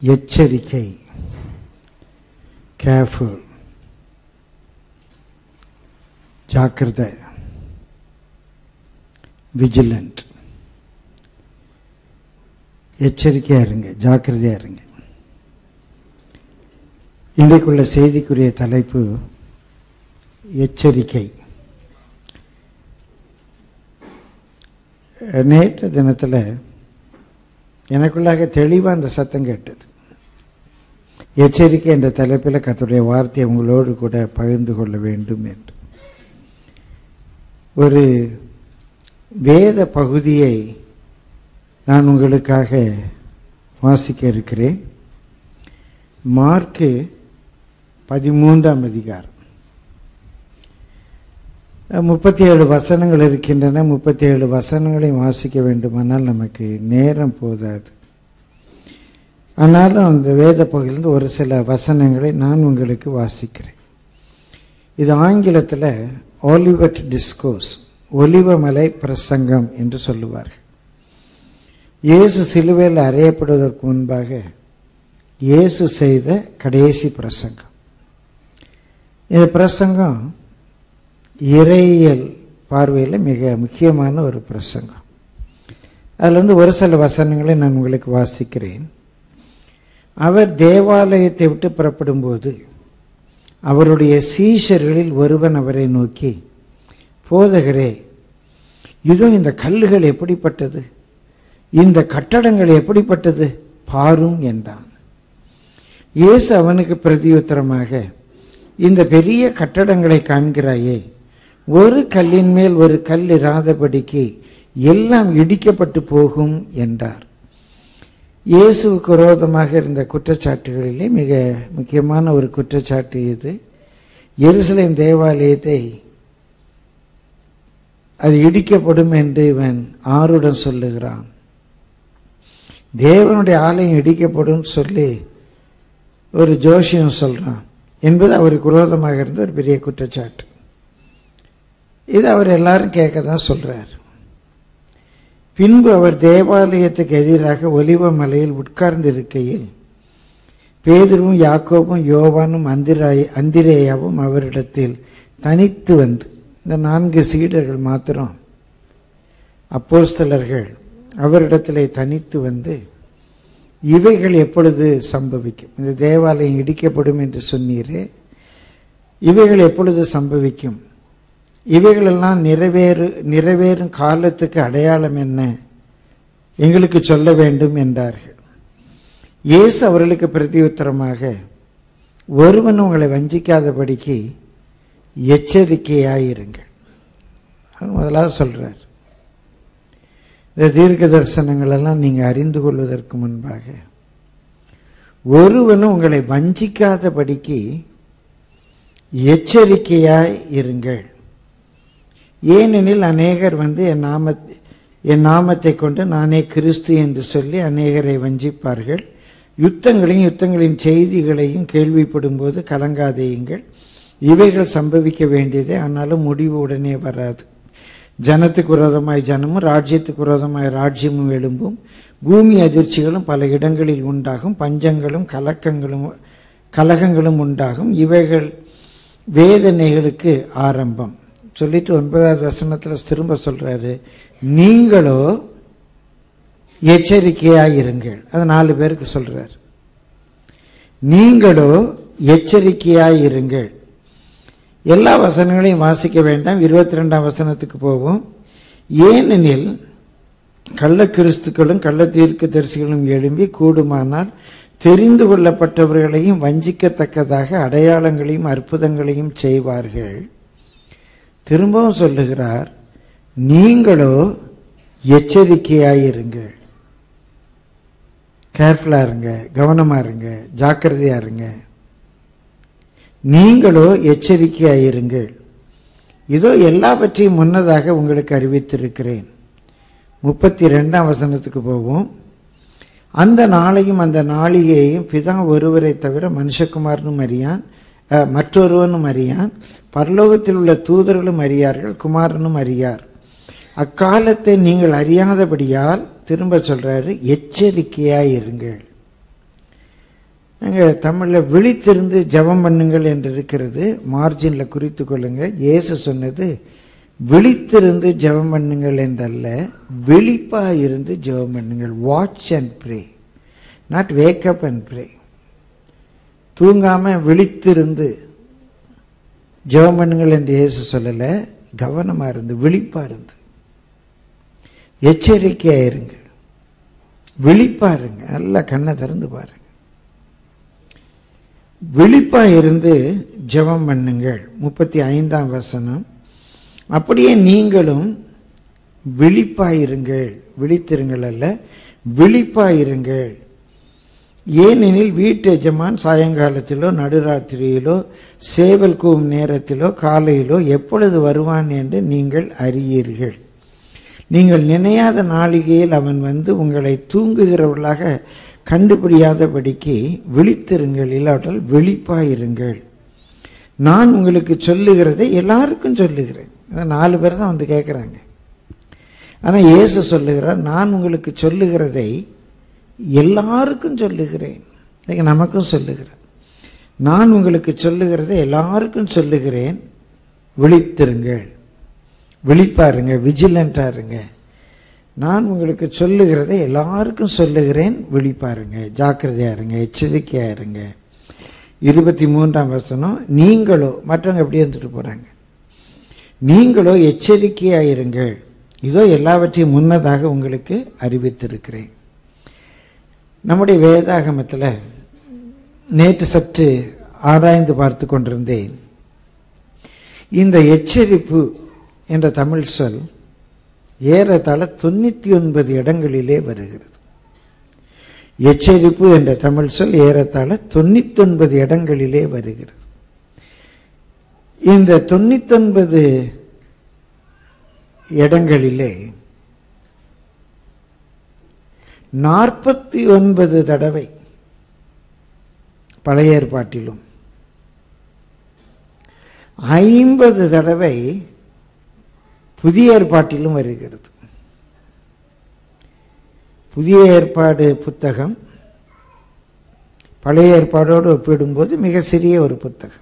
எச்சரிக்கை கேர்ஃபுல் ஜாக்கிரதை விஜிலண்ட் எச்சரிக்கையா இருங்க ஜாக்கிரதையா இருங்க இன்றைக்குள்ள செய்திக்குரிய தலைப்பு எச்சரிக்கை நேற்று தினத்தில் எனக்குள்ளாக தெளிவாக அந்த சத்தம் கேட்டது எச்சரிக்கை என்ற தலைப்பில் கத்துடைய வார்த்தையை உங்களோடு கூட பகிர்ந்து கொள்ள வேண்டும் என்று ஒரு வேத பகுதியை நான் உங்களுக்காக வாசிக்க இருக்கிறேன் மார்க்கு பதிமூன்றாம் அதிகாரம் முப்பத்தி ஏழு வசனங்கள் இருக்கின்றன முப்பத்தி ஏழு வசனங்களையும் வாசிக்க வேண்டுமானால் நமக்கு நேரம் போதாது ஆனாலும் அந்த வேத பகுதியிலிருந்து ஒரு சில வசனங்களை நான் உங்களுக்கு வாசிக்கிறேன் இது ஆங்கிலத்தில் ஆலிவட் டிஸ்கோஸ் ஒலிவமலை பிரசங்கம் என்று சொல்லுவார்கள் இயேசு சிலுவையில் அறையப்படுவதற்கு முன்பாக இயேசு செய்த கடைசி பிரசங்கம் இந்த பிரசங்கம் இறையியல் பார்வையில் மிக முக்கியமான ஒரு பிரசங்கம் அதில் வந்து ஒரு சில வசனங்களை நான் உங்களுக்கு வாசிக்கிறேன் அவர் தேவாலயத்தை விட்டு புறப்படும்போது அவருடைய சீஷர்களில் ஒருவன் அவரை நோக்கி போதகரே இதோ இந்த கல்லுகள் எப்படிப்பட்டது இந்த கட்டடங்கள் எப்படிப்பட்டது பாரும் என்றான் இயேசு அவனுக்கு பிரதியுத்தரமாக இந்த பெரிய கட்டடங்களை காண்கிறாயே ஒரு கல்லின் மேல் ஒரு கல் இராதபடிக்கு எல்லாம் இடிக்கப்பட்டு போகும் என்றார் இயேசுவுக்கு விரோதமாக இருந்த குற்றச்சாட்டுகளிலே மிக முக்கியமான ஒரு குற்றச்சாட்டு இது எருசலேம் தேவாலயத்தை அது இடிக்கப்படும் என்று இவன் ஆருடன் சொல்லுகிறான் தேவனுடைய ஆலயம் இடிக்கப்படும் சொல்லி ஒரு ஜோஷியம் சொல்றான் என்பது அவருக்கு விரோதமாக இருந்த ஒரு பெரிய குற்றச்சாட்டு இது அவர் எல்லாரும் கேட்க தான் சொல்றார் பின்பு அவர் தேவாலயத்துக்கு எதிராக ஒலிவ மலையில் உட்கார்ந்து இருக்கையில் பேதரும் யாக்கோபும் யோவானும் அந்திராய் அந்திரேயாவும் அவரிடத்தில் தனித்து வந்து இந்த நான்கு சீடர்கள் மாத்திரம் அப்போஸ்தலர்கள் அவரிடத்திலே தனித்து வந்து இவைகள் எப்பொழுது சம்பவிக்கும் இந்த தேவாலயம் இடிக்கப்படும் என்று சொன்னீரே இவைகள் எப்பொழுது சம்பவிக்கும் இவைகளெல்லாம் நிறைவேறு நிறைவேறும் காலத்துக்கு அடையாளம் என்ன எங்களுக்கு சொல்ல வேண்டும் என்றார்கள் இயேசு அவர்களுக்கு பிரதியுத்தரமாக ஒருவன் உங்களை வஞ்சிக்காதபடிக்கு எச்சரிக்கையாயிருங்கள் முதலாவது சொல்றார் இந்த தீர்க்க தரிசனங்கள் எல்லாம் நீங்க அறிந்து கொள்வதற்கு முன்பாக ஒருவனும் உங்களை வஞ்சிக்காதபடிக்கு எச்சரிக்கையாய் இருங்கள் ஏனெனில் அநேகர் வந்து என் நாம என் நாமத்தை கொண்டு நானே கிறிஸ்து என்று சொல்லி அநேகரை வஞ்சிப்பார்கள் யுத்தங்களையும் யுத்தங்களின் செய்திகளையும் கேள்விப்படும் போது கலங்காதேயுங்கள் இவைகள் சம்பவிக்க வேண்டியதே ஆனாலும் முடிவு உடனே வராது ஜனத்துக்கு விரோதமாய் ஜனமும் ராஜ்யத்துக்கு விரோதமாய் ராஜ்யமும் எழும்பும் பூமி அதிர்ச்சிகளும் பல இடங்களில் உண்டாகும் பஞ்சங்களும் கலக்கங்களும் கலகங்களும் உண்டாகும் இவைகள் வேதனைகளுக்கு ஆரம்பம் சொல்லிட்டு ஒன்பதாவது வசனத்துல திரும்ப சொல்றாரு நீங்களோ எச்சரிக்கையாயிருங்கள் அது நாலு பேருக்கு சொல்றார் நீங்களோ எச்சரிக்கையாயிருங்கள் எல்லா வசனங்களையும் வாசிக்க வேண்டாம் இருபத்தி ரெண்டாம் வசனத்துக்கு போவோம் ஏனெனில் கள்ள கிறிஸ்துக்களும் கள்ள தீர்க்க தரிசிகளும் எழும்பி கூடுமானால் தெரிந்து கொள்ளப்பட்டவர்களையும் வஞ்சிக்கத்தக்கதாக அடையாளங்களையும் அற்புதங்களையும் செய்வார்கள் திரும்பவும் சொல்லுகிறார் நீங்களோ எச்சரிக்கையாயிருங்கள் கேர்ஃபுல்லா இருங்க கவனமா இருங்க ஜாக்கிரதையா இருங்க நீங்களோ எச்சரிக்கையாயிருங்கள் இதோ எல்லாவற்றையும் முன்னதாக உங்களுக்கு அறிவித்திருக்கிறேன் முப்பத்தி ரெண்டாம் வசனத்துக்கு போவோம் அந்த நாளையும் அந்த நாளிகையையும் பிதா ஒருவரை தவிர மனுஷகுமாரனும் அறியான் அஹ், மற்றொருவனும் அறியான் பரலோகத்தில் உள்ள தூதர்களும் அறியார்கள் குமாரனும் அறியார் அக்காலத்தை நீங்கள் அறியாதபடியால் திரும்ப சொல்றாரு எச்சரிக்கையாய் இருங்கள் அங்கே தமிழில் விழித்திருந்து ஜெபம் பண்ணுங்கள் என்று இருக்கிறது மார்ஜினில் குறித்து கொள்ளுங்க இயேசு சொன்னது விழித்திருந்து ஜெபம் பண்ணுங்கள் என்றல்ல விழிப்பாக இருந்து ஜெபம் பண்ணுங்கள் watch and pray not wake up and pray தூங்காமல் விழித்திருந்து ஜெபம் பண்ணுங்கள் என்று இயேசு சொல்லலை கவனமாக இருந்து விழிப்பாக இருந்து எச்சரிக்கையாக இருங்கள் விழிப்பா இருங்க நல்லா கண்ணை திறந்து பாருங்க விழிப்பா இருந்து ஜெபம் பண்ணுங்கள் முப்பத்தி ஐந்தாம் வசனம் அப்படியே நீங்களும் விழிப்பாயிருங்கள் விழித்திருங்கள் அல்ல விழிப்பாயிருங்கள் ஏனெனில் வீட்டு எஜமான் சாயங்காலத்திலோ நடுராத்திரியிலோ சேவல் கூவும் நேரத்திலோ காலையிலோ எப்பொழுது வருவான் என்று நீங்கள் அறியீர்கள் நீங்கள் நினையாத நாளிகையில் அவன் வந்து உங்களை தூங்குகிறவர்களாக கண்டுபிடியாதபடிக்கு விழித்திருங்கள் இல்லாவிட்டால் விழிப்பாயிருங்கள் நான் உங்களுக்கு சொல்லுகிறதை எல்லாருக்கும் சொல்லுகிறேன் அதான் நாலு பேர் தான் வந்து கேட்குறாங்க ஆனால் இயேசு சொல்லுகிறார் நான் உங்களுக்கு சொல்லுகிறதை எல்லாருக்கும் சொல்லுகிறேன் இன்னைக்கு நமக்கும் சொல்லுகிறேன் நான் உங்களுக்கு சொல்லுகிறதை எல்லாருக்கும் சொல்லுகிறேன் விழித்திருங்கள் விழிப்பாருங்க விஜிலண்டா இருங்க நான் உங்களுக்கு சொல்லுகிறதை எல்லாருக்கும் சொல்லுகிறேன் விழிப்பாருங்க ஜாக்கிரதையா இருங்க எச்சரிக்கையா இருங்க இருபத்தி மூன்றாம் வசனம் நீங்களோ மற்றவங்க எப்படி இருந்துட்டு போறாங்க நீங்களோ எச்சரிக்கையா இருங்கள் இதோ எல்லாவற்றையும் முன்னதாக உங்களுக்கு அறிவித்திருக்கிறேன் நம்முடைய வேதாகமத்தில் நேற்று சற்று ஆராய்ந்து பார்த்து கொண்டிருந்தேன் இந்த எச்சரிப்பு என்ற தமிழ் சொல் ஏறத்தாழ தொண்ணூற்றி ஒன்பது இடங்களிலே வருகிறது எச்சரிப்பு என்ற தமிழ் சொல் ஏறத்தாழ தொண்ணூத்தி ஒன்பது இடங்களிலே வருகிறது இந்த தொண்ணூத்தொன்பது இடங்களிலே நாற்பத்தி ஒன்பது தடவை பழைய ஏற்பாட்டிலும் ஐம்பது தடவை புதிய ஏற்பாட்டிலும் வருகிறது புதிய ஏற்பாடு புத்தகம் பழைய ஏற்பாடோடு ஒப்பிடும்போது மிக சிறிய ஒரு புத்தகம்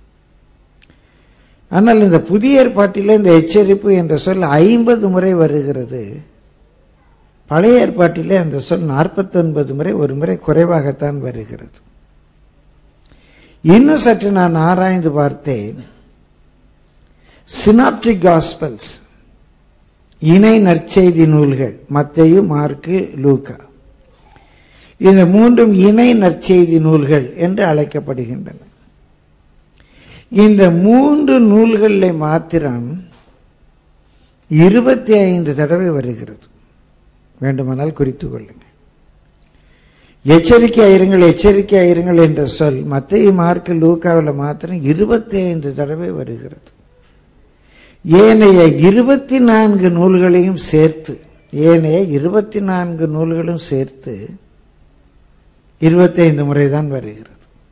ஆனால் இந்த புதிய ஏற்பாட்டில் இந்த எச்சரிப்பு என்ற சொல் ஐம்பது முறை வருகிறது பழைய ஏற்பாட்டிலே அந்த சொல் நாற்பத்தொன்பது முறை ஒரு முறை குறைவாகத்தான் வருகிறது இன்னும் சற்று நான் ஆராய்ந்து பார்த்தேன் சினாப்டிக் காஸ்பல்ஸ் இணை நற்செய்தி நூல்கள் மத்தேயு மார்க்கு லூக்கா இந்த மூன்றும் இணை நற்செய்தி நூல்கள் என்று அழைக்கப்படுகின்றன இந்த மூன்று நூல்களில் மாத்திரம் இருபத்தி ஐந்து தடவை வருகிறது வேண்டுமானால் குறித்துக் கொள்ளுங்கள் எச்சரிக்கை இருங்கள் எச்சரிக்கை இருங்கள் என்ற சொல் மத்திய மார்க்கு லூக்காவில் மாத்திரம் இருபத்தி ஐந்து தடவை வருகிறது ஏனைய இருபத்தி நான்கு நூல்களையும் சேர்த்து ஏனைய இருபத்தி நான்கு நூல்களும் சேர்த்து இருபத்தைந்து முறை தான் வருகிறது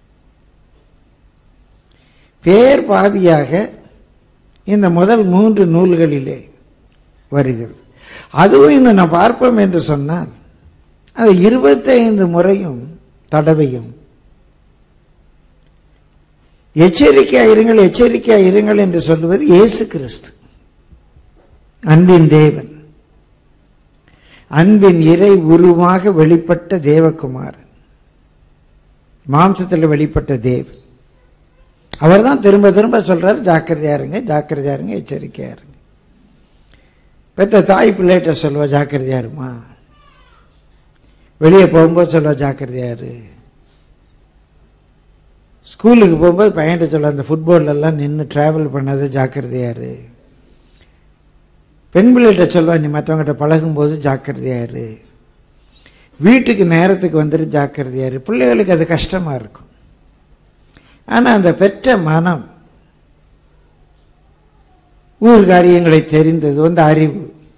பேர் பாதியாக இந்த முதல் மூன்று நூல்களிலே வருகிறது அதுவும் இன்னும் நான் பார்ப்போம் என்று சொன்னால் அது இருபத்தைந்து முறையும் தடவையும் எச்சரிக்கையா இருங்கள் எச்சரிக்கையா இருங்கள் என்று சொல்லுவது இயேசு கிறிஸ்து அன்பின் தேவன் அன்பின் இறை உருவாக வெளிப்பட்ட தேவகுமாரன் மாம்சத்தில் வெளிப்பட்ட தேவன் அவர் தான் திரும்ப திரும்ப சொல்றாரு ஜாக்கிரதையா இருங்க ஜாக்கிரதையா இருங்க எச்சரிக்கையா இருங்க பெத்த தாய் பிள்ளைகிட்ட சொல்லுவா ஜாக்கிரதையா இருமா வெளியே போகும்போது சொல்லுவா ஜாக்கிரதையா இரு ஸ்கூலுக்கு போகும்போது பையன்கிட்ட சொல்ல அந்த ஃபுட்பால்லாம் நின்று டிராவல் பண்ணாத ஜாக்கிரதையா இரு பெண் பிள்ளைகிட்ட சொல்லுவா நீ மற்றவங்ககிட்ட பழகும்போது ஜாக்கிரதையா இரு வீட்டுக்கு நேரத்துக்கு வந்துட்டு ஜாக்கிரதையா இரு பிள்ளைகளுக்கு அது கஷ்டமா இருக்கும் ஆனா அந்த பெற்ற மனம் ஊர் காரியங்களை தெரிந்தது வந்து அறிவு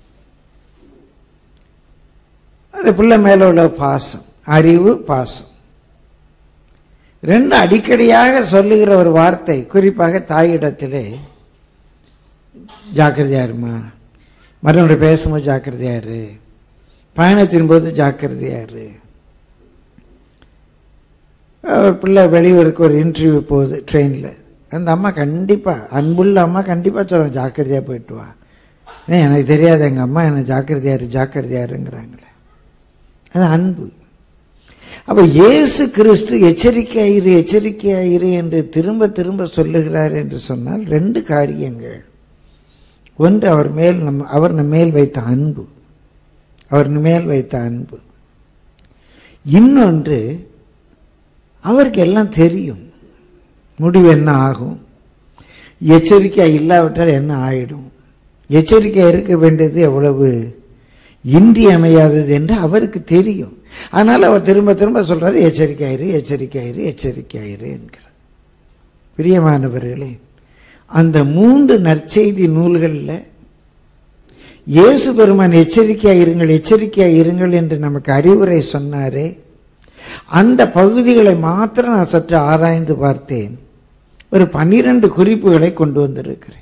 அந்த பிள்ளை மேல உள்ள பாசம் அறிவு பாசம் ரெண்டு அடிக்கடியாக சொல்லுகிற ஒரு வார்த்தை குறிப்பாக தாயிடத்திலே ஜாக்கிரதையா இருமா மறுபடியும் பேசும்போது ஜாக்கிரதையா இரு பயணத்தின் போது ஜாக்கிரதையா இரு ஒரு பிள்ளை வெளியூருக்கு ஒரு இன்டர்வியூ போகுது ட்ரெயினில் அந்த அம்மா கண்டிப்பாக அன்புள்ள அம்மா கண்டிப்பாக சொல்லுவாங்க ஜாக்கிரதையாக போயிட்டு வா ஏன் எனக்கு தெரியாது எங்கள் அம்மா என்னை ஜாக்கிரதையாரு ஜாக்கிரதையாருங்கிறாங்களே அது அன்பு அப்ப இயேசு கிறிஸ்து எச்சரிக்கையாயிரு எச்சரிக்கையாயிரு என்று திரும்ப திரும்ப சொல்லுகிறார் என்று சொன்னால் ரெண்டு காரியங்கள் ஒன்று அவர் மேல் நம் அவர் நம் மேல் வைத்த அன்பு அவர் மேல் வைத்த அன்பு இன்னொன்று அவருக்கு எல்லாம் தெரியும் முடிவு என்ன ஆகும் எச்சரிக்கை இல்லாவிட்டால் என்ன ஆயிடும் எச்சரிக்கை இருக்க வேண்டியது எவ்வளவு இன்றியமையாதது என்று அவருக்கு தெரியும் அதனால அவர் திரும்ப திரும்ப சொல்றாரு எச்சரிக்கையாயிரு எச்சரிக்கையாயிரு எச்சரிக்கையாயிரு என்கிறார் பிரியமானவர்களே அந்த மூன்று நற்செய்தி நூல்களில் இயேசு பெருமான் எச்சரிக்கையாக இருங்கள் எச்சரிக்கையாக இருங்கள் என்று நமக்கு அறிவுரை சொன்னாரே அந்த பகுதிகளை மாத்திரம் நான் சற்று ஆராய்ந்து பார்த்தேன் ஒரு பன்னிரண்டு குறிப்புகளை கொண்டு வந்திருக்கிறேன்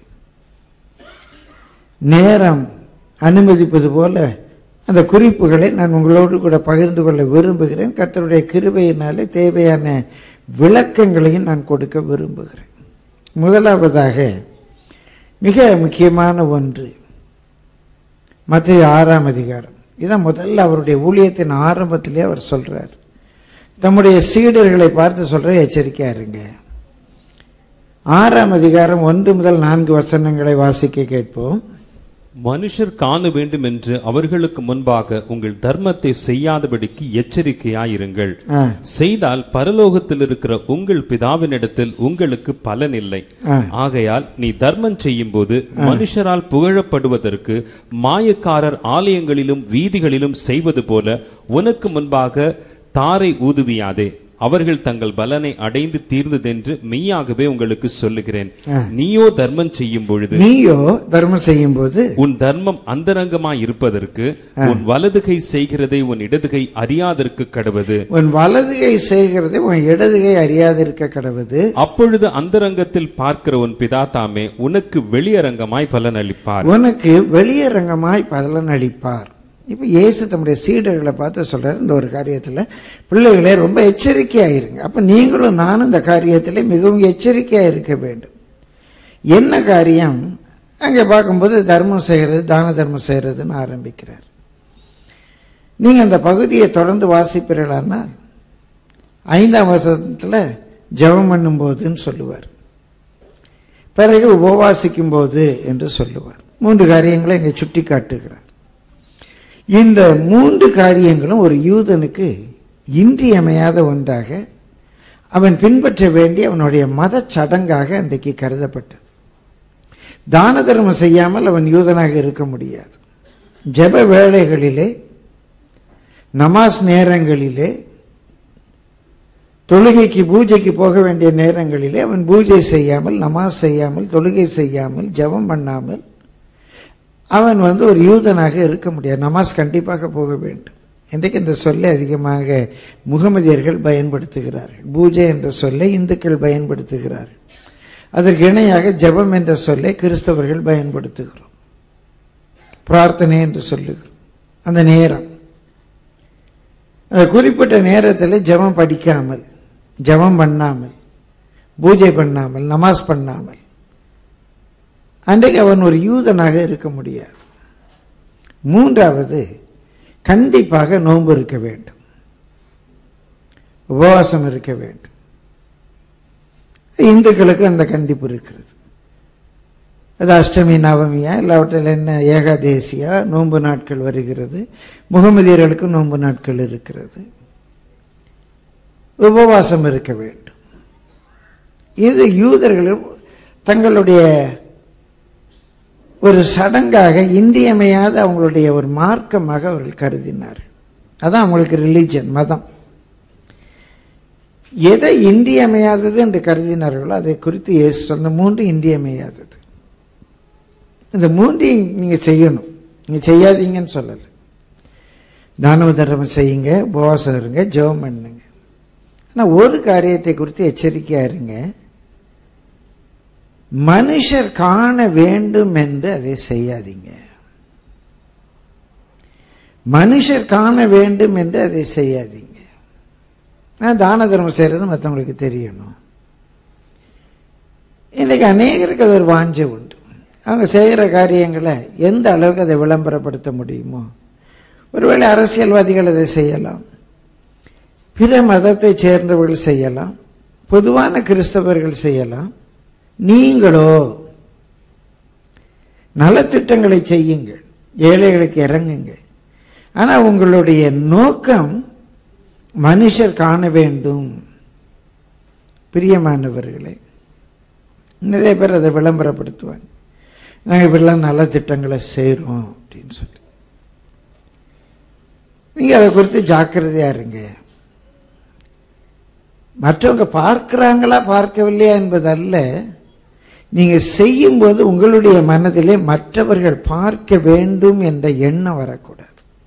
நேரம் அனுமதிப்பது போல அந்த குறிப்புகளை நான் உங்களோடு கூட பகிர்ந்து கொள்ள விரும்புகிறேன் கர்த்தருடைய கிருபையினாலே தேவையான விளக்கங்களையும் நான் கொடுக்க விரும்புகிறேன் முதலாவதாக மிக முக்கியமான ஒன்று மத்திய ஆறாம் அதிகாரம் இதான் முதல்ல அவருடைய ஊழியத்தின் ஆரம்பத்திலே அவர் சொல்றார் தம்முடைய சீடர்களை பார்த்து சொல்ற எச்சரிக்கையா இருங்க ஆறாம் அதிகாரம் ஒன்று முதல் நான்கு வசனங்களை வாசிக்க கேட்போம் மனுஷர் காண வேண்டும் என்று அவர்களுக்கு முன்பாக உங்கள் தர்மத்தை செய்யாதபடிக்கு எச்சரிக்கையாயிருங்கள் ஆ, செய்தால் பரலோகத்தில் இருக்கிற உங்கள் பிதாவினிடத்தில் உங்களுக்கு பலன் இல்லை ஆ. ஆகையால் நீ தர்மம் செய்யும்போது மனுஷரால் புகழப்படுவதற்கு மாயக்காரர் ஆலயங்களிலும் வீதிகளிலும் செய்வது போல உனக்கு முன்பாக தாரை ஊதுவியாதே அவர்கள் தங்கள் பலனை அடைந்து தீர்ந்ததென்று மெய்யாகவே உங்களுக்கு சொல்லுகிறேன் நீயோ தர்மம் செய்யும் பொழுது நீயோ தர்மம் செய்யும் போது உன் தர்மம் அந்தரங்கமாய் இருப்பதற்கு உன் வலது கை செய்கிறதை உன் இடது கை அறியாதற்கு கடவது உன் வலது கை செய்கிறதை உன் இடது கை அறியாதிருக்க கடவுது அப்பொழுது அந்தரங்கத்தில் பார்க்கிற உன் பிதா தாமே உனக்கு வெளியரங்கமாய் பலன் அளிப்பார் உனக்கு வெளியரங்கமாய் பலன் அளிப்பார் இப்ப இயேசு தம்முடைய சீடர்களை பார்த்து சொல்றாரு இந்த ஒரு காரியத்துல பிள்ளைகளே ரொம்ப எச்சரிக்கையா இருங்க அப்ப நீங்களும் நானும் இந்த காரியத்திலே மிகவும் எச்சரிக்கையா இருக்க வேண்டும் என்ன காரியம் அங்கே பார்க்கும்போது தர்மம் செய்கிறது தான தர்மம் செய்கிறதுன்னு ஆரம்பிக்கிறார் நீங்க அந்த பகுதியை தொடர்ந்து வாசிப்பீர்களானால் ஐந்தாம் வசனத்துல ஜெபம் பண்ணும்போதுன்னு சொல்லுவார் பிறகு உபவாசிக்கும் போது என்று சொல்லுவார் மூன்று காரியங்களை இங்கே சுட்டி காட்டுகிறார் இந்த மூன்று காரியங்களும் ஒரு யூதனுக்கு இன்றியமையாத ஒன்றாக அவன் பின்பற்ற வேண்டிய அவனுடைய மத சடங்காக அன்றைக்கு கருதப்பட்டது தான தர்மம் செய்யாமல் அவன் யூதனாக இருக்க முடியாது ஜெப வேளைகளிலே நமாஸ் நேரங்களிலே தொழுகைக்கு பூஜைக்கு போக வேண்டிய நேரங்களிலே அவன் பூஜை செய்யாமல் நமாஸ் செய்யாமல் தொழுகை செய்யாமல் ஜெபம் பண்ணாமல் அவன் வந்து ஒரு யூதனாக இருக்க முடியாது நமாஸ் கண்டிப்பாக போக வேண்டும் இன்றைக்கு இந்த சொல்லை அதிகமாக முகமதியர்கள் பயன்படுத்துகிறார்கள் பூஜை என்ற சொல்லை இந்துக்கள் பயன்படுத்துகிறார்கள் அதற்கு இணையாக ஜெபம் என்ற சொல்லை கிறிஸ்தவர்கள் பயன்படுத்துகிறோம் பிரார்த்தனை என்று சொல்லுகிறோம் அந்த நேரம் அந்த குறிப்பிட்ட நேரத்தில் ஜெபம் படிக்காமல் ஜெபம் பண்ணாமல் பூஜை பண்ணாமல் நமாஸ் பண்ணாமல் அன்றைக்கு அவன் ஒரு யூதனாக இருக்க முடியாது மூன்றாவது கண்டிப்பாக நோன்பு இருக்க வேண்டும் உபவாசம் இருக்க வேண்டும் இந்துக்களுக்கு அந்த கண்டிப்பு இருக்கிறது அது அஷ்டமி நவமியா இல்லாவற்றில் என்ன ஏகாதேசியா நோன்பு நாட்கள் வருகிறது முகமதியர்களுக்கு நோன்பு நாட்கள் இருக்கிறது உபவாசம் இருக்க வேண்டும் இது யூதர்கள் தங்களுடைய ஒரு சடங்காக இன்றியமையாத அவங்களுடைய ஒரு மார்க்கமாக அவர்கள் கருதினார் அதான் அவங்களுக்கு ரிலீஜன் மதம் எதை இன்றியமையாதது என்று கருதினார்களோ அதை குறித்து இயேசு சொன்ன மூன்று இன்றியமையாதது இந்த மூன்றையும் நீங்க செய்யணும் நீங்க செய்யாதீங்கன்னு சொல்லலை தானவ தர்மம் செய்யுங்க உபவாசம் இருங்க ஜெபம் பண்ணுங்க ஆனால் ஒரு காரியத்தை குறித்து எச்சரிக்கையா இருங்க மனுஷர் காண வேண்டும் என்று அதை செய்யாதீங்க மனுஷர் காண வேண்டும் என்று அதை செய்யாதீங்க நான் தான தர்மம் செய்கிறது மற்றவங்களுக்கு தெரியணும் இன்றைக்கி அநேகருக்கு அது ஒரு வாஞ்சை உண்டு அவங்க செய்கிற காரியங்களை எந்த அளவுக்கு அதை விளம்பரப்படுத்த முடியுமோ ஒருவேளை அரசியல்வாதிகள் அதை செய்யலாம் பிற மதத்தை சேர்ந்தவர்கள் செய்யலாம் பொதுவான கிறிஸ்தவர்கள் செய்யலாம் நீங்களோ நலத்திட்டங்களை செய்யுங்கள் ஏழைகளுக்கு இறங்குங்க ஆனால் உங்களுடைய நோக்கம் மனுஷர் காண வேண்டும் பிரியமானவர்களே நிறைய பேர் அதை விளம்பரப்படுத்துவாங்க நாங்கள் இப்படிலாம் நல்ல திட்டங்களை செய்கிறோம் அப்படின்னு சொல்லி நீங்கள் அதை குறித்து ஜாக்கிரதையாக இருங்க மற்றவங்க பார்க்கிறாங்களா பார்க்கவில்லையா என்பதல்ல நீங்க செய்யும்போது உங்களுடைய மனதிலே மற்றவர்கள் பார்க்க வேண்டும் என்ற எண்ணம் வரக்கூடாது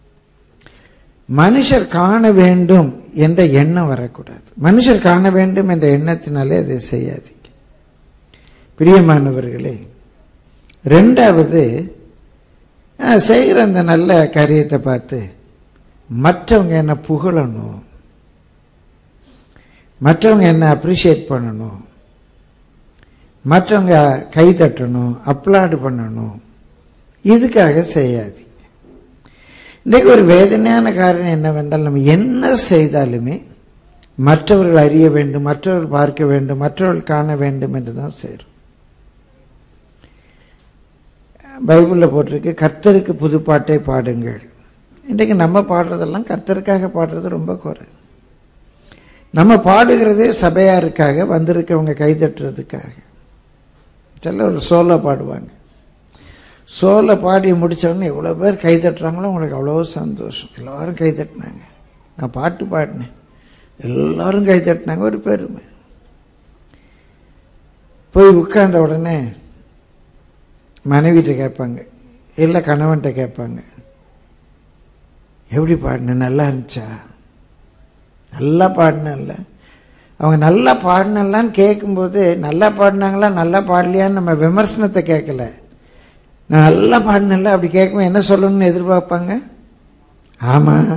மனுஷர் காண வேண்டும் என்ற எண்ணம் வரக்கூடாது மனுஷர் காண வேண்டும் என்ற எண்ணத்தினாலே அதை செய்யாதீங்க பிரியமானவர்களே ரெண்டாவது நான் செய்கிற அந்த நல்ல காரியத்தை பார்த்து மற்றவங்க என்ன புகழணும் மற்றவங்க என்ன அப்ரிஷியேட் பண்ணணும் மற்றவங்க கை தட்டணும் அப்ளாடு பண்ணணும் இதுக்காக செய்யாதீங்க இன்றைக்கு ஒரு வேதனையான காரணம் என்னவென்றால் நம்ம என்ன செய்தாலுமே மற்றவர்கள் அறிய வேண்டும் மற்றவர்கள் பார்க்க வேண்டும் மற்றவர்கள் காண வேண்டும் என்று தான் செய்கிறோம் பைபிளில் போட்டிருக்கு கர்த்தருக்கு புதுப்பாட்டை பாடுங்கள் இன்றைக்கு நம்ம பாடுறதெல்லாம் கர்த்தருக்காக பாடுறது ரொம்ப குறை நம்ம பாடுகிறதே சபையாருக்காக வந்திருக்கவங்க கைதட்டுறதுக்காக சில ஒரு சோலை பாடுவாங்க சோலை பாடி முடித்தோடனே எவ்வளோ பேர் கைதட்டுறாங்களோ உங்களுக்கு அவ்வளோ சந்தோஷம் எல்லாரும் கைதட்டினாங்க நான் பாட்டு பாடினேன் எல்லாரும் கைதட்டினாங்க ஒரு பெருமை போய் உட்கார்ந்த உடனே மனைவிட்ட கேட்பாங்க இல்லை கணவன்கிட்ட கேட்பாங்க எப்படி பாடினேன் நல்லா இருந்துச்சா நல்லா பாடினல்ல அவங்க நல்லா பாடினலான்னு கேட்கும்போது நல்லா பாடினாங்களா நல்லா பாடலையான்னு நம்ம விமர்சனத்தை கேட்கல நான் நல்லா பாடினல அப்படி கேட்கும்போது என்ன சொல்லணும்னு எதிர்பார்ப்பாங்க ஆமாம்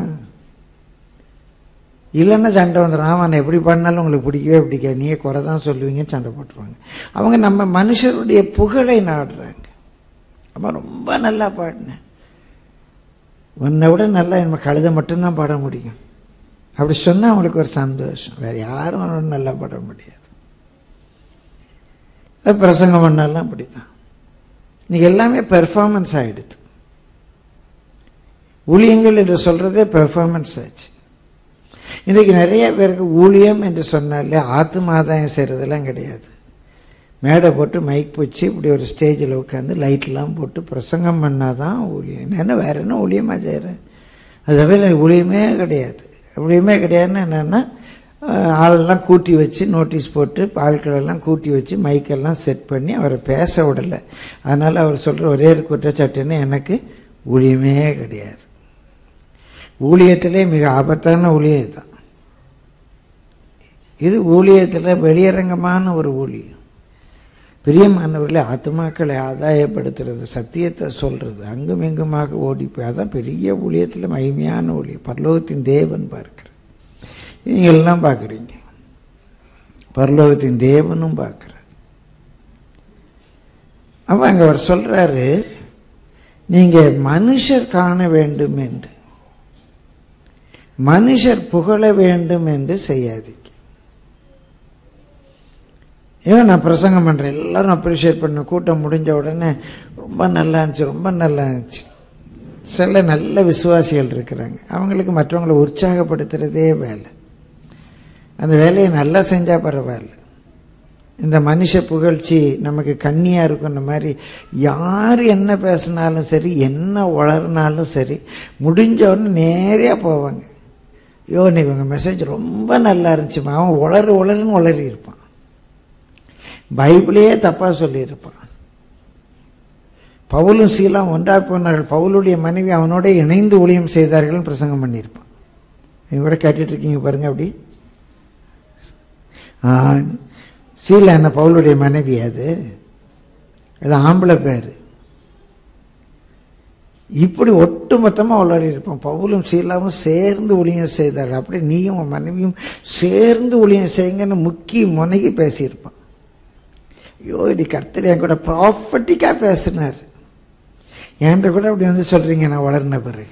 இல்லைன்னா சண்டை வந்துடும் ஆமாம் நான் எப்படி பாடினாலும் உங்களுக்கு பிடிக்கவே பிடிக்காது நீயே குறை தான் சொல்லுவீங்கன்னு சண்டை போட்டுருவாங்க அவங்க நம்ம மனுஷருடைய புகழை நாடுறாங்க அம்மா ரொம்ப நல்லா பாடினேன் உன்னை விட நல்லா நம்ம கழுதை மட்டும்தான் பாட முடியும் அப்படி சொன்னால் அவங்களுக்கு ஒரு சந்தோஷம் வேறு யாரும் அவனோட நல்லா பாட முடியாது அது பிரசங்கம் பண்ணாலும் அப்படி தான் இன்னைக்கு எல்லாமே பெர்ஃபார்மன்ஸ் ஆகிடுது ஊழியங்கள் என்று சொல்கிறதே பெர்ஃபார்மன்ஸ் ஆச்சு இன்றைக்கு நிறைய பேருக்கு ஊழியம் என்று சொன்னாலே ஆத்மாதாயம் செய்கிறதெல்லாம் கிடையாது மேடை போட்டு மைக் வச்சு இப்படி ஒரு ஸ்டேஜில் உட்காந்து லைட்லாம் போட்டு பிரசங்கம் பண்ணாதான் ஊழியம் என்ன வேற என்ன ஊழியமாக செய்கிறேன் அது தவிர ஊழியமே கிடையாது ஊழியமே கிடையாதுன்னா என்னென்னா ஆளெல்லாம் கூட்டி வச்சு நோட்டீஸ் போட்டு ஆட்களெல்லாம் கூட்டி வச்சு மைக்கெல்லாம் செட் பண்ணி அவரை பேச விடலை அதனால் அவர் சொல்கிற ஒரே ஒரு குற்றச்சாட்டுன்னு எனக்கு ஊழியமே கிடையாது ஊழியத்திலே மிக ஆபத்தான ஊழியம் தான் இது ஊழியத்தில் வெளியரங்கமான ஒரு ஊழியம் பிரியமானவர்களே ஆத்மாக்களை ஆதாயப்படுத்துறது சத்தியத்தை சொல்றது அங்கும் எங்குமாக ஓடி போய் அதான் பெரிய ஊழியத்தில் மகிமையான ஊழியம் பரலோகத்தின் தேவன் பார்க்கிற நீங்க எல்லாம் பார்க்குறீங்க பரலோகத்தின் தேவனும் பார்க்குற அப்ப அங்க அவர் சொல்றாரு நீங்க மனுஷர் காண வேண்டும் என்று மனுஷர் புகழ வேண்டும் என்று செய்யாதீங்க ஏன் நான் பிரசங்கம் பண்ணுறேன் எல்லாரும் அப்ரிஷியேட் பண்ண கூட்டம் முடிஞ்ச உடனே ரொம்ப நல்லா இருந்துச்சு ரொம்ப நல்லா இருந்துச்சு சில நல்ல விசுவாசிகள் இருக்கிறாங்க அவங்களுக்கு மற்றவங்களை உற்சாகப்படுத்துறதே வேலை அந்த வேலையை நல்லா செஞ்சால் பரவாயில்ல இந்த மனுஷ புகழ்ச்சி நமக்கு கண்ணியாக இருக்கும் இந்த மாதிரி யார் என்ன பேசினாலும் சரி என்ன வளர்னாலும் சரி முடிஞ்ச உடனே நேராக போவாங்க ஐயோ இன்னைக்கு உங்கள் மெசேஜ் ரொம்ப நல்லா இருந்துச்சுமா அவன் உளறு உளருன்னு உளறி இருப்பான் பைபிளையே தப்பாக சொல்லியிருப்பான் பவுலும் சீலாம் ஒன்றாக போனார்கள் பவுலுடைய மனைவி அவனோட இணைந்து ஊழியம் செய்தார்கள் பிரசங்கம் பண்ணியிருப்பான் நீங்க கூட கேட்டுட்டு இருக்கீங்க பாருங்க அப்படி ஆ, சீலா என்ன பவுலுடைய மனைவி அது அது ஆம்பளை பேர் இப்படி ஒட்டுமொத்தமாக உளறி இருப்போம் பவுலும் சீலாவும் சேர்ந்து ஊழியம் செய்தார் அப்படி நீயும் உன் மனைவியும் சேர்ந்து ஊழியம் செய்யுங்கன்னு முக்கி முனகி பேசியிருப்பான் ஐயோ இது கர்த்தர் என் கூட ப்ராப்பர்ட்டிக்காக பேசினார் என்கிட்ட கூட அப்படி வந்து சொல்றீங்க நான் வளர்ன பிறகு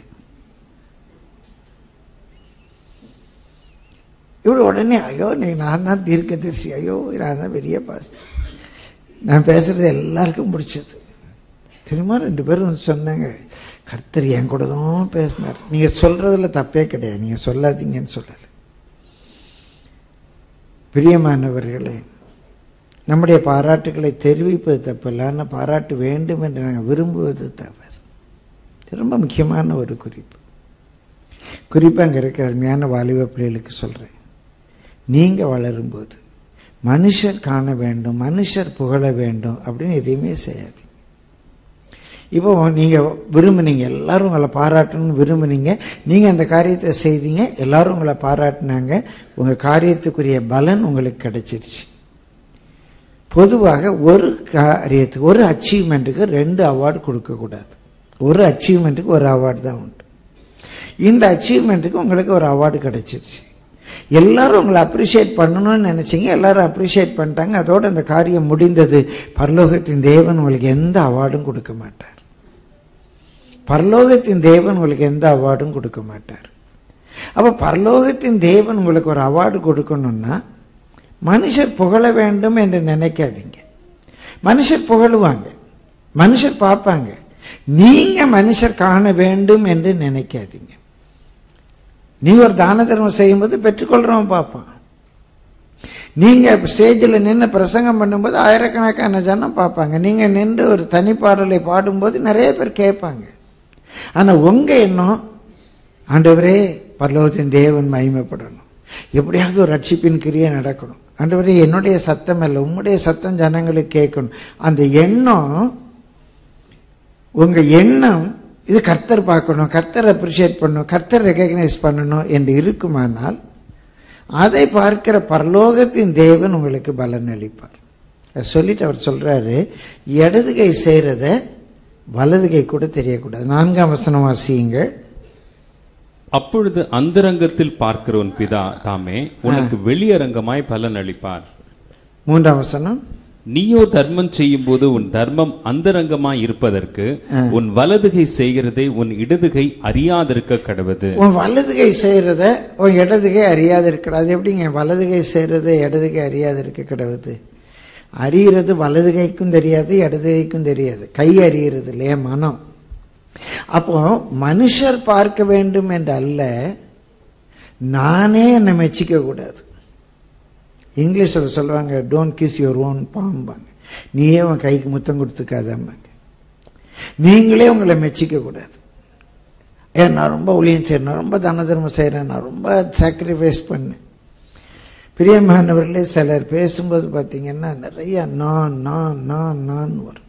இவ்வளோ உடனே ஐயோ நீ நான் தான் தீர்க்க தரிசி ஐயோ நான் தான் பெரிய பாஸ் நான் பேசுறது எல்லாருக்கும் பிடிச்சது திரும்ப ரெண்டு பேரும் வந்து சொன்னாங்க கர்த்தர் என் கூட தான் பேசினார் நீங்கள் சொல்றதுல தப்பே கிடையாது நீங்கள் சொல்லாதீங்கன்னு சொல்லலை பிரியமானவர்களே நம்முடைய பாராட்டுகளை தெரிவிப்பது தப்பில்ல ஆனால் பாராட்டு வேண்டும் என்று நாங்கள் விரும்புவது தவறு ரொம்ப முக்கியமான ஒரு குறிப்பு குறிப்பாக அங்கே இருக்கிற அருமையான வாலிப பிள்ளைகளுக்கு சொல்கிறேன் நீங்கள் வளரும்போது மனுஷர் காண வேண்டும் மனுஷர் புகழ வேண்டும் அப்படின்னு எதையுமே செய்யாது இப்போ நீங்கள் விரும்புனீங்க எல்லாரும் உங்களை பாராட்டணும்னு விரும்புனீங்க நீங்கள் அந்த காரியத்தை செய்தீங்க எல்லாரும் உங்களை பாராட்டினாங்க உங்கள் காரியத்துக்குரிய பலன் உங்களுக்கு கிடைச்சிருச்சு பொதுவாக ஒரு காரியத்துக்கு ஒரு அச்சீவ்மெண்ட்டுக்கு ரெண்டு அவார்டு கொடுக்கக்கூடாது ஒரு அச்சீவ்மெண்ட்டுக்கு ஒரு அவார்டு தான் உண்டு இந்த அச்சீவ்மெண்ட்டுக்கு உங்களுக்கு ஒரு அவார்டு கிடைச்சிருச்சு எல்லாரும் உங்களை அப்ரிஷியேட் பண்ணணும்னு நினைச்சீங்க எல்லாரும் அப்ரிஷியேட் பண்ணிட்டாங்க அதோட அந்த காரியம் முடிந்தது பரலோகத்தின் தேவன் உங்களுக்கு எந்த அவார்டும் கொடுக்க மாட்டார் பரலோகத்தின் தேவன் உங்களுக்கு எந்த அவார்டும் கொடுக்க மாட்டார் அப்ப பரலோகத்தின் தேவன் உங்களுக்கு ஒரு அவார்டு கொடுக்கணும்னா மனுஷர் புகழ வேண்டும் என்று நினைக்காதீங்க மனுஷர் புகழுவாங்க மனுஷர் பார்ப்பாங்க நீங்க மனுஷர் காண வேண்டும் என்று நினைக்காதீங்க நீ ஒரு தான தர்மம் செய்யும்போது பெற்றுக்கொள்றவன் பார்ப்பான் நீங்க ஸ்டேஜில் நின்று பிரசங்கம் பண்ணும்போது ஆயிரக்கணக்கான ஜனம் பார்ப்பாங்க நீங்க நின்று ஒரு தனிப்பாடலை பாடும்போது நிறைய பேர் கேட்பாங்க ஆனா உங்க எண்ணம் ஆண்டவரே பரலோகத்தின் தேவன் மகிமைப்படணும் எப்படியாவது ஒரு ரட்சிப்பின் கிரியை நடக்கணும் ஆண்டவரே என்னுடைய சத்தம் அல்ல உம்முடைய சத்தம் ஜனங்களுக்கு கேட்கணும் அந்த எண்ணம் உங்க எண்ணம் இது கர்த்தர் பார்க்கணும் கர்த்தர் அப்ரிஷியேட் பண்ணணும் கர்த்தர் ரெகக்னைஸ் பண்ணணும் என்று இருக்குமானால் அதை பார்க்கிற பரலோகத்தின் தேவன் உங்களுக்கு பலன் அளிப்பார் அதை சொல்லிட்டு அவர் சொல்றாரு இடது கை செய்கிறத வலது கை கூட தெரியக்கூடாது நான்காம் வசனம் வாசியுங்கள் அப்பொழுது அந்தரங்கத்தில் பார்க்கிற உன் பிதா தாமே உனக்கு வெளியரங்கமாய் பலன் அளிப்பார் மூன்றாம் வசனம் நீயோ தர்மம் செய்யும்போது உன் தர்மம் அந்தரங்கமாய் இருப்பதற்கு உன் வலதுகை செய்கிறதை உன் இடதுகை அறியாதிருக்க கடவது உன் வலது கை செய்கிறத உன் இடது கை அறியாது இருக்கக்கூடாது எப்படிங்க வலது கை செய்கிறத இடது கை அறியாது இருக்க கிடவுது அறிகிறது வலது கைக்கும் தெரியாது இடது கைக்கும் தெரியாது கை அறிகிறது இல்லையா மனம் அப்போ மனுஷர் பார்க்க வேண்டும் என்று அல்ல நானே என்னை மெச்சிக்க கூடாது இங்கிலீஷில் சொல்லுவாங்க டோன்ட் கிஸ் யுவர் ஓன் பாம்பாங்க நீயே உன் கைக்கு முத்தம் கொடுத்துக்காதம்பாங்க நீங்களே உங்களை மெச்சிக்க கூடாது ஏன் நான் ரொம்ப ஊழியம் செய்கிறேன் நான் ரொம்ப தன தர்மம் செய்கிறேன் நான் ரொம்ப சாக்ரிஃபைஸ் பண்ணேன் பிரியமானவர்களே சிலர் பேசும்போது பார்த்தீங்கன்னா நிறைய நான் நான் நான் நான் வரும்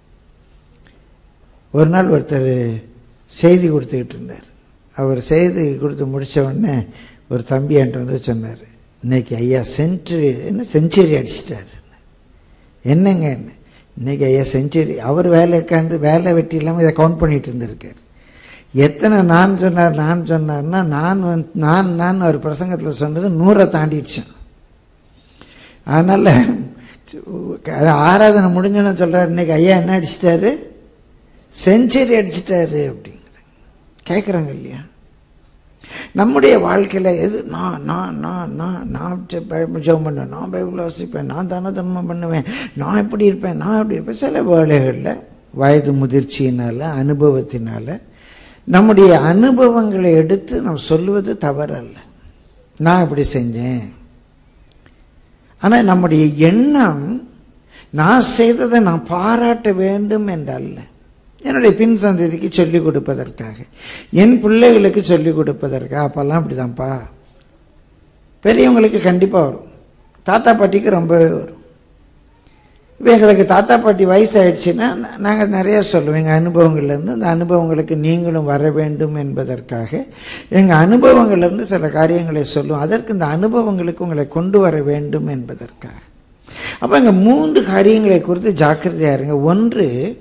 ஒரு நாள் ஒருத்தர் செய்தி கொடுத்துக்கிட்டு இருந்தார் அவர் செய்தி கொடுத்து முடிச்ச உடனே ஒரு தம்பி என்கிட்ட வந்து சொன்னார் இன்னைக்கு ஐயா செஞ்சுரி என்ன செஞ்சுரி அடிச்சிட்டாரு என்னங்க என்ன இன்னைக்கு ஐயா செஞ்சுரி அவர் வேலை உட்காந்து வேலை வெட்டி இல்லாமல் இதை கவுண்ட் பண்ணிட்டு இருந்திருக்காரு எத்தனை நான் சொன்னார் நான் சொன்னார்னா நான் வந்து நான் நான் ஒரு பிரசங்கத்தில் சொன்னது நூறை தாண்டிடுச்சேன் அதனால ஆராதனை முடிஞ்சோன்னு சொல்றாரு இன்னைக்கு ஐயா என்ன அடிச்சிட்டாரு செஞ்சுரி அடிச்சிட்டாரு அப்படிங்கிற கேட்குறாங்க இல்லையா நம்முடைய வாழ்க்கையில் எது நான் நான் நான் நான் நான் ஜெபம் பண்ணுவேன் நான் பைபிள் வாசிப்பேன் நான் தான தர்மம் பண்ணுவேன் நான் எப்படி இருப்பேன் நான் எப்படி இருப்பேன் சில வேலைகளில் வயது முதிர்ச்சியினால அனுபவத்தினால நம்முடைய அனுபவங்களை எடுத்து நாம் சொல்லுவது தவறல்ல நான் இப்படி செஞ்சேன் ஆனால் நம்முடைய எண்ணம் நான் செய்ததை நான் பாராட்ட வேண்டும் என்றல்ல என்னுடைய பின் சந்ததிக்கு சொல்லிக் கொடுப்பதற்காக என் பிள்ளைகளுக்கு சொல்லிக் கொடுப்பதற்காக அப்பெல்லாம் அப்படிதான்ப்பா பெரியவங்களுக்கு கண்டிப்பாக வரும் தாத்தா பாட்டிக்கு ரொம்பவே வரும் இப்போ எங்களுக்கு தாத்தா பாட்டி வயசாயிடுச்சுன்னா நாங்கள் நிறைய சொல்லுவோம் எங்கள் அனுபவங்கள்லேருந்து அந்த அனுபவங்களுக்கு நீங்களும் வர வேண்டும் என்பதற்காக எங்கள் அனுபவங்கள்லேருந்து சில காரியங்களை சொல்லுவோம் அதற்கு இந்த அனுபவங்களுக்கு உங்களை கொண்டு வர வேண்டும் என்பதற்காக அப்போ இங்கே மூன்று காரியங்களை குறித்து ஜாக்கிரதையாக இருங்க ஒன்று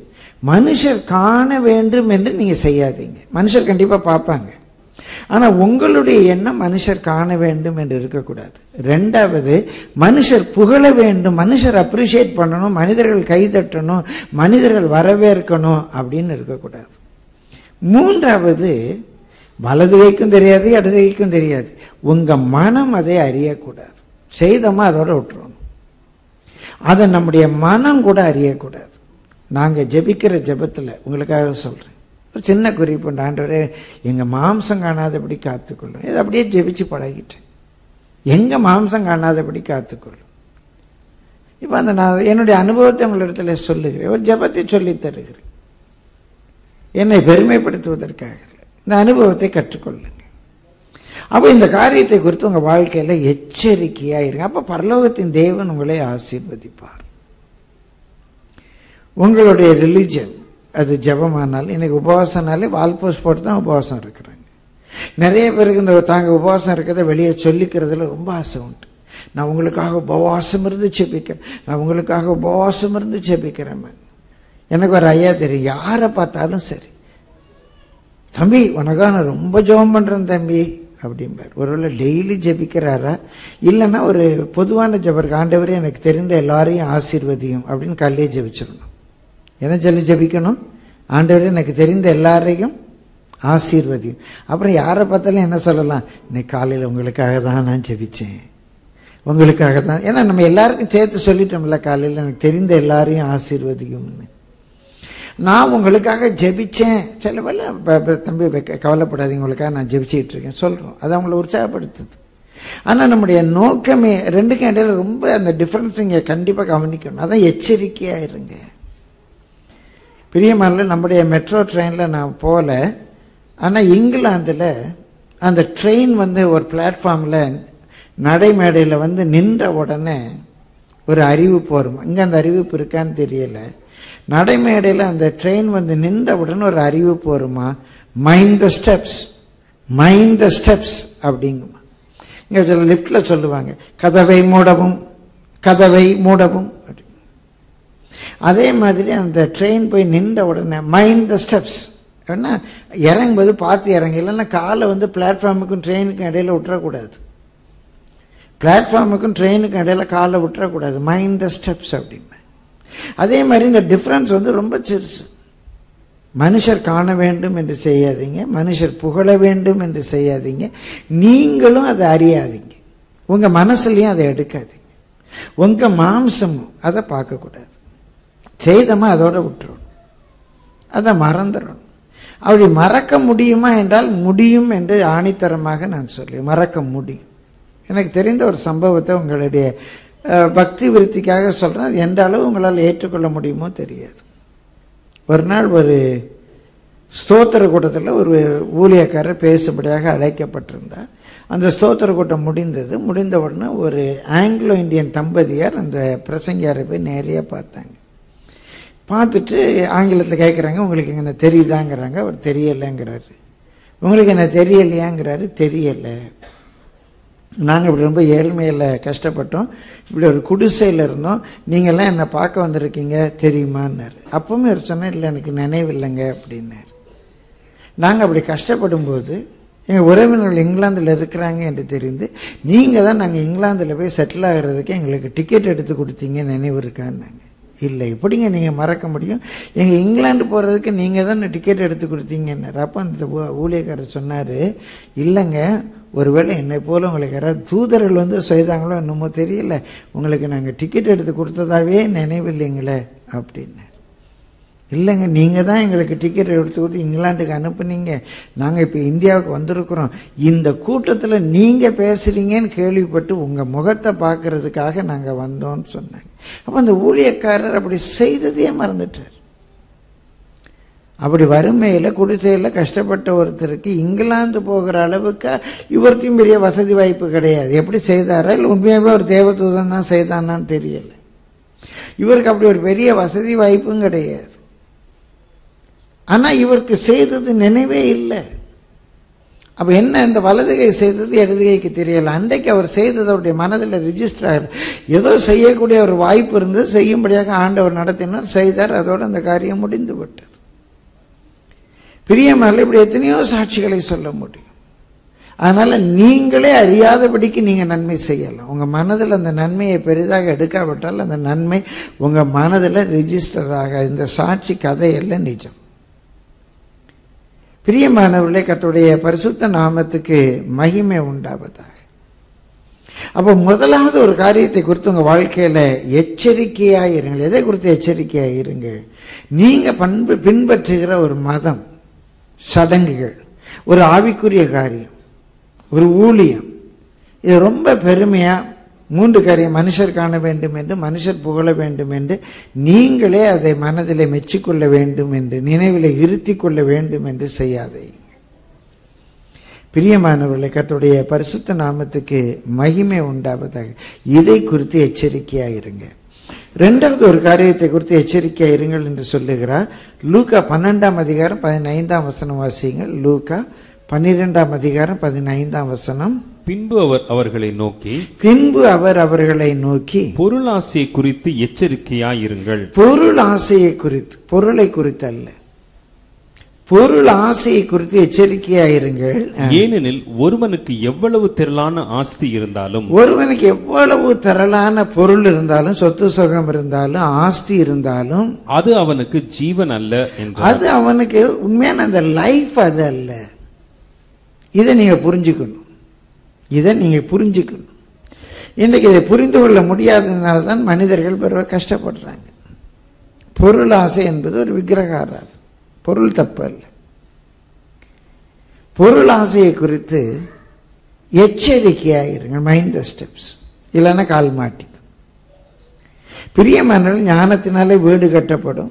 மனுஷர் காண வேண்டும் என்று நீங்க செய்யாதீங்க மனுஷர் கண்டிப்பா பார்ப்பாங்க ஆனா உங்களுடைய எண்ணம் மனுஷர் காண வேண்டும் என்று இருக்கக்கூடாது ரெண்டாவது மனுஷர் புகழ வேண்டும் மனுஷர் அப்ரிஷியேட் பண்ணணும் மனிதர்கள் கைதட்டணும் மனிதர்கள் வரவேற்கணும் அப்படின்னு இருக்கக்கூடாது மூன்றாவது வலது கைக்கும் தெரியாது இடது கைக்கும் தெரியாது உங்க மனம் அதை அறியக்கூடாது செய்தோமா அதோட விட்டுறணும் அதை நம்முடைய மனம் கூட அறியக்கூடாது நாங்க ஜெபிக்கிற ஜெபத்துல உங்களுக்காக சொல்றேன் ஒரு சின்ன குறிப்பு உண்டு. ஆண்டவரே எங்க மாம்சம் காணாதபடி காத்துக்கொள்ளும் இதை அப்படியே ஜெபிச்சு பழகிட்டேன் எங்க மாம்சம் காணாதபடி காத்துக்கொள்ளும் இப்ப அந்த நான் என்னுடைய அனுபவத்தை உங்களிடத்துல சொல்லுகிறேன் ஒரு ஜெபத்தை சொல்லித் தருகிறேன் என்னை பெருமைப்படுத்துவதற்காக இல்லை. இந்த அனுபவத்தை கற்றுக்கொள்ளுங்கள் அப்போ இந்த காரியத்தை குறித்து உங்க வாழ்க்கையில எச்சரிக்கையா இருங்க அப்ப பரலோகத்தின் தேவன் உங்களை ஆசீர்வதிப்பார் உங்களுடைய ரிலிஜன் அது ஜெபமானாலும் இன்னைக்கு உபவாசம்னாலே வால் போஸ்ட் போட்டு தான் உபவாசம் இருக்கிறாங்க நிறைய பேருக்கு இந்த தாங்க உபவாசம் இருக்கிறத வெளியே சொல்லிக்கிறதுல ரொம்ப ஆசை உண்டு நான் உங்களுக்காக உபவாசம் இருந்து செபிக்கிறேன் நான் உங்களுக்காக உபவாசம் இருந்து செபிக்கிறேன் எனக்கு ஒரு ஐயா தெரியும் யாரை பார்த்தாலும் சரி தம்பி உனக்காக நான் ரொம்ப ஜெபம் பண்றேன் தம்பி அப்படிம்பார் ஒருவேளை டெய்லி ஜெபிக்கிறாரா இல்லைன்னா ஒரு பொதுவான ஜெபருக்கு ஆண்டவரே எனக்கு தெரிந்த எல்லாரையும் ஆசீர்வதியும் அப்படின்னு கல்லே ஜெபிச்சிடணும் என்ன சொல்லி ஜெபிக்கணும் ஆண்டவரே எனக்கு தெரிந்த எல்லாரையும் ஆசீர்வதியும் அப்புறம் யாரை பார்த்தாலும் என்ன சொல்லலாம் இன்னைக்கு காலையில் உங்களுக்காக தான் நான் ஜெபிச்சேன் உங்களுக்காக தான் ஏன்னா நம்ம எல்லாருக்கும் சேர்த்து சொல்லிட்டோம்ல காலையில் எனக்கு தெரிந்த எல்லாரையும் ஆசீர்வதிக்கும்னு நான் உங்களுக்காக ஜெபிச்சேன் சில வேலை ப- ப- தம்பி வெக்க- கவலைப்படாதீங்க உங்களுக்காக நான் ஜெபிச்சிட்டு இருக்கேன் சொல்றோம் அது அவங்கள உற்சாகப்படுத்துது ஆனா நம்முடைய நோக்கமே ரெண்டுக்கும் இடையில ரொம்ப அந்த டிஃபரன்ஸ் இங்க கண்டிப்பா கவனிக்கணும் அதான் எச்சரிக்கையா இருங்க பிரியமான நம்முடைய மெட்ரோ ட்ரெயின்ல நான் போல ஆனா இங்கிலாந்துல அந்த ட்ரெயின் வந்து ஒரு பிளாட்ஃபார்ம்ல நடைமேடையில வந்து நின்ற உடனே ஒரு அறிவிப்பு வரும் இங்க அந்த அறிவிப்பு இருக்கான்னு தெரியல நடைமேடையில அந்த ட்ரெயின் வந்து நின்ற உடனே ஒரு அறிவிப்பு வருமா mind the steps mind the steps அப்படிங்குமா இங்க சில லிஃப்ட்ல சொல்லுவாங்க கதவை மூடவும் கதவை மூடவும் அப்படி அதே மாதிரி அந்த ட்ரெயின் போய் நின்ற உடனே மைண்ட் த ஸ்டெப்ஸ் ஏன்னா இறங்கும்போது பார்த்து இறங்க இல்லைன்னா காலை வந்து பிளாட்ஃபார்முக்கும் ட்ரெயினுக்கும் இடையில விட்டுறக்கூடாது பிளாட்ஃபார்முக்கும் ட்ரெயினுக்கும் இடையில காலை விட்டுறக்கூடாது மைண்ட் த ஸ்டெப்ஸ் அப்படின்னு அதே மாதிரி இந்த டிஃப்ரென்ஸ் வந்து ரொம்ப சிறுசு மனுஷர் காண வேண்டும் என்று செய்யாதீங்க மனுஷர் புகழ வேண்டும் என்று செய்யாதீங்க நீங்களும் அதை அறியாதீங்க உங்க மனசுலயும் அதை எடுக்காதீங்க உங்க மாம்சமும் அதை பார்க்கக்கூடாது செய்தமா அதோட விட்டுறணும் அதை மறந்துடணும் அப்படி மறக்க முடியுமா என்றால் முடியும் என்று ஆணித்தரமாக நான் சொல்லி மறக்க முடியும் எனக்கு தெரிந்த ஒரு சம்பவத்தை உங்களுடைய அஹ், பக்தி விருத்திக்காக சொல்றேன் அது எந்த அளவு உங்களால் ஏற்றுக்கொள்ள முடியுமோ தெரியாது ஒரு நாள் ஒரு ஸ்தோத்திர கூட்டத்தில் ஒரு ஊழியக்காரர் பேசும்படியாக அழைக்கப்பட்டிருந்தார் அந்த ஸ்தோத்திர கூட்டம் முடிந்தது முடிந்த உடனே ஒரு ஆங்கிலோ இந்தியன் தம்பதியார் அந்த பிரசங்கியாரை போய் நேரடியாக பார்த்தாங்க பார்த்துட்டு ஆங்கிலத்தில் கேட்குறாங்க உங்களுக்கு என்ன தெரியுதாங்கிறாங்க அவர் தெரியலைங்கிறாரு உங்களுக்கு என்ன தெரியலையாங்கிறாரு தெரியலை நாங்கள் இப்படி ரொம்ப ஏழ்மையில் கஷ்டப்பட்டோம் இப்படி ஒரு குடிசையில் இருந்தோம் நீங்கள்லாம் என்னை பார்க்க வந்திருக்கீங்க தெரியுமான்னாரு அப்பவுமே அவர் சொன்னேன் இல்லை எனக்கு நினைவில்லைங்க அப்படின்னாரு நாங்கள் அப்படி கஷ்டப்படும் போது எங்கள் உறவினர்கள் இங்கிலாந்தில் இருக்கிறாங்க என்று தெரிந்து நீங்கள் தான் நாங்கள் இங்கிலாந்தில் போய் செட்டில் ஆகிறதுக்கு எங்களுக்கு டிக்கெட் எடுத்து கொடுத்தீங்க நினைவு இருக்கான்னாங்க இல்லை எப்படிங்க நீங்கள் மறக்க முடியும் எங்கள் இங்கிலாந்து போகிறதுக்கு நீங்கள் தான் டிக்கெட் எடுத்து கொடுத்தீங்கன்னாரு அப்போ அந்த ஊ- ஊழியக்காரர் சொன்னார் இல்லைங்க ஒருவேளை என்னை போல உங்களுக்கு யாராவது தூதர்கள் வந்து செய்தாங்களோ என்னமோ தெரியல உங்களுக்கு நாங்கள் டிக்கெட் எடுத்து கொடுத்ததாவே நினைவில்லைங்களே அப்படின்னாரு இல்லைங்க நீங்கள் தான் எங்களுக்கு டிக்கெட் எடுத்து கொடுத்து இங்கிலாந்துக்கு அனுப்புனீங்க நாங்கள் இப்போ இந்தியாவுக்கு வந்திருக்கிறோம் இந்த கூட்டத்தில் நீங்கள் பேசுகிறீங்கன்னு கேள்விப்பட்டு உங்கள் முகத்தை பார்க்கறதுக்காக நாங்கள் வந்தோம்னு சொன்னாங்க அப்போ அந்த ஊழியக்காரர் அப்படி செய்ததையே மறந்துட்டார் அப்படி வறுமையில் குடிசையில் கஷ்டப்பட்ட ஒருத்தருக்கு இங்கிலாந்து போகிற அளவுக்கு இவருக்கும் பெரிய வசதி வாய்ப்பு கிடையாது எப்படி செய்தாரா இல்லை உண்மையாகவே ஒரு தேவதூதன் தான் செய்தானான்னு தெரியல இவருக்கு அப்படி ஒரு பெரிய வசதி வாய்ப்பும் கிடையாது ஆனா இவருக்கு செய்தது நினைவே இல்லை அப்ப என்ன இந்த வலது கை செய்தது இடது கைக்கு தெரியல அன்றைக்கு அவர் செய்தது அவருடைய மனதில் ரிஜிஸ்டர் ஆகல ஏதோ செய்யக்கூடிய ஒரு வாய்ப்பு இருந்தது செய்யும்படியாக ஆண்டவர் நடத்தினார் செய்தார் அதோடு அந்த காரியம் முடிந்து விட்டது பிரியமான இப்படி எத்தனையோ சாட்சிகளை சொல்ல முடியும் அதனால நீங்களே அறியாதபடிக்கு நீங்க நன்மை செய்யலாம் உங்க மனதில் அந்த நன்மையை பெரிதாக எடுக்காவிட்டால் அந்த நன்மை உங்க மனதில் ரிஜிஸ்டர் ஆக இந்த சாட்சி கதையெல்லாம் நிஜம் பிரியமானவர்களே கர்த்தருடைய பரிசுத்த நாமத்துக்கு மகிமை உண்டாவதாக அப்போ முதலாவது ஒரு காரியத்தை குறித்து உங்க வாழ்க்கையில எச்சரிக்கையா இருங்கள் எதை குறித்து எச்சரிக்கையா இருங்கள் நீங்க பண்பு பின்பற்றுகிற ஒரு மதம் சடங்குகள் ஒரு ஆவிக்குரிய காரியம் ஒரு ஊழியம் இது ரொம்ப பெருமையா மூன்று காரியம் மனுஷர் காண வேண்டும் என்று மனுஷர் புகழ வேண்டும் என்று நீங்களே அதை மனதிலே மெச்சிக்கொள்ள வேண்டும் என்று நினைவிலே இருத்தி கொள்ள வேண்டும் என்று செய்யாதே பிரியமானவர்களை கர்த்தருடைய பரிசுத்த நாமத்துக்கு மகிமை உண்டாவதாக இதை குறித்து எச்சரிக்கையா இருங்க ரெண்டாவது ஒரு காரியத்தை குறித்து எச்சரிக்கையா இருங்கள் என்று சொல்லுகிறார் லூக்கா பன்னெண்டாம் அதிகாரம் பதினைந்தாம் வசனம் வாசியுங்கள் லூக்கா பன்னிரெண்டாம் அதிகாரம் பதினைந்தாம் வசனம் பின்பு அவர் அவர்களை நோக்கி பின்பு அவர் அவர்களை நோக்கி பொருளாசையை குறித்து எச்சரிக்கையாயிருங்கள் பொருள் ஆசையை குறித்து பொருளை குறித்து அல்ல பொருள் ஆசையை குறித்து எச்சரிக்கையாயிருங்கள் ஏனெனில் ஒருவனுக்கு எவ்வளவு திரளான ஆஸ்தி இருந்தாலும் ஒருவனுக்கு எவ்வளவு திரளான பொருள் இருந்தாலும் சொத்து சுகம் இருந்தாலும் ஆஸ்தி இருந்தாலும் அது அவனுக்கு ஜீவன் அல்ல என்றார் அது அவனுக்கு உண்மையான அந்த லைஃப் அது அல்ல இதை நீங்க புரிஞ்சுக்கணும் இதை நீங்க புரிஞ்சுக்கணும் இன்றைக்கு இதை புரிந்து கொள்ள முடியாததுனால தான் மனிதர்கள் பிறகு கஷ்டப்படுறாங்க பொருள் ஆசை என்பது ஒரு விக்கிரக ஆராதனை பொருள் தப்பு அல்ல பொருள் ஆசையை குறித்து எச்சரிக்கையாயிருங்கள் மைண்ட் த ஸ்டெப்ஸ் இல்லைன்னா கால் மாட்டிக்கும் பிரியமானவர்கள் ஞானத்தினாலே வீடு கட்டப்படும்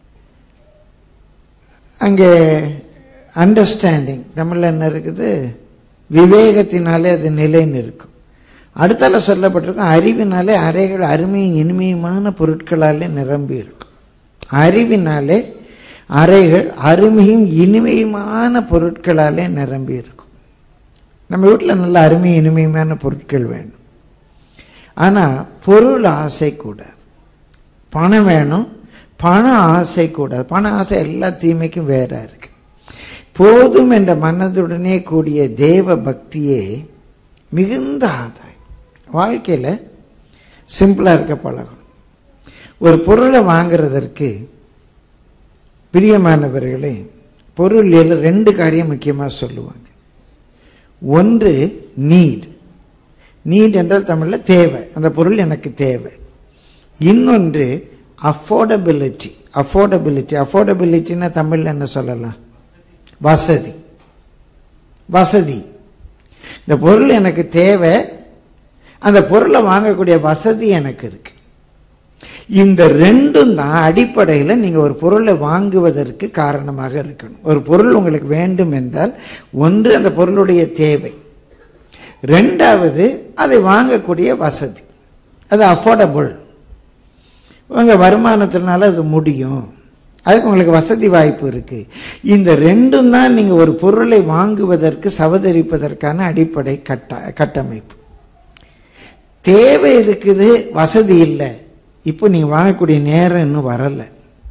அங்கே அண்டர்ஸ்டாண்டிங் தமிழ்ல என்ன இருக்குது விவேகத்தினாலே அது நிலைன்னு இருக்கும் அடுத்தால சொல்லப்பட்டிருக்கும் அறிவினாலே அறைகள் அருமையும் இனிமையுமான பொருட்களாலே நிரம்பி இருக்கும் அறிவினாலே அறைகள் அருமையும் இனிமையுமான பொருட்களாலே நிரம்பி இருக்கும் நம்ம வீட்டில் நல்ல அருமையும் இனிமையுமான பொருட்கள் வேணும் ஆனா பொருள் ஆசை கூடாது பணம் வேணும் பண ஆசை கூடாது பண ஆசை எல்லா தீமைக்கும் வேற இருக்கு போதும் என்ற மனதுடனே கூடிய தேவ பக்தியே மிகுந்த ஆதாயம் வாழ்க்கையில சிம்பிளா இருக்க பழகணும் ஒரு பொருளை வாங்குறதற்கு பிரியமானவர்களே பொருளில் ரெண்டு காரியம் முக்கியமா சொல்லுவாங்க ஒன்று நீட் நீட் என்றால் தமிழ்ல தேவை அந்த பொருள் எனக்கு தேவை இன்னொன்று அஃபோர்டபிலிட்டி அஃபோர்டபிலிட்டி அஃபோர்டபிலிட்டின்னா தமிழ்ல என்ன சொல்லலாம் வசதி வசதி இந்த பொருள் எனக்கு தேவை அந்த பொருளை வாங்கக்கூடிய வசதி எனக்கு இருக்கு இந்த ரெண்டும் தான் அடிப்படையில் நீங்க ஒரு பொருளை வாங்குவதற்கு காரணமாக இருக்கணும் ஒரு பொருள் உங்களுக்கு வேண்டும் என்றால் ஒன்று அந்த பொருளுடைய தேவை ரெண்டாவது அதை வாங்கக்கூடிய வசதி அது அஃபோர்டபுள் உங்க வருமானத்தினால அது முடியும் அதுக்கு உங்களுக்கு வசதி வாய்ப்பு இருக்கு இந்த ரெண்டும் தான் நீங்க ஒரு பொருளை வாங்குவதற்கு சவதரிப்பதற்கான அடிப்படை கட்ட கட்டமைப்பு தேவை இருக்குது வசதி இல்லை இப்போ நீங்க வாங்கக்கூடிய நேரம் இன்னும் வரல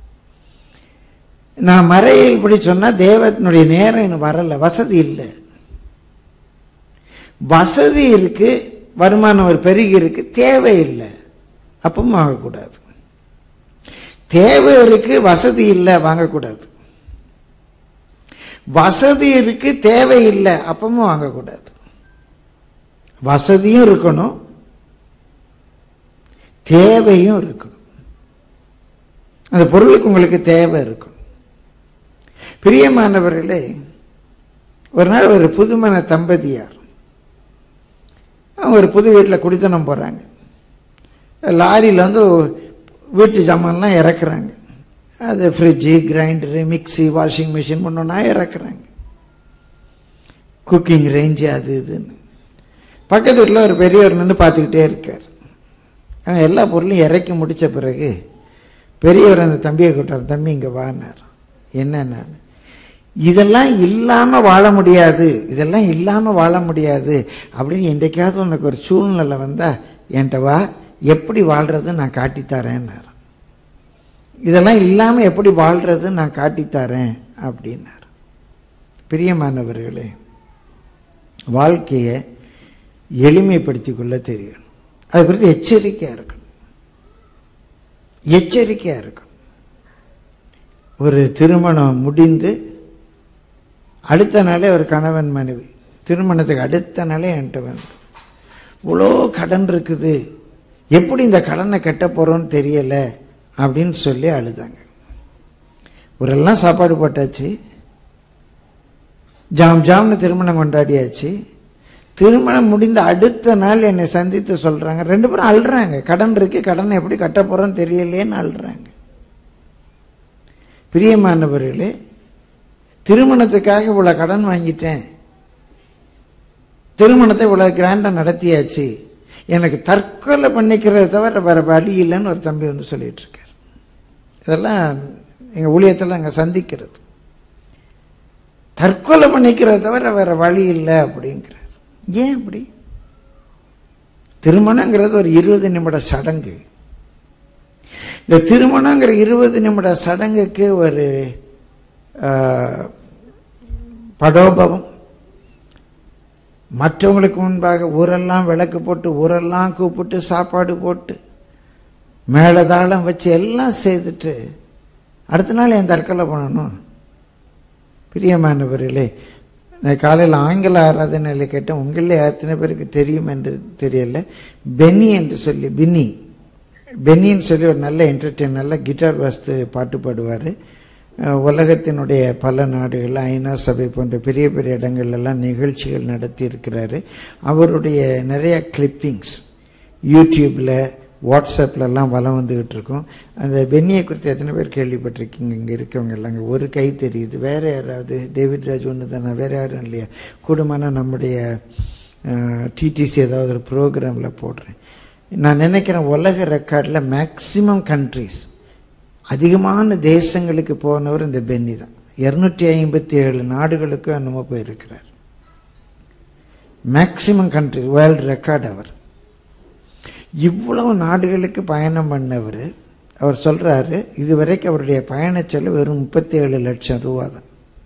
நான் மறையில் இப்படி சொன்னா தேவத்தினுடைய நேரம் இன்னும் வரல வசதி இல்லை வசதி இருக்கு வருமானம் ஒரு பெருகி இருக்கு தேவை இல்லை அப்பவும் வாங்கக்கூடாது தேவை இருக்கு வசதி இல்லை வாங்கக்கூடாது வசதி இருக்கு தேவை இல்லை அப்பவும் வாங்கக்கூடாது வசதியும் இருக்கணும் தேவையும் இருக்கணும் அந்த பொருளுக்கு உங்களுக்கு தேவை இருக்கணும் பிரியமானவர்களே ஒரு நாள் ஒரு புதுமண தம்பதியார் அவங்க ஒரு புது வீட்டில் குடித்தனம் போகிறாங்க லாரியில் வந்து வீட்டு சாமான்லாம் இறக்குறாங்க அது fridge grinder mixie washing machine பண்ணோன்னா இறக்குறாங்க குக்கிங் ரேஞ்சு அது இதுன்னு பக்கத்து வீட்டில் ஒரு பெரியவர் நின்று பார்த்துக்கிட்டே இருக்கார் அவன் எல்லா பொருளையும் இறக்கி முடித்த பிறகு பெரியவர் அந்த தம்பியை கூட்டார் தம்பி இங்கே வானார் என்னன்னார் இதெல்லாம் இல்லாம வாழ முடியாது இதெல்லாம் இல்லாம வாழ முடியாது அப்படின்னு என்றைக்காவது உனக்கு ஒரு சூழ்நிலை வந்தா என்கிட்ட வா எப்படி வாழ்றது நான் காட்டித்தரேன்னார் இதெல்லாம் இல்லாம எப்படி வாழ்றது நான் காட்டித்தரேன் அப்படின்னார் பிரியமானவர்களே வாழ்க்கையை எளிமைப்படுத்திக் கொள்ள தெரியணும் அது குறித்து எச்சரிக்கையா இருக்கணும் எச்சரிக்கையா இருக்கணும் ஒரு திருமணம் முடிந்து அடுத்த நாளே ஒரு கணவன் மனைவி திருமணத்துக்கு அடுத்த நாளே என்கிட்ட வந்து இவ்வளோ கடன் இருக்குது எப்படி இந்த கடனை கட்ட போறோம்னு தெரியல அப்படின்னு சொல்லி அழுதாங்க ஊரெல்லாம் சாப்பாடு போட்டாச்சு ஜாம் ஜாம்னு திருமணம் கொண்டாடியாச்சு திருமணம் முடிந்த அடுத்த நாள் என்னை சந்தித்து சொல்றாங்க ரெண்டு பேரும் அழுறாங்க கடன் இருக்கு கடனை எப்படி கட்ட போறோம்னு தெரியலையேன்னு அழுறாங்க பிரியமானவர்களே திருமணத்துக்காக இவ்வளவு கடன் வாங்கிட்டேன் திருமணத்தை இவ்வளவு கிராண்டா நடத்தியாச்சு எனக்கு தற்கொலை பண்ணிக்கிறத தவிர வேற வழி இல்லைன்னு ஒரு தம்பி வந்து சொல்லிட்டு இருக்காரு இதெல்லாம் எங்க ஊழியத்தில் அங்க சந்திக்கிறது தற்கொலை பண்ணிக்கிறத தவிர வேற வழி இல்லை அப்படிங்கிறார் ஏன் அப்படி திருமணங்கிறது ஒரு இருபது நிமிட சடங்கு இந்த திருமணங்கிற இருபது நிமிட சடங்குக்கு ஒரு ஆஹ், படோபவம் மற்றவங்களுக்கு முன்பாக ஊரெல்லாம் விளக்கு போட்டு ஊரெல்லாம் கூப்பிட்டு சாப்பாடு போட்டு மேலதாளம் வச்சு எல்லாம் செய்துட்டு அடுத்த நாள் என் தற்கொலை பண்ணணும் பிரியமானவர்களே நான் காலையில் ஆங்கில ஆராதனையில் கேட்டேன் உங்களே எத்தனை பேருக்கு தெரியும் என்று தெரியல பென்னி என்று சொல்லி பின்னி பென்னின்னு சொல்லி ஒரு நல்ல என்டர்டெயின் நல்ல கிட்டார் வாசித்து பாட்டு பாடுவார் உலகத்தினுடைய பல நாடுகள் ஐநா சபை போன்ற பெரிய பெரிய இடங்கள்ல எல்லாம் நிகழ்ச்சிகள் நடத்தி இருக்கிறாரு அவருடைய நிறைய கிளிப்பிங்ஸ் யூடியூப்பில் வாட்ஸ்அப்ல எல்லாம் வலம் வந்துகிட்டு இருக்கோம் அந்த பென்னியை குறித்து எத்தனை பேர் கேள்விப்பட்டிருக்கீங்க இங்கே இருக்கவங்க எல்லாம் அங்கே ஒரு கை தெரியுது வேற யாராவது டேவிட் ராஜ் ஒன்று தானே வேற யாரும் இல்லையா கூடுமான நம்முடைய டிடிசி ஏதாவது ஒரு ப்ரோக்ராமில் போடுறேன் நான் நினைக்கிறேன் உலக ரெக்கார்டில் மேக்சிமம் கண்ட்ரிஸ் அதிகமான தேசங்களுக்கு போனவர் இந்த பென்னி தான் இருநூற்றி ஐம்பத்தி ஏழு நாடுகளுக்கு என்னமோ போயிருக்கிறார் மேக்சிமம் கண்ட்ரி வேர்ல்டு ரெக்கார்ட் அவர் இவ்வளவு நாடுகளுக்கு பயணம் பண்ணவர் அவர் சொல்றாரு இதுவரைக்கும் அவருடைய பயணச் செலவு வெறும் முப்பத்தி ஏழு லட்சம் ரூபா தான்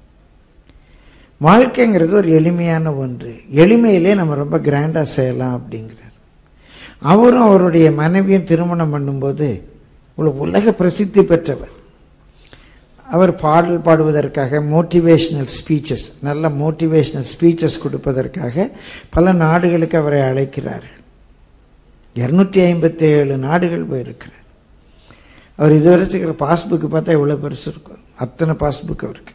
வாழ்க்கைங்கிறது ஒரு எளிமையான ஒன்று எளிமையிலே நம்ம ரொம்ப கிராண்டா செய்யலாம் அப்படிங்கிறார் அவரும் அவருடைய மனைவியும் திருமணம் பண்ணும்போது இவ்வளவு உலக பிரசித்தி பெற்றவர் அவர் பாடல் பாடுவதற்காக மோட்டிவேஷனல் ஸ்பீச்சஸ் நல்ல மோட்டிவேஷனல் ஸ்பீச்சஸ் கொடுப்பதற்காக பல நாடுகளுக்கு அவரை அழைக்கிறார்கள் இருநூத்தி ஐம்பத்தி ஏழு நாடுகள் போயிருக்கிறார் அவர் இதுவரை வச்சுக்கிற பாஸ்புக் பார்த்தா எவ்வளவு பெருசு இருக்கும் அத்தனை பாஸ்புக் அவருக்கு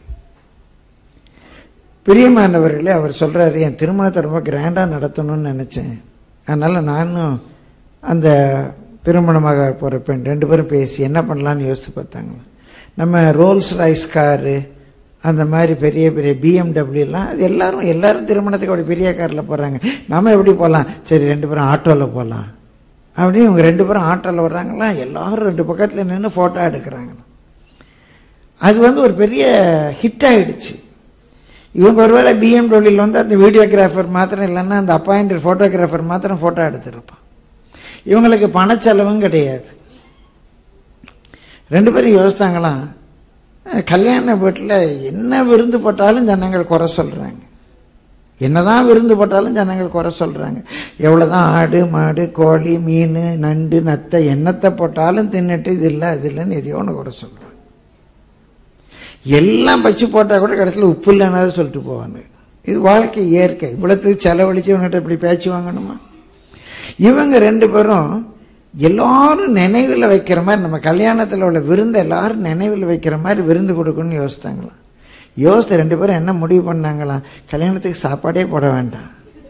பிரியமானவர்களே அவர் சொல்றாரு என் திருமணத்தை ரொம்ப கிராண்டா நடத்தணும்னு நினைச்சேன் அதனால நானும் அந்த திருமணமாக போற பெண் ரெண்டு பேரும் பேசி என்ன பண்ணலாம்னு யோசித்து பார்த்தாங்க நம்ம ரோல்ஸ் ராய்ஸ் காரு அந்த மாதிரி பெரிய பெரிய பிஎம்டபிள்யூலாம் அது எல்லாரும் எல்லாரும் திருமணத்துக்கு அப்படி பெரிய காரில் போகிறாங்க நாம எப்படி போகலாம் சரி ரெண்டு பேரும் ஆட்டோவில் போகலாம் அப்படின்னு இவங்க ரெண்டு பேரும் ஆட்டோவில் வர்றாங்களா எல்லாரும் ரெண்டு பக்கத்தில் நின்று ஃபோட்டோ எடுக்கிறாங்க அது வந்து ஒரு பெரிய ஹிட் ஆயிடுச்சு இவங்க ஒருவேளை பிஎம்டபிள்யூல வந்து அந்த வீடியோகிராஃபர் மாத்திரம் இல்லைன்னா அந்த அப்பாயிண்டட் ஃபோட்டோகிராஃபர் மாத்திரம் ஃபோட்டோ எடுத்திருப்பான் இவங்களுக்கு பணச்செலவும் கிடையாது ரெண்டு பேரும் யோசித்தாங்களாம் அஹ், கல்யாண வீட்டில் என்ன விருந்து போட்டாலும் ஜனங்கள் குறை சொல்றாங்க என்னதான் விருந்து போட்டாலும் ஜனங்கள் குறை சொல்றாங்க எவ்வளவுதான் ஆடு மாடு கோழி மீன் நண்டு நத்தை என்னத்தை போட்டாலும் தின்னுட்டு இது இல்லை அது இல்லைன்னு எதையோ ஒன்று குறை சொல்றாங்க எல்லாம் பச்சு போட்டா கூட கடைசியில் உப்பு இல்லைனாலும் சொல்லிட்டு போவாங்க இது வாழ்க்கை இயற்கை இவ்வளவுக்கு செலவழிச்சு இவங்ககிட்ட இப்படி பேச்சு வாங்கணுமா இவங்க ரெண்டு பேரும் எல்லாரும் நினைவில் வைக்கிற மாதிரி நம்ம கல்யாணத்தில் உள்ள விருந்து எல்லாரும் நினைவில் வைக்கிற மாதிரி விருந்து கொடுக்கணும்னு யோசித்தாங்களாம் யோசித்து ரெண்டு பேரும் என்ன முடிவு பண்ணாங்களாம் கல்யாணத்துக்கு சாப்பாடே போட வேண்டாம்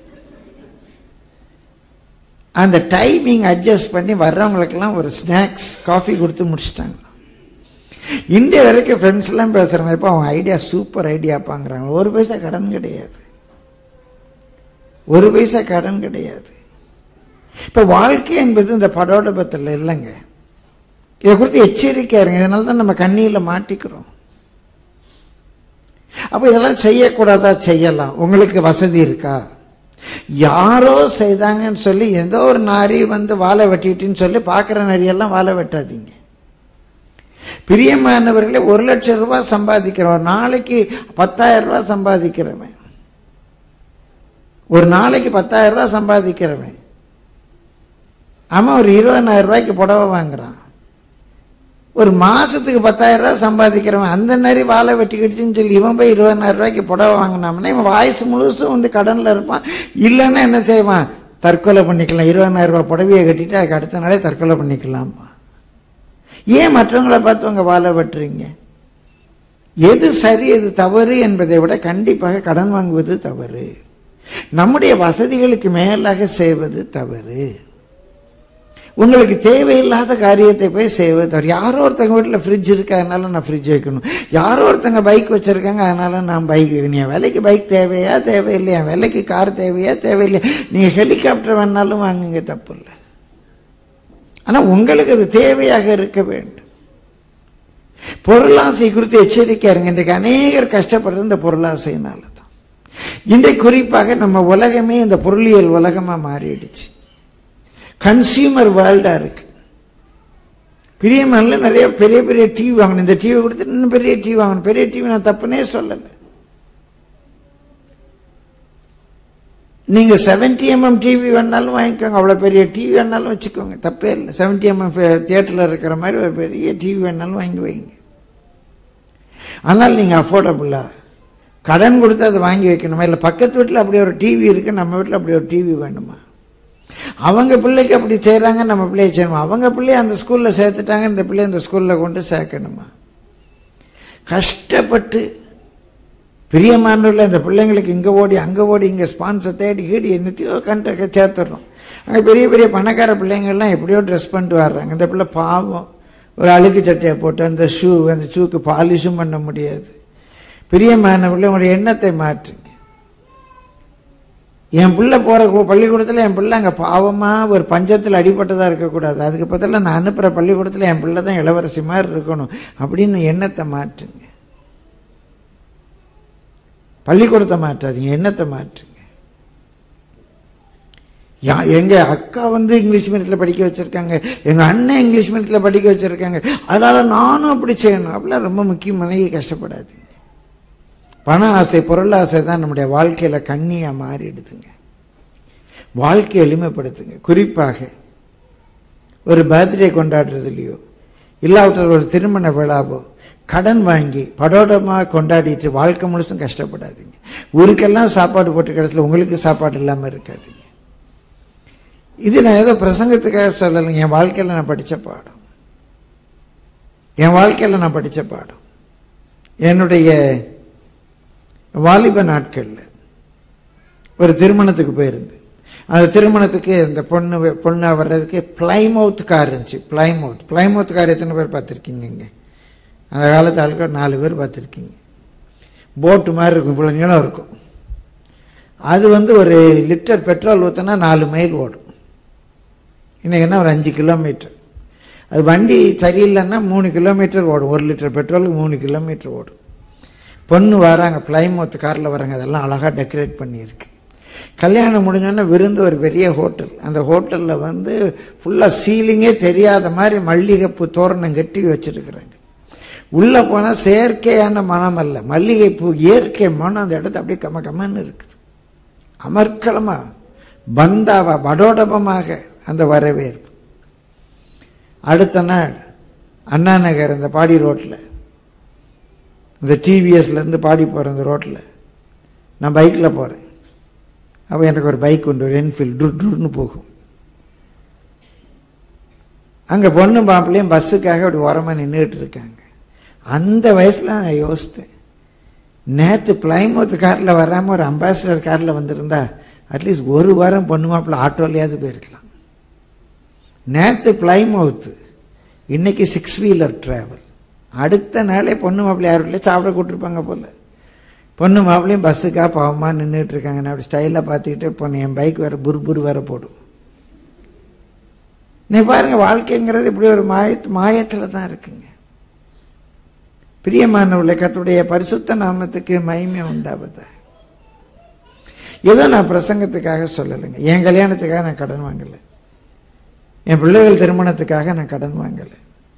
அந்த டைமிங் அட்ஜஸ்ட் பண்ணி வர்றவங்களுக்கெல்லாம் ஒரு ஸ்நாக்ஸ் காஃபி கொடுத்து முடிச்சிட்டாங்க இந்திய வரைக்கும் ஃப்ரெண்ட்ஸ் எல்லாம் பேசுறாங்க இப்போ அவன் ஐடியா சூப்பர் ஐடியாப்பாங்கிறாங்க ஒரு பைசா கடன் கிடையாது ஒரு பைசா கடன் கிடையாது இப்ப வாழ்க்கை என்பது இந்த படோடபத்தில் இல்லைங்க இதை குறித்து எச்சரிக்கையா இருங்க இதனால தான் நம்ம கண்ணியில மாட்டிக்கிறோம் அப்ப இதெல்லாம் செய்யக்கூடாதா செய்யலாம் உங்களுக்கு வசதி இருக்கா யாரோ செய்தாங்கன்னு சொல்லி ஏதோ ஒரு நாரி வந்து வாழை வெட்டிட்டுன்னு சொல்லி பார்க்குற நரியெல்லாம் வாழை வெட்டாதீங்க பிரியமானவர்களே ஒரு லட்சம் ரூபாய் சம்பாதிக்கிறவன் நாளைக்கு பத்தாயிரம் ரூபாய் சம்பாதிக்கிறவன் ஒரு நாளைக்கு பத்தாயிரம் ரூபாய் சம்பாதிக்கிறவன் அவன் ஒரு இருபதாயிரம் ரூபாய்க்கு புடவை வாங்குறான் ஒரு மாசத்துக்கு பத்தாயிரம் ரூபாய் சம்பாதிக்கிறவன் அந்த மாதிரி வாழை வெட்டிக்கிடுச்சுன்னு சொல்லி இவன் போய் இருபதாயிரம் ரூபாய்க்கு புடவை வாங்கினாம்னா இவன் வயசு முழுசும் வந்து கடன்ல இருப்பான் இல்லைன்னா என்ன செய்வான் தற்கொலை பண்ணிக்கலாம் இருபதாயிரம் ரூபாய் புடவையை கட்டிட்டு அதுக்கு அடுத்த நாளே தற்கொலை பண்ணிக்கலாமா ஏன் மற்றவங்களை பார்த்து உங்க வாழை வெட்டுறீங்க எது சரி எது தவறு என்பதை விட கண்டிப்பாக கடன் வாங்குவது தவறு நம்முடைய வசதிகளுக்கு மேலாக செய்வது தவறு உங்களுக்கு தேவையில்லாத காரியத்தை போய் செய்வது தவறு யாரோ ஒருத்தங்க வீட்டில் ஃப்ரிட்ஜ் இருக்கு அதனால நான் ஃப்ரிட்ஜ் வைக்கணும் யாரோ ஒருத்தங்க பைக் வச்சிருக்காங்க அதனால நான் பைக் வைக்கணும் என் வேலைக்கு பைக் தேவையா தேவையில்லையா என் வேலைக்கு கார் தேவையா தேவையில்லையா நீங்கள் ஹெலிகாப்டர் வேணாலும் வாங்குங்க தப்பு இல்லை ஆனால் உங்களுக்கு அது தேவையாக இருக்க வேண்டும் பொருளாசை குறித்து எச்சரிக்கையா இருங்க இன்றைக்கு அநேகர் கஷ்டப்படுறது இந்த பொருளாசையினால தான் இன்றைக்கு குறிப்பாக நம்ம உலகமே இந்த பொருளியல் உலகமா மாறிடுச்சு கன்சியூமர் வேர்ல்டா இருக்கு பிரியமான நிறைய பெரிய பெரிய டிவி வாங்கணும் இந்த டிவி கொடுத்து இன்னும் பெரிய டிவி வாங்கணும் பெரிய டிவி நான் தப்புனே சொல்லலை நீங்க செவன்டி எம்எம் டிவி வேணாலும் வாங்கிக்கோங்க அவ்வளவு பெரிய டிவி வேணாலும் வச்சுக்கோங்க தப்பே இல்லை செவன்டி எம்எம் தியேட்டர்ல இருக்கிற மாதிரி ஒரு பெரிய டிவி வேணாலும் வாங்கி வைங்க ஆனால் நீங்க அஃபோர்டபுளா கடன் கொடுத்து அதை வாங்கி வைக்கணுமா இல்லை பக்கத்து வீட்டில் அப்படி ஒரு டிவி இருக்கு நம்ம வீட்டில் அப்படி ஒரு டிவி வேணுமா அவங்க பிள்ளைக்கு அப்படி செய்கிறாங்க நம்ம பிள்ளைய செய்யணுமா அவங்க பிள்ளைய அந்த ஸ்கூலில் சேர்த்துட்டாங்க இந்த பிள்ளைய அந்த ஸ்கூலில் கொண்டு சேர்க்கணுமா கஷ்டப்பட்டு பிரியமானவர்கள் அந்த பிள்ளைங்களுக்கு இங்கே ஓடி அங்கே ஓடி இங்கே ஸ்பான்சர் தேடி கீடி என்னத்தையோ கண்ட சேர்த்துடுறோம் அங்கே பெரிய பெரிய பணக்கார பிள்ளைங்கள்லாம் எப்படியோ ட்ரெஸ் பண்ணிட்டு வர்றாங்க இந்த பிள்ளை பாவம் ஒரு அழுக்கு சட்டையை போட்டு அந்த ஷூ அந்த ஷூக்கு பாலிஷும் பண்ண முடியாது பிரியமானவர்களே உங்களுடைய எண்ணத்தை மாற்றுங்க என் பிள்ளை போகிற பள்ளிக்கூடத்தில் என் பிள்ளை அங்கே பாவமாக ஒரு பஞ்சத்தில் அடிபட்டதாக இருக்கக்கூடாது அதுக்கு பதிலாக நான் அனுப்புகிற பள்ளிக்கூடத்தில் என் பிள்ளை தான் இளவரசி மாதிரி இருக்கணும் அப்படின்னு எண்ணத்தை மாற்றுங்க பள்ளிக்கூடத்தை மாற்றாதீங்க எண்ணத்தை மாற்றுங்க யா எங்க அக்கா வந்து இங்கிலீஷ் மீடியத்தில் படிக்க வச்சிருக்காங்க எங்க அண்ணன் இங்கிலீஷ் மீடியத்தில் படிக்க வச்சிருக்காங்க அதனால நானும் அப்படி செய்யணும் அப்படிலாம் ரொம்ப முக்கியமான கஷ்டப்படாதீங்க பண ஆசை பொருள் ஆசை தான் நம்முடைய வாழ்க்கையில கண்ணியா மாறிடுதுங்க வாழ்க்கையை எளிமைப்படுத்துங்க குறிப்பாக ஒரு பர்த்டே கொண்டாடுறதுலையோ இல்லாவிட்டால் ஒரு திருமண விழாவோ கடன் வாங்கி படோடமாக கொண்டாடிட்டு வாழ்க்கை முழுசும் கஷ்டப்படாதீங்க ஊருக்கெல்லாம் சாப்பாடு போட்டு கிடத்துல உங்களுக்கு சாப்பாடு இல்லாமல் இருக்காதீங்க இது நான் ஏதோ பிரசங்கத்துக்காக சொல்லலைங்க என் வாழ்க்கையில் நான் படித்த பாடம் என் வாழ்க்கையில் நான் படித்த பாடம் என்னுடைய வாலிப நாட்களில் ஒரு திருமணத்துக்கு போயிருந்து அந்த திருமணத்துக்கு இந்த பொண்ணு பொண்ணா வர்றதுக்கு பிளைமவுத் கார் இருந்துச்சு பிளைமவுத் பிளைமவுத் கார் எத்தனை பேர் பார்த்துருக்கீங்க இங்கே அந்த காலத்து ஆளுக்கு ஒரு நாலு பேர் பார்த்துருக்கீங்க போட்டு மாதிரி இருக்கும் இவ்வளோ நீளம் இருக்கும் அது வந்து ஒரு லிட்டர் பெட்ரோல் ஊற்றினா நாலு மைல் ஓடும் இன்னைக்கு என்ன ஒரு அஞ்சு கிலோமீட்டர் அது வண்டி சரியில்லைன்னா மூணு கிலோமீட்டர் ஓடும் ஒரு லிட்டர் பெட்ரோலுக்கு மூணு கிலோமீட்டர் ஓடும் பொண்ணு வராங்க பிளைமவுத் காரில் வராங்க அதெல்லாம் அழகாக டெக்கரேட் பண்ணியிருக்கு கல்யாணம் முடிஞ்சோன்னே விருந்து ஒரு பெரிய ஹோட்டல் அந்த ஹோட்டலில் வந்து ஃபுல்லாக சீலிங்கே தெரியாத மாதிரி மல்லிகைப்பூ தோரணம் கட்டி வச்சிருக்கிறாங்க உள்ளே போனால் செயற்கையான மனம் அல்ல மல்லிகைப்பூ இயற்கை மனம் அந்த இடத்து அப்படியே கம கமன்னு இருக்குது அமர்க்களமா பந்தாவா படோடபமாக அந்த வரவேற்பு அடுத்த நாள் அண்ணா நகர் அந்த பாடி ரோட்டில் இந்த டிவிஎஸ்லேருந்து பாடி போகிற அந்த ரோட்டில் நான் பைக்கில் போகிறேன் அப்போ எனக்கு ஒரு பைக் உண்டு ஒரு என்ஃபீல்டு டுர் டுர்னு போகும் அங்கே பொண்ணு மாப்பிள்ளையும் பஸ்ஸுக்காக அப்படி ஓரமாக நின்றுட்டு இருக்காங்க அந்த வயசில் நான் யோசித்தேன் நேற்று பிளைமவுத் காரில் வராமல் ஒரு அம்பாசிடர் காரில் வந்திருந்தா அட்லீஸ்ட் ஒரு வாரம் பொண்ணு மாப்பிள்ளை ஆட்டோலையாவது போயிருக்கலாம் நேற்று பிளைமவுத்து இன்னைக்கு சிக்ஸ் வீலர் டிராவல் அடுத்த நாளே பொண்ணு மாப்பிள்ளை யாரும் சாப்பிட கூட்டிருப்பாங்க போல பொண்ணு மாப்பிள்ளையும் பஸ்ஸுக்காக பாவமாக நின்றுட்டு இருக்காங்க நான் அப்படி ஸ்டைலாக பார்த்துக்கிட்டே போனேன் என் பைக் வேற புர்புர் வேற போடும் நீ பாருங்க வாழ்க்கைங்கிறது இப்படி ஒரு மாய மாயத்தில் தான் இருக்குங்க பிரியமானவர்களே கர்த்தருடைய பரிசுத்த நாமத்துக்கு மகிமை உண்டாவதா ஏதோ நான் பிரசங்கத்துக்காக சொல்லலைங்க என் கல்யாணத்துக்காக நான் கடன் வாங்கலை என் பிள்ளைகள் திருமணத்துக்காக நான் கடன் வாங்கலை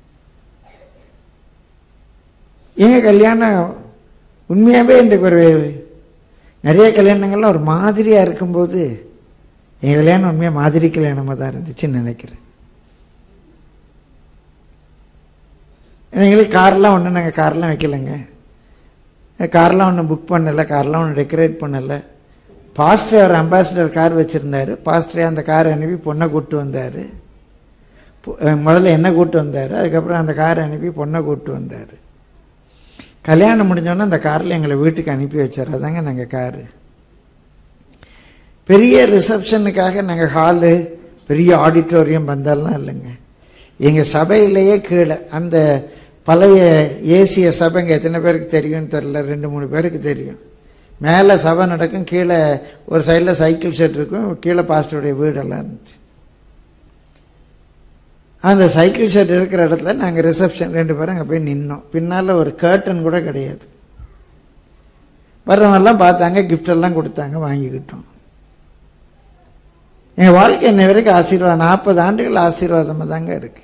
எங்க கல்யாணம் உண்மையாகவே இன்றைக்கு ஒரு நிறைய கல்யாணங்கள்லாம் ஒரு மாதிரியா இருக்கும்போது என் கல்யாணம் உண்மையாக மாதிரி கல்யாணமாக தான் இருந்துச்சுன்னு நினைக்கிறேன் எங்களுக்கு கார்லாம் ஒன்றும் நாங்கள் கார்லாம் வைக்கலைங்க கார்லாம் ஒன்றும் புக் பண்ணலை கார்லாம் ஒன்றும் டெக்கரேட் பண்ணலை பாஸ்டர் ஒரு அம்பாசிடர் கார் வச்சுருந்தாரு பாஸ்டரே அந்த காரை அனுப்பி பொண்ணை கூப்பிட்டு வந்தார் முதல்ல என்ன கூப்பிட்டு வந்தார் அதுக்கப்புறம் அந்த காரை அனுப்பி பொண்ணை கூப்பிட்டு வந்தார் கல்யாணம் முடிஞ்சோன்னே அந்த காரில் எங்களை வீட்டுக்கு அனுப்பி வச்சார் அதாங்க நாங்கள் காரு பெரிய ரிசப்ஷனுக்காக நாங்கள் ஹாலு பெரிய ஆடிட்டோரியம் வந்தாலாம் இல்லைங்க எங்கள் சபையிலேயே கீழே அந்த பழைய ஏசிய சபைங்க எத்தனை பேருக்கு தெரியும்னு தெரில ரெண்டு மூணு பேருக்கு தெரியும் மேலே சபை நடக்கும் கீழே ஒரு சைடில் சைக்கிள் ஷெட் இருக்கும் கீழே பாஸ்டருடைய வீடெல்லாம் இருந்துச்சு அந்த சைக்கிள் ஷெட் இருக்கிற இடத்துல நாங்கள் ரிசப்ஷன் ரெண்டு பேரும் அங்கே போய் நின்னோம் பின்னால் ஒரு கேர்டன் கூட கிடையாது வர்றவங்கெல்லாம் பார்த்தாங்க gift எல்லாம் கொடுத்தாங்க வாங்கிக்கிட்டோம் என் வாழ்க்கை இன்னை வரைக்கும் ஆசீர்வாதம் நாற்பது ஆண்டுகள் ஆசீர்வாதமாக தாங்க இருக்கு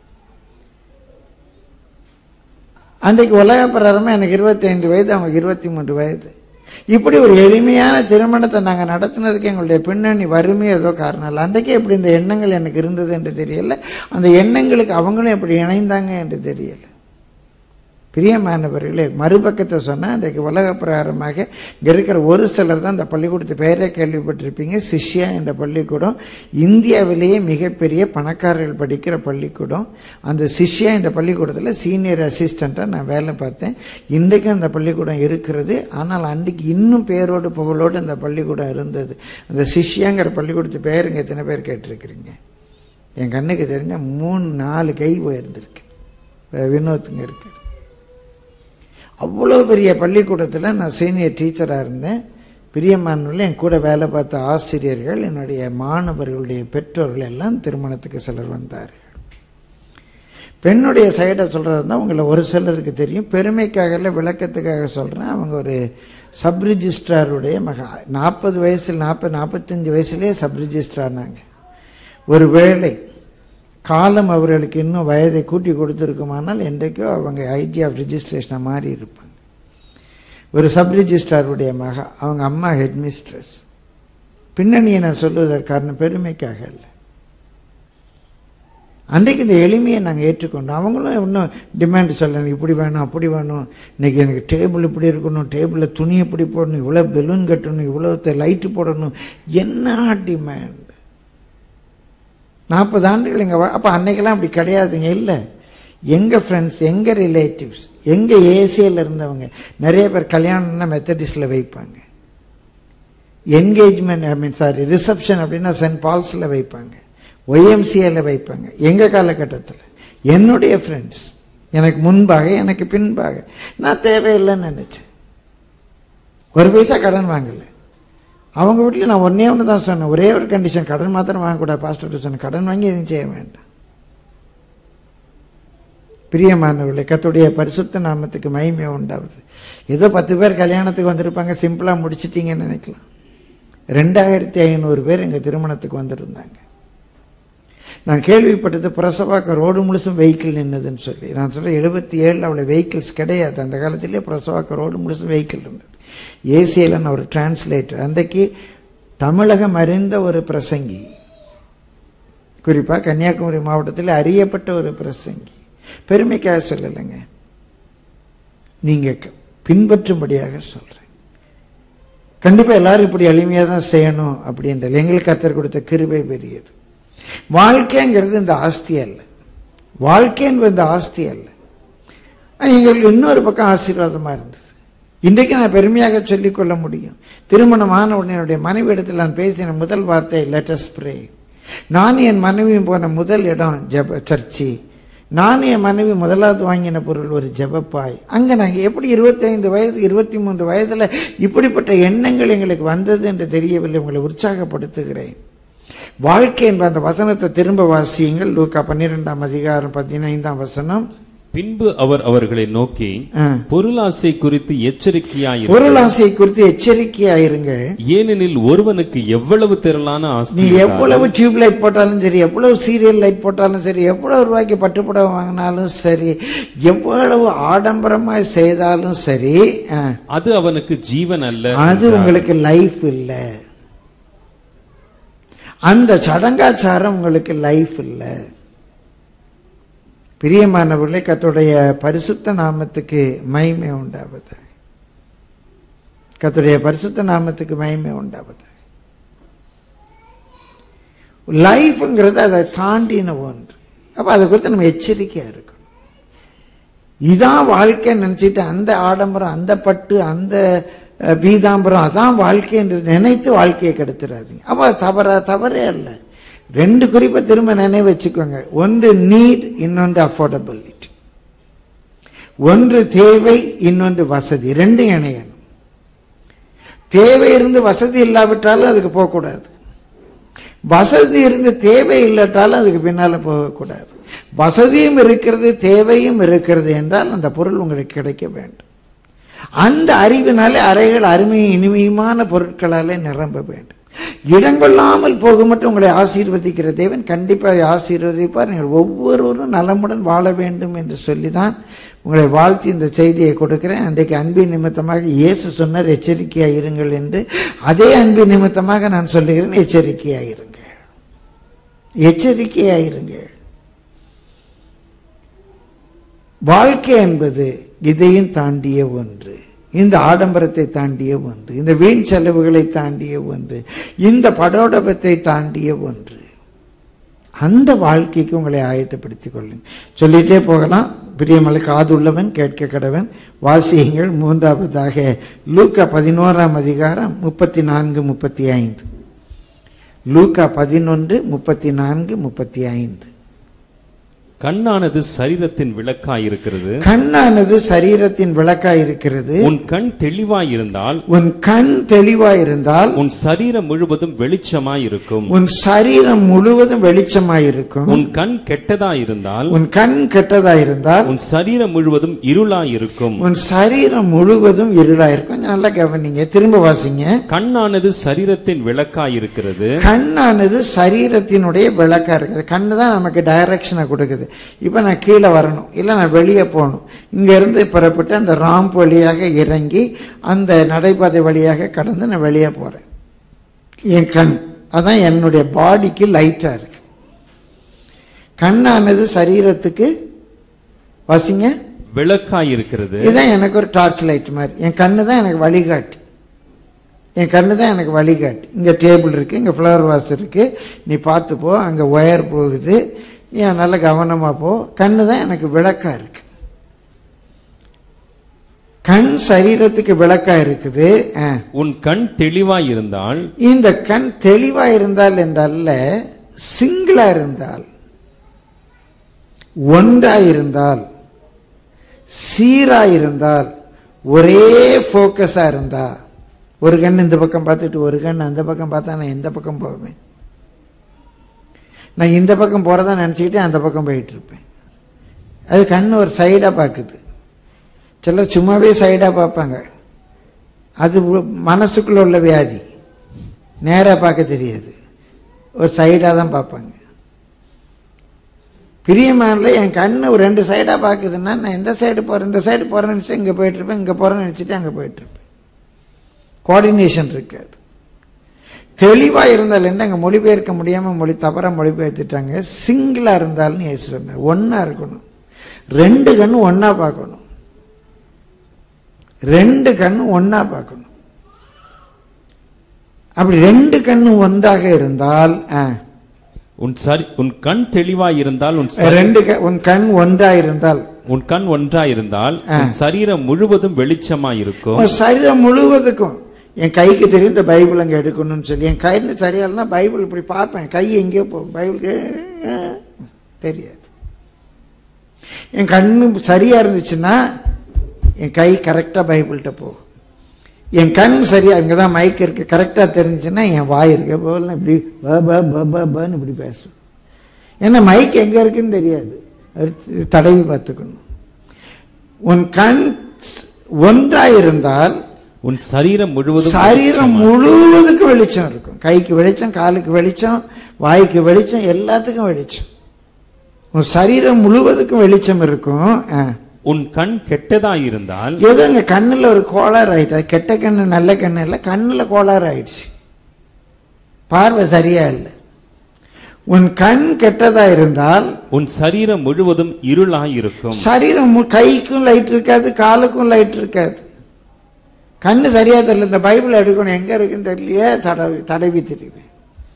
அன்றைக்கு உலக பிரகாரமாக எனக்கு இருபத்தைந்து வயது அவங்களுக்கு இருபத்தி மூன்று வயது இப்படி ஒரு எளிமையான திருமணத்தை நாங்கள் நடத்தினதுக்கு எங்களுடைய பின்னணி வறுமை ஏதோ காரணம் இல்லை அன்றைக்கே எப்படி இந்த எண்ணங்கள் எனக்கு இருந்தது என்று தெரியல அந்த எண்ணங்களுக்கு அவங்களும் எப்படி இணைந்தாங்க என்று தெரியல பிரியமானவர்களே மறுபக்கத்தை சொன்னால் இன்றைக்கு உலக பிரகாரமாக இங்கே இருக்கிற ஒரு சிலர் தான் இந்த பள்ளிக்கூடத்து பெயரை கேள்விப்பட்டிருப்பீங்க சிஷ்யா என்ற பள்ளிக்கூடம் இந்தியாவிலேயே மிகப்பெரிய பணக்காரர்கள் படிக்கிற பள்ளிக்கூடம் அந்த சிஷ்யா என்ற பள்ளிக்கூடத்தில் சீனியர் அசிஸ்டண்ட்டாக நான் வேலை பார்த்தேன் இன்றைக்கும் அந்த பள்ளிக்கூடம் இருக்கிறது ஆனால் அன்றைக்கு இன்னும் பேரோடு புகழோடு அந்த பள்ளிக்கூடம் இருந்தது அந்த சிஷ்யாங்கிற பள்ளிக்கூடத்து பேருங்க எத்தனை பேர் கேட்டிருக்கிறீங்க என் கண்ணுக்கு தெரிஞ்ச மூணு நாலு கை போயிருந்திருக்கு வினோத்துங்க இருக்கு அவ்வளோ பெரிய பள்ளிக்கூடத்தில் நான் சீனியர் டீச்சராக இருந்தேன் பிரியமானவர்கள் என் கூட வேலை பார்த்த ஆசிரியர்கள் என்னுடைய மாணவர்களுடைய பெற்றோர்கள் எல்லாம் திருமணத்துக்கு சிலர் வந்தார்கள் பெண்ணுடைய சைடை சொல்கிறது தான் உங்களை ஒரு சிலருக்கு தெரியும் பெருமைக்காக இல்லை விளக்கத்துக்காக சொல்கிறேன் அவங்க ஒரு சப் ரிஜிஸ்ட்ராருடைய மக நாற்பது வயசில் நாற்பது நாற்பத்தஞ்சு வயசுலேயே சப் ரிஜிஸ்ட்ரானாங்க ஒரு வேளை காலம் அவர்களுக்கு இன்னும் வயதை கூட்டி கொடுத்துருக்குமானால் என்றைக்கோ அவங்க ஐடி ஆஃப் ரிஜிஸ்ட்ரேஷனை மாறி இருப்பாங்க ஒரு சப் ரிஜிஸ்ட்ராருடைய மகா அவங்க அம்மா ஹெட் மிஸ்ட்ரஸ் பின்னணியை நான் சொல்வதற்கான பெருமைக்காக இல்லை அன்றைக்கு இந்த எளிமையை நாங்கள் ஏற்றுக்கொண்டோம் அவங்களும் இன்னும் டிமாண்ட் சொல்லணும் இப்படி வேணும் அப்படி வேணும் இன்னைக்கு எனக்கு டேபிள் இப்படி இருக்கணும் டேபிளில் துணி இப்படி போடணும் இவ்வளோ பெலூன் கட்டணும் இவ்வளோ லைட்டு போடணும் என்ன டிமாண்ட் நாற்பது ஆண்டுகள் எங்கள் அப்போ அன்னைக்கெல்லாம் அப்படி கிடையாதுங்க இல்லை எங்கள் ஃப்ரெண்ட்ஸ் எங்கள் ரிலேட்டிவ்ஸ் எங்கள் ஏசியில் இருந்தவங்க நிறைய பேர் கல்யாணம்னா மெத்தடிஸ்டில் வைப்பாங்க engagement I mean sorry reception அப்படின்னா சென்ட் பால்ஸில் வைப்பாங்க ஒய்எம்சிஏல வைப்பாங்க எங்கள் காலகட்டத்தில் என்னுடைய ஃப்ரெண்ட்ஸ் எனக்கு முன்பாக எனக்கு பின்பாக நான் தேவையில்லைன்னு நினச்சேன் ஒரு பைசா கடன் வாங்கலை அவங்க வீட்டில் நான் ஒன்றே ஒன்று தான் சொன்னேன் ஒரே ஒரு கண்டிஷன் கடன் மாத்திரம் வாங்கக்கூடாது பாஸ்டர்கிட்ட சொன்னேன் கடன் வாங்கி எதுவும் செய்ய வேண்டாம் பிரியமானவர்களே கத்துடைய பரிசுத்த நாமத்துக்கு மகிமை உண்டாகுது ஏதோ பத்து பேர் கல்யாணத்துக்கு வந்திருப்பாங்க சிம்பிளாக முடிச்சிட்டிங்கன்னு நினைக்கலாம் ரெண்டாயிரத்தி ஐநூறு பேர் எங்கள் திருமணத்துக்கு வந்திருந்தாங்க நான் கேள்விப்பட்டது பிரசவாக்க ரோடு முழுசும் வெஹிக்கிள் நின்னதுன்னு சொல்லி நான் சொல்கிறேன் எழுபத்தி ஏழில் அவ்வளோ வெஹிக்கிள்ஸ் கிடையாது அந்த காலத்திலே பிரசவாக்க ரோடு முழுசும் வெஹிக்கிள் இருந்தது ஏசியில் நான் ஒரு டிரான்ஸ்லேட்டர் அன்றைக்கு தமிழகம் அறிந்த ஒரு பிரசங்கி குறிப்பாக கன்னியாகுமரி மாவட்டத்தில் அறியப்பட்ட ஒரு பிரசங்கி பெருமைக்காக சொல்லலைங்க நீங்கள் பின்பற்றும்படியாக சொல்கிறேன் கண்டிப்பாக எல்லாரும் இப்படி எளிமையாக தான் செய்யணும் அப்படின்றது எங்களுக்கு கத்தர் கொடுத்த கிருபை பெரியது வாழ்க்கைங்கிறது இந்த ஆஸ்தி அல்ல வாழ்க்கை என்பது இந்த ஆஸ்தி அல்ல எங்களுக்கு இன்னொரு பக்கம் ஆசீர்வாதமாக இருந்தது இன்றைக்கு நான் பெருமையாக சொல்லிக்கொள்ள முடியும் திருமணமான உடனே என்னுடைய மனைவி இடத்தில் நான் பேசின முதல் வார்த்தை லெட்டஸ் பிரே நான் என் மனைவியும் போன முதல் இடம் ஜப சர்ச்சி நான் என் மனைவி முதலாவது வாங்கின பொருள் ஒரு ஜபப்பாய் அங்கே நாங்கள் எப்படி இருபத்தைந்து வயது இருபத்தி மூன்று வயதில் இப்படிப்பட்ட எண்ணங்கள் எங்களுக்கு வந்தது என்று தெரியவில்லை உங்களை உற்சாகப்படுத்துகிறேன் வாழ்க்கை என்ப அந்த வசனத்தை திரும்ப வாசியுங்கள் லூக்கா பன்னிரெண்டாம் அதிகாரம் பதினைந்தாம் வசனம் பின்பு அவர் அவர்களை நோக்கி ஆ. பொருளாசை குறித்து எச்சரிக்கையாயிரு பொருளாசை குறித்து எச்சரிக்கையாயிருங்க ஏனெனில் ஒருவனுக்கு எவ்வளவு திரளான நீ ஆஸ்தி எவ்வளவு டியூப் லைட் போட்டாலும் சரி எவ்வளவு சீரியல் லைட் போட்டாலும் சரி எவ்வளவு ரூபாய்க்கு பட்டுப்புடவை வாங்கினாலும் சரி எவ்வளவு ஆடம்பரமாய் செய்தாலும் சரி ஆ, அது அவனுக்கு ஜீவன் அல்ல அது உங்களுக்கு லைஃப் இல்லை அந்த சடங்காச்சாரம் உங்களுக்கு லைஃப் இல்லை பிரியமானவர்களே கர்த்தருடைய பரிசுத்த நாமத்துக்கு மகிமை உண்டாவது கர்த்தருடைய பரிசுத்த நாமத்துக்கு மகிமை உண்டாவது லைஃப்ங்கிறது அதை தாண்டின ஒன்று அப்ப அதை குறித்து நம்ம எச்சரிக்கையா இருக்கணும் இதான் வாழ்க்கை நினைச்சிட்டு அந்த ஆடம்பரம் அந்த பட்டு அந்த அஹ், பீதாம்பரம் அதான் வாழ்க்கை என்று நினைத்து வாழ்க்கையை கெடுத்துறாதீங்க அப்ப அது தவறா தவறே அல்ல ரெண்டு குறிப்பை திரும்ப நினைவு வச்சுக்கோங்க ஒன்று நீட் இன்னொன்று அஃபோர்டபிலிட்டி ஒன்று தேவை இன்னொன்று வசதி ரெண்டும் இணையணும் தேவை இருந்து வசதி இல்லாவிட்டாலும் அதுக்கு போகக்கூடாது வசதி இருந்து தேவை இல்லாட்டாலும் அதுக்கு பின்னால போகக்கூடாது வசதியும் இருக்கிறது தேவையும் இருக்கிறது என்றால் அந்த பொருள் உங்களுக்கு கிடைக்க வேண்டும் அந்த அறிவினாலே அறைகள் அருமையும் இனிமையுமான பொருட்களாலே நிரம்ப வேண்டும் இடங்கொள்ளாமல் போக மட்டும் உங்களை ஆசீர்வதிக்கிற தேவன் கண்டிப்பாக ஆசீர்வதிப்பார் நீங்கள் ஒவ்வொருவரும் நலமுடன் வாழ வேண்டும் என்று சொல்லிதான் உங்களை வாழ்த்தி இந்த செய்தியை கொடுக்கிறேன் அன்றைக்கு அன்பின் நிமித்தமாக இயேசு சொன்னார் எச்சரிக்கையாக இருங்கள் என்று அதே அன்பின் நிமித்தமாக நான் சொல்லுகிறேன் எச்சரிக்கையாக இருங்கள் எச்சரிக்கையாக இருங்கள் வாழ்க்கை என்பது இதையும் தாண்டிய ஒன்று இந்த ஆடம்பரத்தை தாண்டிய ஒன்று இந்த வீண் செலவுகளை தாண்டிய ஒன்று இந்த படோடபத்தை தாண்டிய ஒன்று அந்த வாழ்க்கைக்கு உங்களை ஆயத்தப்படுத்திக் கொள்ளுங்க சொல்லிட்டே போகலாம் பிரியமலை காதுள்ளவன் கேட்க கடவன் வாசியங்கள் மூன்றாவதாக லூக்கா பதினோராம் அதிகாரம் முப்பத்தி நான்கு முப்பத்தி ஐந்து லூக்கா பதினொன்று முப்பத்தி நான்கு முப்பத்தி ஐந்து கண்ணானது சரீரத்தின் விளக்காய் இருக்கிறது கண்ணானது சரீரத்தின் விளக்காய் இருக்கிறது உன் கண் தெளிவாய் இருந்தால் உன் கண் தெளிவாய் இருந்தால் உன் சரீரம் முழுவதும் வெளிச்சமாய் இருக்கும் உன் சரீரம் முழுவதும் வெளிச்சமாய் இருக்கும் உன் கண் கெட்டதாய் இருந்தால் உன் கண் கெட்டதாய் இருந்தால் உன் சரீரம் முழுவதும் இருளாய் இருக்கும் உன் சரீரம் முழுவதும் இருளாய் இருக்கும் கொஞ்சம் நல்லா கவனிங்க திரும்ப வாசிங்க கண்ணானது சரீரத்தின் விளக்காய் இருக்கிறது கண்ணானது சரீரத்தினுடைய விளக்கா இருக்குது கண்ணு தான் நமக்கு டைரக்ஷனை கொடுக்குது இப்போ நான் கீழே வரணும் இல்லை நான் வெளியே போகணும் இங்க இருந்து புறப்பட்டு அந்த ராம்ப் வழியாக இறங்கி அந்த நடைபாதை வழியாக கடந்து நான் வெளியே போறேன் என் கண் அதான் என்னுடைய பாடிக்கு லைட்டா இருக்கு கண்ணானது சரீரத்துக்கு வாசிங்க விளக்காய் இருக்கிறது இதுதான் எனக்கு ஒரு டார்ச் லைட் மாதிரி என் கண்ணு தான் எனக்கு வழிகாட்டு என் கண்ணு தான் எனக்கு வழிகாட்டு இங்கே டேபிள் இருக்கு இங்கே ஃப்ளவர் வாஸ் இருக்கு நீ பார்த்து போ அங்கே ஒயர் போகுது நீ நல்ல கவனமா போ கண்ணு தான் எனக்கு விளக்கா இருக்கு கண் சரீரத்துக்கு விளக்கா இருக்குது ஆ. உன் கண் தெளிவாய் இருந்தால் இந்த கண் தெளிவா இருந்தால் என்றல்ல சிங்கிளா இருந்தால் ஒன்றா இருந்தால் சீரா இருந்தால் ஒரே ஃபோக்கஸா இருந்தா ஒரு கண் இந்த பக்கம் பார்த்துட்டு ஒரு கண் அந்த பக்கம் பார்த்தா நான் எந்த பக்கம் போவேன் நான் இந்த பக்கம் போறதா நினைச்சுக்கிட்டு அந்த பக்கம் போயிட்டு இருப்பேன் அது கண் ஒரு சைடா பார்க்குது சிலர் சும்மாவே சைடா பார்ப்பாங்க அது உ- மனசுக்குள்ள உள்ள வியாதி நேரா பார்க்க தெரியாது ஒரு சைடா தான் பார்ப்பாங்க பிரியமானல என் கண்ணு ஒரு ரெண்டு சைடா பார்க்குதுன்னா நான் எந்த சைடு போறேன் இந்த சைடு போறேன்னு நினைச்சு இங்க போயிட்டு இருப்பேன் இங்க போறேன்னு நினைச்சிட்டு அங்க போயிட்டு இருப்பேன் கோஆர்டினேஷன் இருக்காது தெளிவா இருந்தால் என்ன அங்க மொழிபெயர்க்க முடியாம மொழி தவறா மொழிபெயர்த்துட்டாங்க சிங்கிளா இருந்தாலும் இயேசு சொன்னார் ஒன்னா இருக்கணும் ரெண்டு கண்ணு ஒன்னா பார்க்கணும் ரெண்டு கண்ணு ஒன்னா பார்க்கணும் அப்படி ரெண்டு கண்ணு ஒன்றாக இருந்தால் ஆ, உன் சரி உன் கண் தெளிவாய் இருந்தால் உன் சரி- ரெண்டு க- உன் கண் ஒன்றா இருந்தால் உன் கண் ஒன்றாய் இருந்தால் உன் சரீரம் முழுவதும் வெளிச்சமாய் இருக்கும் உன் சரீரம் முழுவதுக்கும் என் கைக்கு தெரியும் இந்த பைபிள் அங்க எடுக்கணும்னு சொல்லி என் கையில சரியாலனா பைபிள் இப்படி பார்ப்பேன் கை எங்கேயோ போகும் பைபிளுக்கு அஹ், தெரியாது என் கண்ணு சரியா இருந்துச்சுன்னா என் கை கரெக்டா பைபிள்கிட்ட போகும் என் கண் சரியா இங்கதான் மைக் இருக்கு கரெக்டா தெரிஞ்சுன்னா என் வாய் இருக்கு போல இப்படி ப ப ப ப பன்னு இப்படி பேசும் ஏன்னா மைக் எங்க இருக்குன்னு தெரியாது அது தடவி பார்த்துக்கணும் உன் கண் ஒன்றாயிருந்தால் உன் சரீரம் முழுவதும் சரீரம் முழுவதுக்கு வெளிச்சம் இருக்கும் கைக்கு வெளிச்சம் காலுக்கு வெளிச்சம் வாய்க்கு வெளிச்சம் எல்லாத்துக்கும் வெளிச்சம் உன் சரீரம் முழுவதுக்கும் வெளிச்சம் இருக்கும் ஆ. உன் கண் கெட்டதாயிருந்தால் ஏதோ இந்த கண்ணுல ஒரு கோளாறு ஆயிட்டு அது கெட்ட கண்ணு நல்ல கண்ணு இல்லை கண்ணுல கோளாறு ஆயிடுச்சு பார்வை சரியா இல்லை உன் கண் கெட்டதா இருந்தால் உன் சரீரம் முழுவதும் இருளாயிருக்கும் சரீரம் மு- கைக்கும் லைட் இருக்காது காலுக்கும் லைட் இருக்காது கண்ணு சரியா தெரியல இந்த பைபிள் எடுக்கணும் எங்க இருக்குன்னு தெரியலையே தடவி தடவி தெரிவேன்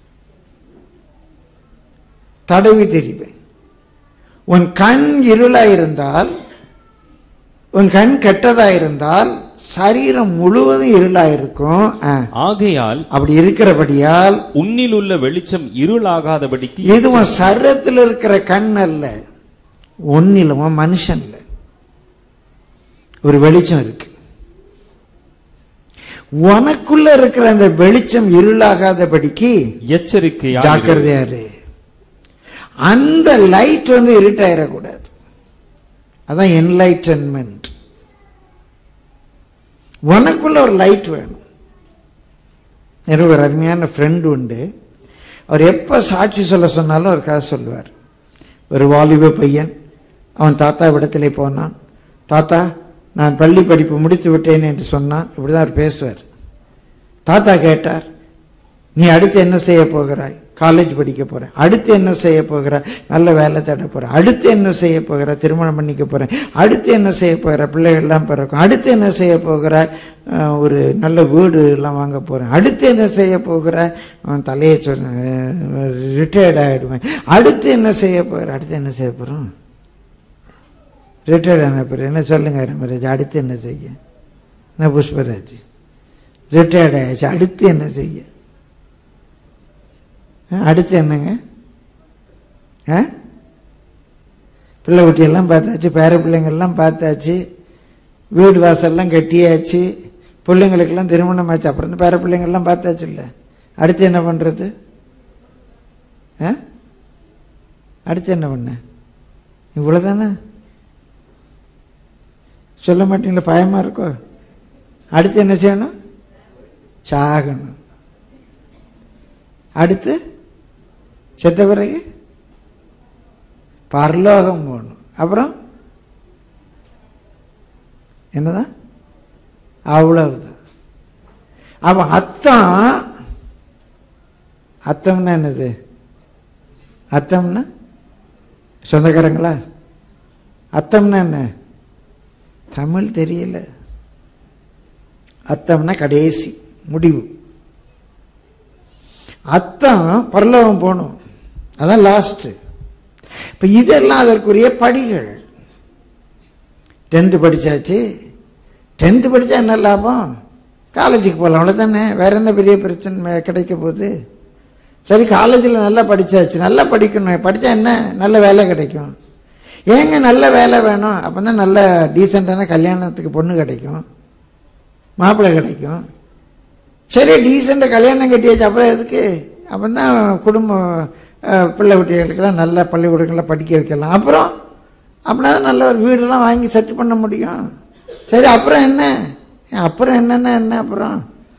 தடவி தெரிவேன் உன் கண் இருளா இருந்தால் உன் கண் கெட்டதா இருந்தால் சரீரம் முழுவதும் இருளா இருக்கும் ஆ. ஆகையால் அப்படி இருக்கிறபடியால் உன்னில் உள்ள வெளிச்சம் இருளாகாதபடிக்கு இது உன் சரீரத்தில் இருக்கிற கண் அல்ல ஒன்னில உன் மனுஷன்ல ஒரு வெளிச்சம் இருக்கு உனக்குள்ள இருக்கிற அந்த வெளிச்சம் இருளாகாதபடிக்கு எச்சரிக்கையா ஜாக்கிரதையா இரு அந்த லைட் வந்து இருட்டாயிடக்கூடாது அதான் என்லைட்டன்மெண்ட் உனக்குள்ள ஒரு லைட் வேணும் எனக்கு ஒரு அருமையான ஃப்ரெண்ட் உண்டு அவர் எப்போ சாட்சி சொல்ல சொன்னாலும் ஒரு கதை சொல்லுவார் ஒரு வாலிப பையன் அவன் தாத்தா விடத்திலே போனான் தாத்தா நான் பள்ளி படிப்பு முடித்து விட்டேன் என்று சொன்னான் இப்படிதான் அவர் பேசுவார் தாத்தா கேட்டார் நீ அடுத்து என்ன செய்ய போகிறாய் காலேஜ் படிக்க போறேன் அடுத்து என்ன செய்ய போகிறாய் நல்ல வேலை தேட போறேன் அடுத்து என்ன செய்ய போகிறாய் திருமணம் பண்ணிக்க போறேன் அடுத்து என்ன செய்ய போகிற பிள்ளைகள் எல்லாம் பிறக்கும் அடுத்து என்ன செய்ய போகிறாய் அஹ், ஒரு நல்ல வீடு எல்லாம் வாங்க போறேன் அடுத்து என்ன செய்ய போகிறாய் அவன் தலையை சொன்ன ரிட்டையர்ட் ஆயிடுவேன் அடுத்து என்ன செய்ய போகிற அடுத்து என்ன செய்ய போறோம் ரிட்டையர்ட் ஆன பிறகு என்ன சொல்லுங்க ரமராஜ் அடுத்து என்ன செய்ய என்ன புஷ்பராஜ் ரிட்டையர்ட் ஆயாச்சு அடுத்து என்ன செய்ய ஆ, அடுத்து என்னங்க ஆ பிள்ளை குட்டியெல்லாம் பார்த்தாச்சு பேர பிள்ளைங்கள்லாம் பார்த்தாச்சு வீடு வாசல்லாம் கட்டியாச்சு பிள்ளைங்களுக்கெல்லாம் திருமணம் ஆச்சு அப்புறம் இந்த பேர பிள்ளைங்கள்லாம் பார்த்தாச்சு இல்லை அடுத்து என்ன பண்றது ஆ அடுத்து என்ன பண்ண இவ்வளவுதானே சொல்ல மாட்டீங்களா பயமா இருக்கோ அடுத்து என்ன செய்யணும் சாகணும் அடுத்து செத்த பிறகு பரலோகம் போகணும் அப்புறம் என்னதான் அவ்வளவுதான் அவன் அத்தம் அத்தம்னா என்னது அத்தம்னா சொந்தக்காரங்களா அத்தம்னா என்ன தமிழ் தெரியல அத்தம்னா கடைசி முடிவு அத்தம் பரலோகம் போகணும் அதான் லாஸ்ட் இப்ப இதெல்லாம் அதற்குரிய படிகள் டென்த்து படிச்சாச்சு டென்த்து படிச்சா என்ன லாபம் காலேஜுக்கு போகலாம் அவ்வளோதானே வேற என்ன பெரிய பிரச்சனை கிடைக்க போகுது சரி காலேஜில் நல்லா படிச்சாச்சு நல்லா படிக்கணும் படித்தா என்ன நல்ல வேலை கிடைக்கும் ஏங்க நல்ல வேலை வேணும் அப்போ தான் நல்ல டீசெண்டான கல்யாணத்துக்கு பொண்ணு கிடைக்கும் மாப்பிள்ளை கிடைக்கும் சரி டீசெண்டாக கல்யாணம் கட்டியாச்சு அப்புறம் எதுக்கு அப்போ தான் குடும்பம் அஹ், பிள்ளை குட்டிகளுக்கெல்லாம் நல்ல பள்ளிக்கூடங்களில் படிக்க வைக்கலாம் அப்புறம் அப்படின்னா தான் நல்ல ஒரு வீடெல்லாம் வாங்கி செட் பண்ண முடியும் சரி அப்புறம் என்ன அப்புறம் என்னன்னா என்ன அப்புறம்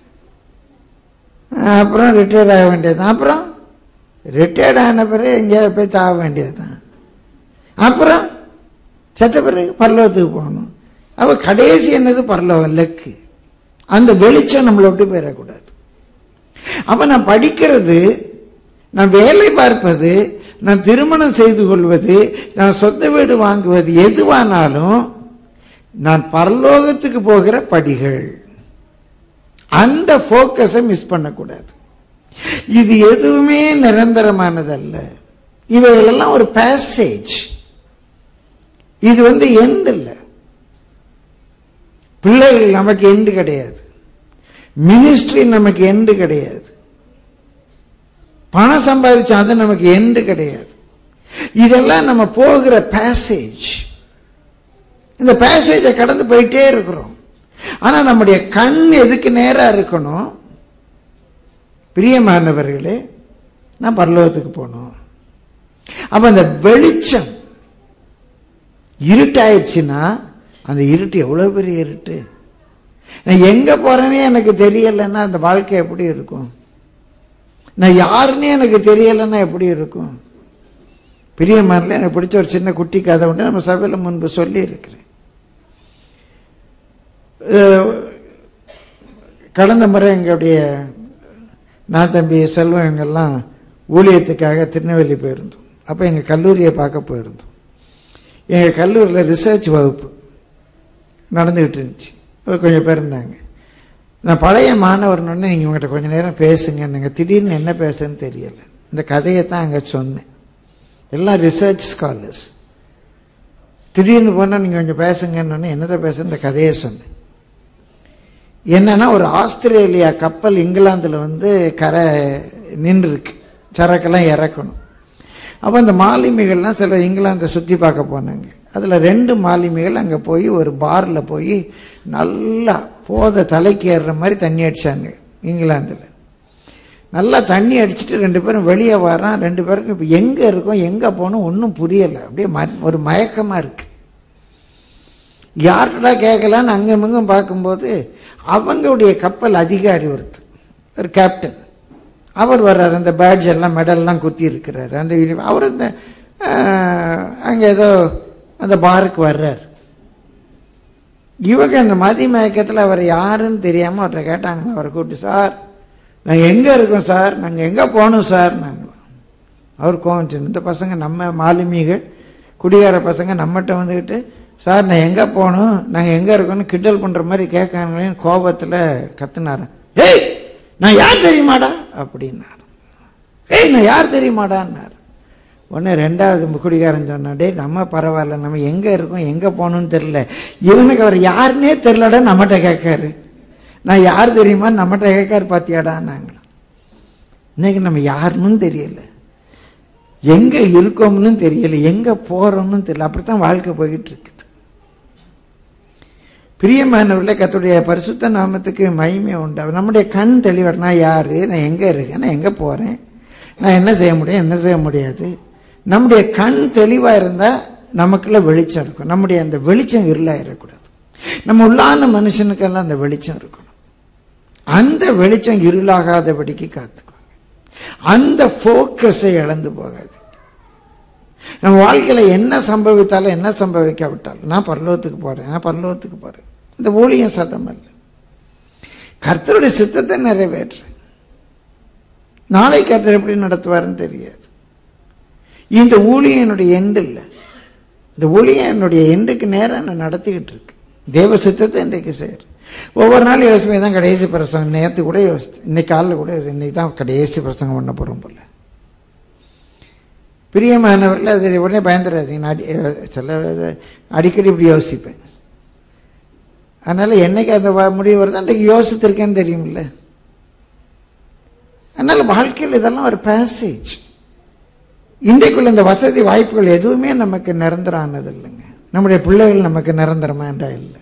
அஹ், அப்புறம் ரிட்டையர்ட் ஆக வேண்டியது அப்புறம் ரிட்டையர்ட் ஆன பிறகு எங்கேயாவது போய் தாக வேண்டியது தான் அப்புறம் செத்த பிறகு பரலோகத்துக்கு போகணும் அப்போ கடைசி என்னது பரலோகம் லக்கு அந்த வெளிச்சம் நம்மளை விட்டு போயிடக்கூடாது அப்ப நான் படிக்கிறது நான் வேலை பார்ப்பது நான் திருமணம் செய்து கொள்வது நான் சொந்த வீடு வாங்குவது எதுவானாலும் நான் பரலோகத்துக்கு போகிற படிகள் அந்த போக்கஸை மிஸ் பண்ணக்கூடாது இது எதுவுமே நிரந்தரமானதல்ல இவைகளெல்லாம் ஒரு பேசேஜ் இது வந்து எண்ட் இல்லை பிள்ளைகள் நமக்கு எண்டு கிடையாது மினிஸ்ட்ரி நமக்கு எண்டு கிடையாது பணம் சம்பாதிச்சா அது நமக்கு எண்டு கிடையாது இதெல்லாம் நம்ம போகிற பேசேஜ் இந்த பேசேஜை கடந்து போயிட்டே இருக்கிறோம் ஆனா நம்முடைய கண் எதுக்கு நேரா இருக்கணும் பிரியமானவர்களே நான் பரலோகத்துக்கு போகணும் அப்ப அந்த வெளிச்சம் இருட்டாயிடுச்சுன்னா அந்த இருட்டு எவ்வளோ பெரிய இருட்டு நான் எங்கே போகிறேனே எனக்கு தெரியலைன்னா அந்த வாழ்க்கை எப்படி இருக்கும் நான் யாருன்னே எனக்கு தெரியலைன்னா எப்படி இருக்கும் பிரியமாரில் எனக்கு பிடிச்ச ஒரு சின்ன குட்டி கதை உண்டு நம்ம சபையில் முன்பு சொல்லி இருக்கிறேன் கடந்த முறை எங்களுடைய நான் தம்பி செல்வம் எங்கெல்லாம் ஊழியத்துக்காக திருநெல்வேலி போயிருந்தோம் அப்போ எங்கள் கல்லூரியை பார்க்க போயிருந்தோம் எங்கள் கல்லூரியில் ரிசர்ச் வகுப்பு நடந்துக்கிட்டு இருந்துச்சு ஒரு கொஞ்சம் பேர் இருந்தாங்க நான் பழைய மாணவர்னு நீங்கள் உங்கள்கிட்ட கொஞ்சம் நேரம் பேசுங்கன்னுங்க திடீர்னு என்ன பேசுன்னு தெரியலை இந்த கதையை தான் அங்கே சொன்னேன் எல்லாம் ரிசர்ச் ஸ்காலர்ஸ் திடீர்னு போனால் நீங்கள் கொஞ்சம் பேசுங்கன்னு என்னதை பேச இந்த கதையை சொன்னேன் என்னன்னா ஒரு ஆஸ்திரேலியா கப்பல் இங்கிலாந்தில் வந்து கரை நின்றுருக்கு சரக்கெல்லாம் இறக்கணும் அப்போ அந்த மாலுமிகள்லாம் சில இங்கிலாந்தை சுற்றி பார்க்க போனாங்க அதில் ரெண்டு மாலுமிகள் அங்கே போய் ஒரு பாரில் போய் நல்லா போத தலைக்கு ஏறுற மாதிரி தண்ணி அடித்தாங்க இங்கிலாந்தில் நல்லா தண்ணி அடிச்சுட்டு ரெண்டு பேரும் வெளியே வரான் ரெண்டு பேருக்கும் இப்போ எங்கே இருக்கோம் எங்கே போகணும் ஒன்றும் புரியலை அப்படியே ம ஒரு மயக்கமாக இருக்கு யார்கிட்ட கேட்கலான்னு அங்கும் இங்கும் பார்க்கும்போது அவங்களுடைய கப்பல் அதிகாரி ஒருத்தர் ஒரு கேப்டன் அவர் வர்றார் அந்த பேட்ஜ் எல்லாம் மெடல்லாம் குத்தி இருக்கிறாரு அந்த யூனி- அவர் இந்த அங்கே ஏதோ அந்த பாருக்கு வர்றார் இவங்க அந்த மதி மயக்கத்தில் அவர் யாருன்னு தெரியாமல் அவர்கிட்ட கேட்டாங்க அவரை கூப்பிட்டு சார் நாங்கள் எங்கே இருக்கோம் சார் நாங்கள் எங்கே போகணும் சார் நாங்கள் அவர் கோவம் இந்த பசங்க நம்ம மாலுமிகள் குடிகார பசங்க நம்மகிட்ட வந்துக்கிட்டு சார் நான் எங்கே போகணும் நாங்கள் எங்கே இருக்கோம்னு கிண்டல் பண்ணுற மாதிரி கேட்காங்களேன்னு கோபத்தில் கத்துனாரு டேய் நான் யார் தெரியுமாடா அப்படின்னாரு ஏய் நான் யார் தெரியுமாடான்னாரு உடனே ரெண்டாவது குடிகாரன் சொன்னா டேய் நம்ம பரவாயில்ல நம்ம எங்கே இருக்கோம் எங்கே போகணும்னு தெரியல இவனுக்கு அவர் யாருன்னே தெரிலடா நம்மகிட்ட கேட்காரு நான் யார் தெரியுமா நம்மகிட்ட கேட்காரு பாத்தியாடா நாங்களும் இன்னைக்கு நம்ம யாருன்னு தெரியல எங்க இருக்கோம்னு தெரியல எங்க போறோம்னு தெரியல அப்படித்தான் வாழ்க்கை போயிட்டு இருக்குது பிரியமானவர்களே கத்துடைய பரிசுத்த நாமத்துக்கு மகிமை உண்டாகும் நம்முடைய கண் தெளிவார் நான் யாரு நான் எங்க இருக்கேன் நான் எங்க போறேன் நான் என்ன செய்ய முடியும் என்ன செய்ய முடியாது நம்முடைய கண் தெளிவா இருந்தா நமக்குள்ள வெளிச்சம் இருக்கும் நம்முடைய அந்த வெளிச்சம் இருளாயிடக்கூடாது நம்ம உள்ளான மனுஷனுக்கெல்லாம் அந்த வெளிச்சம் இருக்கணும் அந்த வெளிச்சம் இருளாகாதபடிக்கு காத்துக்குவாங்க அந்த ஃபோக்கஸை இழந்து போகாது நம்ம வாழ்க்கையில என்ன சம்பவித்தாலும் என்ன சம்பவிக்காவிட்டாலும் நான் பரலோகத்துக்கு போறேன் நான் பரலோகத்துக்கு போறேன் இந்த ஊழியம் சத்தம் அல்ல கர்த்தருடைய சித்தத்தை நிறைவேற்றுறேன் நாளை கர்த்தர் எப்படி நடத்துவாருன்னு தெரியாது இந்த ஊழியனுடைய எண்டு இல்லை இந்த ஊழியம் என்னுடைய எண்டுக்கு நேரம் நான் நடத்திக்கிட்டு இருக்கு தேவ சித்தத்தை இன்றைக்கு செய்யறேன் ஒவ்வொரு நாளும் யோசிப்பே தான் கடைசி பிரசங்கம் நேற்று கூட யோசித்தேன் இன்னைக்கு காலையில் கூட யோசி- இன்னைக்கு தான் கடைசி பிரசங்கம் பண்ண போகிறோம் போல பிரியமானவர்கள் அது உடனே பயந்துடாதீங்க நான் அடி சில அடிக்கடி இப்படி யோசிப்பேன் அதனால என்னைக்கு அந்த வ- முடிவு வருது அன்றைக்கு யோசித்திருக்கேன்னு தெரியுமில்ல அதனால வாழ்க்கையில் இதெல்லாம் ஒரு பேசேஜ் இன்றைக்குள்ள இந்த வசதி வாய்ப்புகள் எதுவுமே நமக்கு நிரந்தரமானது இல்லைங்க நம்முடைய பிள்ளைகள் நமக்கு நிரந்தரமா என்றா இல்லை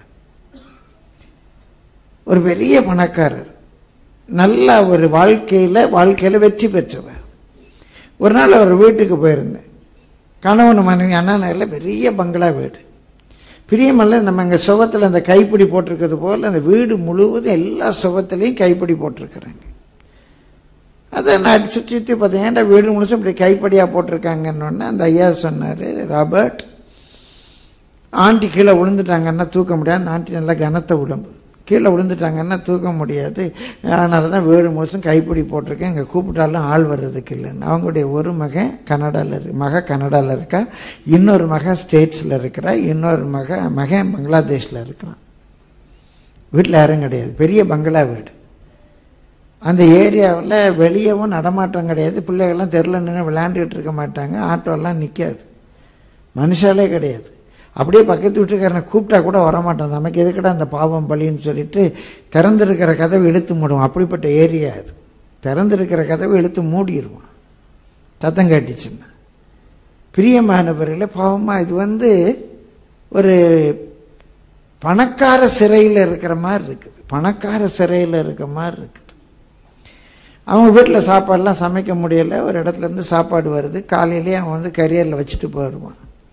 ஒரு பெரிய பணக்காரர் நல்ல ஒரு வாழ்க்கையில வாழ்க்கையில வெற்றி பெற்றவர் ஒரு நாள் அவர் வீட்டுக்கு போயிருந்தேன் கணவன் மனைவி அண்ணா நகரில் பெரிய பங்களா வீடு பிரியமல்ல நம்ம அங்கே சுவத்தில் அந்த கைப்பிடி போட்டிருக்கிறது போல் அந்த வீடு முழுவதும் எல்லா சுவத்துலேயும் கைப்பிடி போட்டிருக்கிறாங்க அதை நான் சுற்றி சுற்றி பார்த்தேன் ஏன்டா வீடு முழுசும் இப்படி கைப்படியாக போட்டிருக்காங்கன்னு அந்த ஐயா சொன்னார் ராபர்ட் ஆண்டி கீழே விழுந்துட்டாங்கன்னா தூக்க முடியாது அந்த ஆண்டி நல்லா கனத்த உடம்பு கீழே விழுந்துட்டாங்கன்னா தூக்க முடியாது அதனால தான் வீடு முழுசும் கைப்பிடி போட்டிருக்கேன் இங்கே கூப்பிட்டாலும் ஆள் வர்றதுக்கு இல்லைன்னு அவங்களுடைய ஒரு மகன் கனடாவில் இருக்கு மக கனடாவில் இருக்கா இன்னொரு மக ஸ்டேட்ஸில் இருக்கிறா இன்னொரு மக மகன் பங்களாதேஷில் இருக்கிறான் வீட்டில் யாரும் கிடையாது பெரிய பங்களா வீடு அந்த ஏரியாவில் வெளியவும் நடமாட்டம் கிடையாது பிள்ளைகள்லாம் தெருல நின்று விளையாண்டுக்கிட்டு இருக்க மாட்டாங்க ஆட்டோலாம் நிற்காது மனுஷாலே கிடையாது அப்படியே பக்கத்து வீட்டுக்காரனை கூப்பிட்டா கூட வரமாட்டான் நமக்கு எதுக்கடா அந்த பாவம் பலின்னு சொல்லிட்டு திறந்திருக்கிற கதவை இழுத்து மூடுவோம் அப்படிப்பட்ட ஏரியா அது திறந்திருக்கிற கதவை இழுத்து மூடிடுவான் சத்தம் காட்டிச்சுன்னா பிரியமானவர்களே பாவமா இது வந்து ஒரு பணக்கார சிறையில் இருக்கிற மாதிரி இருக்குது பணக்கார சிறையில் இருக்கிற மாதிரி இருக்குது அவங்க வீட்டில் சாப்பாடுலாம் சமைக்க முடியல ஒரு இடத்துல இருந்து சாப்பாடு வருது காலையிலேயே அவன் வந்து கரியரில் வச்சுட்டு போயிடுவான்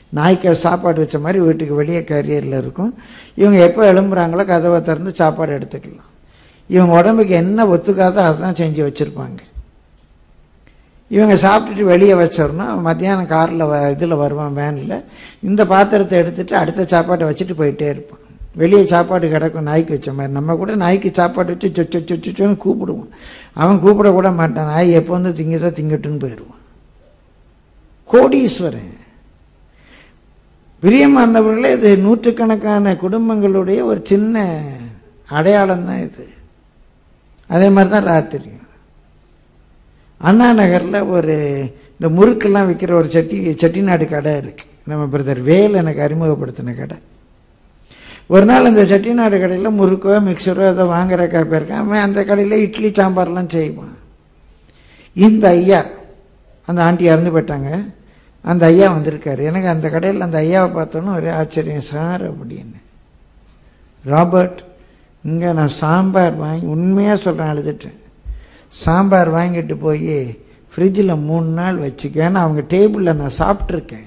நாய்க்கு சாப்பாடு வச்ச மாதிரி வீட்டுக்கு வெளியே கேரியரில் இருக்கும் இவங்க எப்போ எழும்புறாங்களோ கதவை திறந்து சாப்பாடு எடுத்துக்கலாம் இவங்க உடம்புக்கு என்ன ஒத்துக்காதோ அதுதான் செஞ்சு வச்சுருப்பாங்க இவங்க சாப்பிட்டுட்டு வெளியே வச்சிடணும் அவன் மத்தியானம் காரில் வ இதில் வருவான் வேனில் இந்த பாத்திரத்தை எடுத்துட்டு அடுத்த சாப்பாட்டை வச்சுட்டு போயிட்டே இருப்பான் வெளியே சாப்பாடு கிடக்கும் நாய்க்கு வச்ச மாதிரி நம்ம கூட நாய்க்கு சாப்பாடு வச்சு சொச்சு சொச்சுன்னு கூப்பிடுவோம் அவன் கூப்பிட கூட மாட்டான் நாய் எப்போ வந்து திங்கதோ திங்கட்டுன்னு போயிடுவான் கோடீஸ்வரன் பிரியமானவர்களே இது நூற்றுக்கணக்கான குடும்பங்களுடைய ஒரு சின்ன அடையாளம் தான் இது அதே மாதிரி தான் ராத்திரி அண்ணா நகரில் ஒரு இந்த முறுக்கெல்லாம் விற்கிற ஒரு செட்டி செட்டிநாடு கடை இருக்கு நம்ம பிரதர் வேல் எனக்கு அறிமுகப்படுத்தின கடை ஒரு நாள் அந்த செட்டிநாடு கடையில் முறுக்கோ மிக்சரோ ஏதோ வாங்குறக்கா போயிருக்கேன் அவன் அந்த கடையில் இட்லி சாம்பார்லாம் செய்வான் இந்த ஐயா அந்த ஆண்டி இறந்து போயிட்டாங்க அந்த ஐயா வந்திருக்காரு எனக்கு அந்த கடையில் அந்த ஐயாவை பார்த்தோன்னே ஒரே ஆச்சரியம் சார் அப்படின்னு ராபர்ட் இங்கே நான் சாம்பார் வாங்கி உண்மையாக சொல்கிறேன் அழுதுட்டேன் சாம்பார் வாங்கிட்டு போய் ஃப்ரிட்ஜில் மூணு நாள் வச்சுக்க ஏன்னா அவங்க டேபிளில் நான் சாப்பிட்ருக்கேன்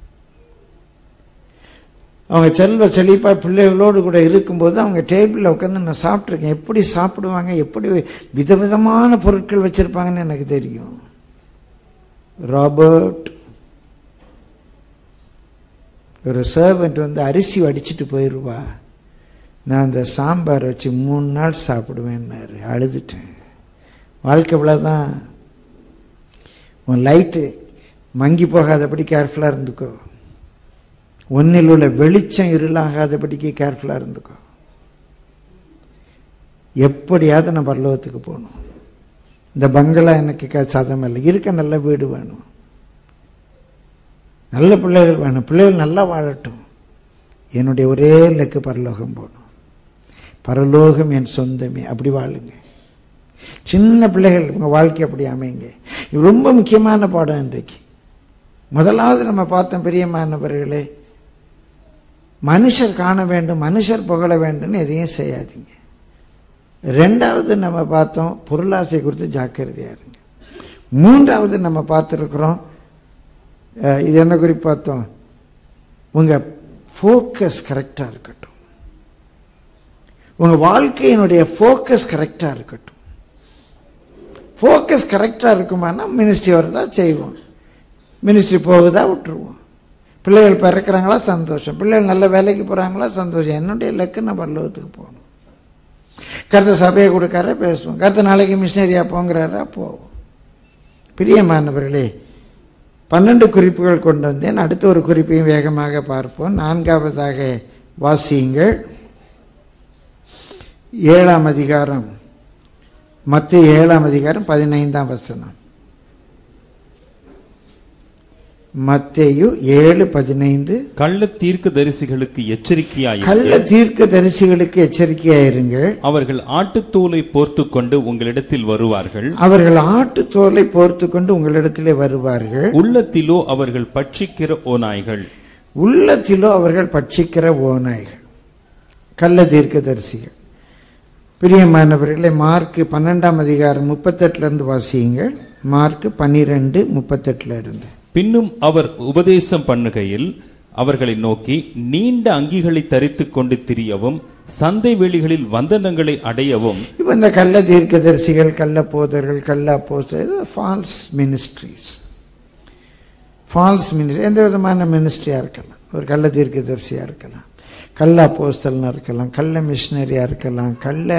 அவங்க செல்வ செழிப்பா பிள்ளைகளோடு கூட இருக்கும்போது அவங்க டேபிளில் உட்காந்து நான் சாப்பிட்ருக்கேன் எப்படி சாப்பிடுவாங்க எப்படி விதவிதமான பொருட்கள் வச்சுருப்பாங்கன்னு எனக்கு தெரியும் ராபர்ட் ஒரு சர்வெண்ட் வந்து அரிசி வடிச்சிட்டு போயிடுவா நான் அந்த சாம்பார் வச்சு மூணு நாள் சாப்பிடுவேன்னாரு அழுதுட்டேன் வாழ்க்கை தான் உன் லைட்டு மங்கி போகாதபடி கேர்ஃபுல்லாக இருந்துக்கோ ஒன்னில் உள்ள வெளிச்சம் இருளாகாதபடிக்கு கேர்ஃபுல்லாக இருந்துக்கோ எப்படியாவது நான் பரலோகத்துக்கு போகணும் இந்த பங்களா எனக்கு சதம் இல்லை இருக்க நல்ல வீடு வேணும் நல்ல பிள்ளைகள் வேணும் பிள்ளைகள் நல்லா வாழட்டும் என்னுடைய ஒரே இலக்கு பரலோகம் போகணும் பரலோகம் என் சொந்தமே அப்படி வாழுங்க சின்ன பிள்ளைகள் உங்கள் வாழ்க்கை அப்படி அமைங்க இது ரொம்ப முக்கியமான பாடம் இன்றைக்கு முதலாவது நம்ம பார்த்தோம் பிரியமானவர்களே மனுஷர் காண வேண்டும் மனுஷர் புகழ வேண்டும்னு எதையும் செய்யாதீங்க ரெண்டாவது நம்ம பார்த்தோம் பொருளாசை குறித்து ஜாக்கிரதையா இருங்க மூன்றாவது நம்ம பார்த்துருக்குறோம் இது என்ன குறிப்பு பார்த்தோம் உங்கள் ஃபோக்கஸ் கரெக்டாக இருக்கட்டும் உங்கள் வாழ்க்கையினுடைய ஃபோக்கஸ் கரெக்டாக இருக்கட்டும் ஃபோக்கஸ் கரெக்டாக இருக்குமானா மினிஸ்ட்ரி வருதா செய்வோம் மினிஸ்ட்ரி போகுதா விட்டுருவோம் பிள்ளைகள் பிறக்கிறாங்களா சந்தோஷம் பிள்ளைகள் நல்ல வேலைக்கு போகிறாங்களா சந்தோஷம் என்னுடைய இலக்கு நான் பல்லவத்துக்கு போகணும் கருத்த சபையை கொடுக்கார பேசுவோம் கருத்த நாளைக்கு மிஷினரியா போங்கிறாரா போவோம் பிரியமானவர்களே பன்னெண்டு குறிப்புகள் கொண்டு வந்தேன் அடுத்த ஒரு குறிப்பையும் வேகமாக பார்ப்போம் நான்காவதாக வாசியுங்கள் ஏழாம் அதிகாரம் மத்திய ஏழாம் அதிகாரம் பதினைந்தாம் வசனம் மத்தேயு ஏழு பதினைந்து கள்ள தீர்க்க தரிசிகளுக்கு எச்சரிக்கையாய் கள்ள தீர்க்க தரிசிகளுக்கு எச்சரிக்கையாயிருங்கள் அவர்கள் ஆட்டுத்தோலை போர்த்து கொண்டு உங்களிடத்தில் வருவார்கள் அவர்கள் ஆட்டு தோலை போர்த்து கொண்டு உங்களிடத்திலே வருவார்கள் உள்ளத்திலோ அவர்கள் பட்சிக்கிற ஓநாய்கள் உள்ளத்திலோ அவர்கள் பட்சிக்கிற ஓநாய்கள் கள்ள தீர்க்க தரிசிகள் பிரியமானவர்களே மார்க் பன்னெண்டாம் அதிகாரம் முப்பத்தெட்டுல இருந்து வாசியுங்கள் மார்க் பன்னிரெண்டு முப்பத்தெட்டுல இருந்து பின்னும் அவர் உபதேசம் பண்ணுகையில் அவர்களை நோக்கி நீண்ட அங்கிகளை தரித்துக் கொண்டு திரியவும் சந்தை வெளிகளில் வந்தனங்களை அடையவும் இப்போ இந்த கள்ள தீர்க்கதரிசிகள் கள்ள போதர்கள் கள்ள அப்போஸ்தலர் ஃபால்ஸ் மினிஸ்ட்ரிஸ் ஃபால்ஸ் மினிஸ்ட்ரி எந்த விதமான மினிஸ்ட்ரியாக இருக்கலாம் ஒரு கள்ள தீர்க்கதரிசியாக இருக்கலாம் கள்ள அப்போஸ்தலனாக இருக்கலாம் கள்ள மிஷினரியாக இருக்கலாம் கள்ள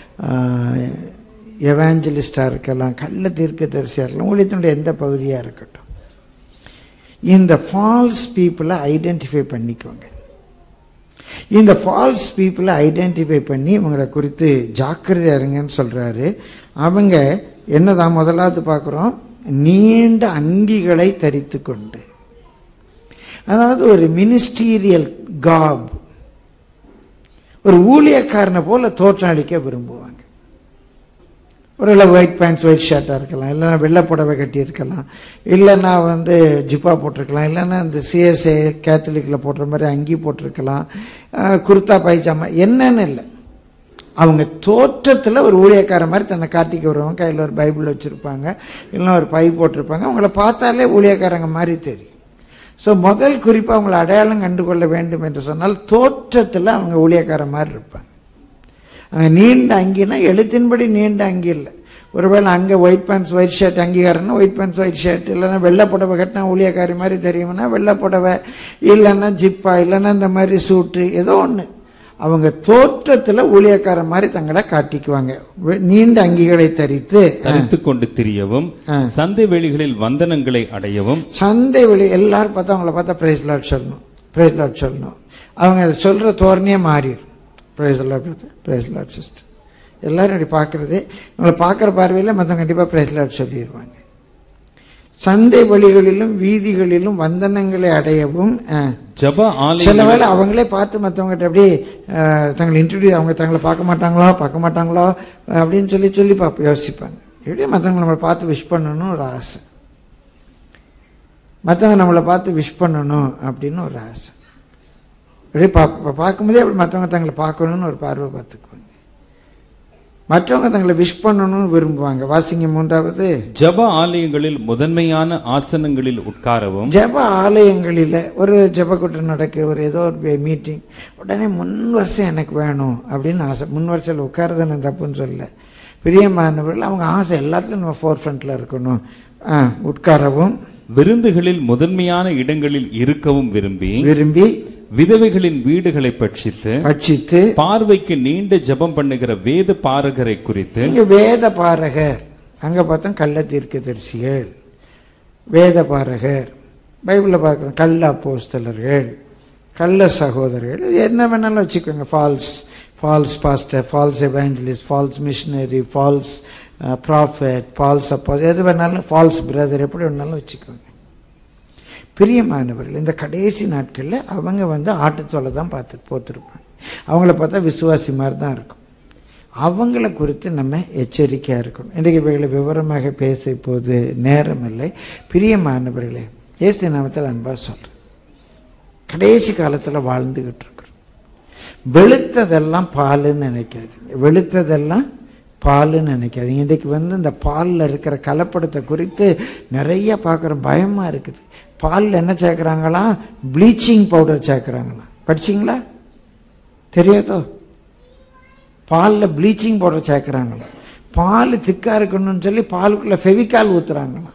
எவாஞ்சலிஸ்டாக இருக்கலாம் கள்ள தீர்க்கதரிசியாக இருக்கலாம் ஊழியத்தினுடைய எந்த பகுதியாக இருக்கட்டும் இந்த ஃபால்ஸ் பீப்புளை ஐடென்டிஃபை பண்ணிக்கோங்க இந்த ஃபால்ஸ் பீப்புளை ஐடென்டிஃபை பண்ணி இவங்களை குறித்து ஜாக்கிரதையா இருங்கன்னு சொல்றாரு அவங்க என்னதான் முதலாவது பார்க்குறோம் நீண்ட அங்கிகளை தரித்து கொண்டு அதாவது ஒரு மினிஸ்டீரியல் காப் ஒரு ஊழியக்காரனை போல தோற்றம் அளிக்க விரும்புவாங்க ஒரு ஒயிட் பேண்ட்ஸ் ஒயிட் ஷர்ட்டாக இருக்கலாம் இல்லைன்னா வெள்ளை புடவை கட்டியிருக்கலாம் இல்லைன்னா வந்து ஜிப்பா போட்டிருக்கலாம் இல்லைன்னா இந்த சிஎஸ்ஏ கேத்தலிக்கில் போடுற மாதிரி அங்கி போட்டிருக்கலாம் அஹ், குர்தா பைஜாமா என்னன்னு இல்லை அவங்க தோற்றத்தில் ஒரு ஊழியக்கார மாதிரி தன்னை காட்டிக்க வருவாங்க கையில் ஒரு பைபிள் வச்சுருப்பாங்க இல்லைன்னா ஒரு பை போட்டிருப்பாங்க அவங்கள பார்த்தாலே ஊழியக்காரங்க மாதிரி தெரியும் ஸோ முதல் குறிப்பாக அவங்களை அடையாளம் கண்டு கொள்ள வேண்டும் என்று சொன்னால் தோற்றத்தில் அவங்க ஊழியக்கார மாதிரி இருப்பாங்க அங்கே நீண்ட அங்கினா எழுத்தின்படி நீண்ட அங்கி இல்லை ஒருவேளை அங்கே ஒயிட் பேண்ட்ஸ் ஒயிட் ஷர்ட் அங்கீகாரம்னா ஒயிட் பேண்ட்ஸ் ஒயிட் ஷர்ட் இல்லைன்னா வெள்ளை புடவை கட்டினா ஊழியக்காரி மாதிரி தெரியும்னா வெள்ளை புடவை இல்லைன்னா ஜிப்பா இல்லைன்னா இந்த மாதிரி சூட்டு ஏதோ ஒன்று அவங்க தோற்றத்தில் ஊழியக்கார மாதிரி தங்களை காட்டிக்குவாங்க வெ- நீண்ட அங்கிகளை தரித்து தரித்துக் கொண்டு திரியவும் சந்தை வெளிகளில் வந்தனங்களை அடையவும் சந்தை வெளி எல்லாரும் பார்த்தா அவங்கள பார்த்தா பிரைஸ் லாட் சொல்லணும் பிரைஸ் லாட் சொல்லணும் அவங்க அதை சொல்கிற தோரணையே மாறிடும் praise lord praise lord sister எல்லாரும் அப்படி பார்க்கறது இவங்களை பார்க்குற பார்வையில் மற்றவங்க கண்டிப்பாக பிரைஸ் லாட் சொல்லிடுவாங்க சந்தை வழிகளிலும் வீதிகளிலும் வந்தனங்களை அடையவும் அஹ், ஜப சில ஆலய வேளை அவங்களே பார்த்து மற்றவங்ககிட்ட அப்படியே அஹ், தங்களை இன்ட்ரடியூ அவங்க தங்களை பார்க்க மாட்டாங்களோ பார்க்க மாட்டாங்களோ அப்படின்னு சொல்லி சொல்லி பார்ப்ப யோசிப்பாங்க எப்படியே மற்றவங்க நம்மளை பார்த்து விஷ் பண்ணணும்னு ஒரு ஆசை மற்றவங்க நம்மளை பார்த்து விஷ் பண்ணணும் அப்படின்னு ஒரு ஆசை அப்படியே பா பா- பார்க்கும்போதே அப்படி மற்றவங்க தங்களை பார்க்கணும்னு ஒரு பார்வை பார்த்துக்குவாங்க மற்றவங்க தங்களை விஷ் பண்ணணும்னு விரும்புவாங்க வாசிங்க மூன்றாவது ஜப ஆலயங்களில் முதன்மையான ஆசனங்களில் உட்காரவும் ஜெப ஆலயங்களில் ஒரு ஜெப கூட்டம் நடக்கு ஒரு ஏதோ ஒரு மீட்டிங் உடனே முன் வருஷம் எனக்கு வேணும் அப்படின்னு ஆசை முன் வருஷத்தில் உட்காரது நான் தப்புன்னு சொல்ல பிரியமானவர்கள் அவங்க ஆசை எல்லாத்துலையும் நம்ம ஃபோர் ஃப்ரண்ட்டில் இருக்கணும் ஆ, உட்காரவும் விருந்துகளில் முதன்மையான இடங்களில் இருக்கவும் விரும்பி விரும்பி விதவைகளின் வீடுகளை பட்சித்து பட்சித்து பார்வைக்கு நீண்ட ஜெபம் பண்ணுகிற வேத பாரகரை குறித்து இங்க வேத பாரகர் அங்க பார்த்தா கள்ள தீர்க்கதரிசிகள் வேத பாரகர் பைபிளில் பார்க்குறோம் கள்ள அப்போஸ்தலர்கள் கள்ள சகோதரர்கள் இது என்ன வேணாலும் வச்சுக்கோங்க false false pastor false evangelist false missionary false prophet false அப்போ எது வேணாலும் ஃபால்ஸ் பிரதர் எப்படி வேணாலும் வச்சுக்கோங்க பிரியமானவர்கள் இந்த கடைசி நாட்களில் அவங்க வந்து ஆட்டுத்தோலை தான் பார்த்து போத்திருப்பாங்க அவங்கள பார்த்தா விசுவாசி மாதிரி தான் இருக்கும் அவங்கள குறித்து நம்ம எச்சரிக்கையாக இருக்கணும் இன்றைக்கு இவைகளை விவரமாக பேச இப்போது நேரம் இல்லை பிரியமானவர்களே இயேசு நாமத்தில் அன்பா சொல்கிறேன் கடைசி காலத்தில் வாழ்ந்துகிட்டு இருக்கிறோம் வெளுத்ததெல்லாம் பாலுன்னு நினைக்காதீங்க வெளுத்ததெல்லாம் பாலுன்னு நினைக்காதீங்க இன்றைக்கு வந்து இந்த பாலில் இருக்கிற கலப்படத்தை குறித்து நிறைய பார்க்குறோம் பயமாக இருக்குது பாலில் என்ன சேர்க்குறாங்களாம் ப்ளீச்சிங் பவுடர் சேர்க்குறாங்களாம் படிச்சிங்களா தெரியாதோ பாலில் ப்ளீச்சிங் பவுடர் சேர்க்குறாங்களாம் பால் திக்காக இருக்கணும்னு சொல்லி பாலுக்குள்ளே ஃபெவிகால் ஊற்றுறாங்களாம்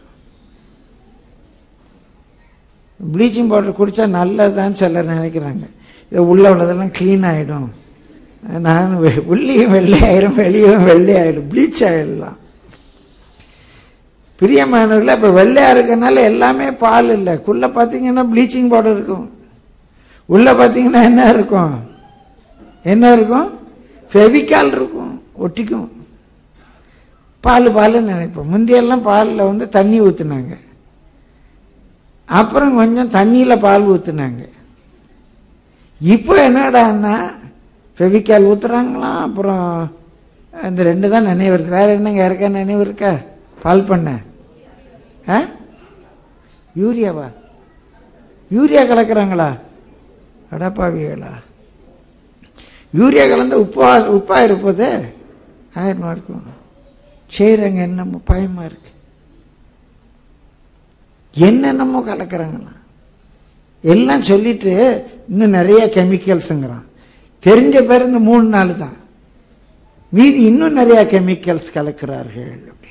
ப்ளீச்சிங் பவுடர் குடித்தா நல்லதுதான் சிலர் நினைக்கிறாங்க இது உள்ள உள்ளதெல்லாம் க்ளீன் ஆகிடும் நான் வெ- உள்ளேயும் வெள்ளை ஆயிரும் வெளியும் வெள்ளை ஆயிடும் ப்ளீச் ஆகிடலாம் பிரியமானவர்கள இப்போ வெள்ளையா இருக்கனால எல்லாமே பால் இல்லை குள்ள பார்த்தீங்கன்னா ப்ளீச்சிங் பவுடர் இருக்கும் உள்ள பார்த்தீங்கன்னா என்ன இருக்கும் என்ன இருக்கும் ஃபெவிகால் இருக்கும் ஒட்டிக்கும் பால் பால்னு நினைப்போம் முந்தியெல்லாம் பாலில் வந்து தண்ணி ஊற்றுனாங்க அப்புறம் கொஞ்சம் தண்ணியில் பால் ஊற்றுனாங்க இப்போ என்னடான்னா ஃபெவிக்கால் ஊற்றுறாங்களாம் அப்புறம் இந்த ரெண்டு தான் நினைவு வருது வேற என்னங்க யாருக்கா நினைவு இருக்கா பால் பண்ண ஆ யூரியாவா யூரியா கலக்குறாங்களா அடப்பாவிகளா யூரியா கலந்த உப்பா உப்பா இருப்பது ஆயிரமா இருக்கும் செய்கிறங்க என்னமோ பயமா இருக்கு என்னென்னமோ கலக்குறாங்களா எல்லாம் சொல்லிட்டு இன்னும் நிறைய கெமிக்கல்ஸுங்கிறான் தெரிஞ்ச பேர் இந்த மூணு நாள் தான் மீதி இன்னும் நிறைய கெமிக்கல்ஸ் கலக்கிறார்கள் அப்படின்னு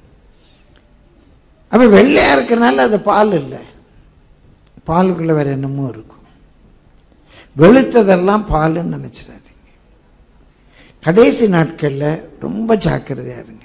அப்ப வெள்ளையா இருக்கிறனால அது பால் இல்லை பாலுக்குள்ள வேற என்னமோ இருக்கும் வெளுத்ததெல்லாம் பாலுன்னு நினைச்சிடாதீங்க கடைசி நாட்கள்ல ரொம்ப ஜாக்கிரதையா இருங்க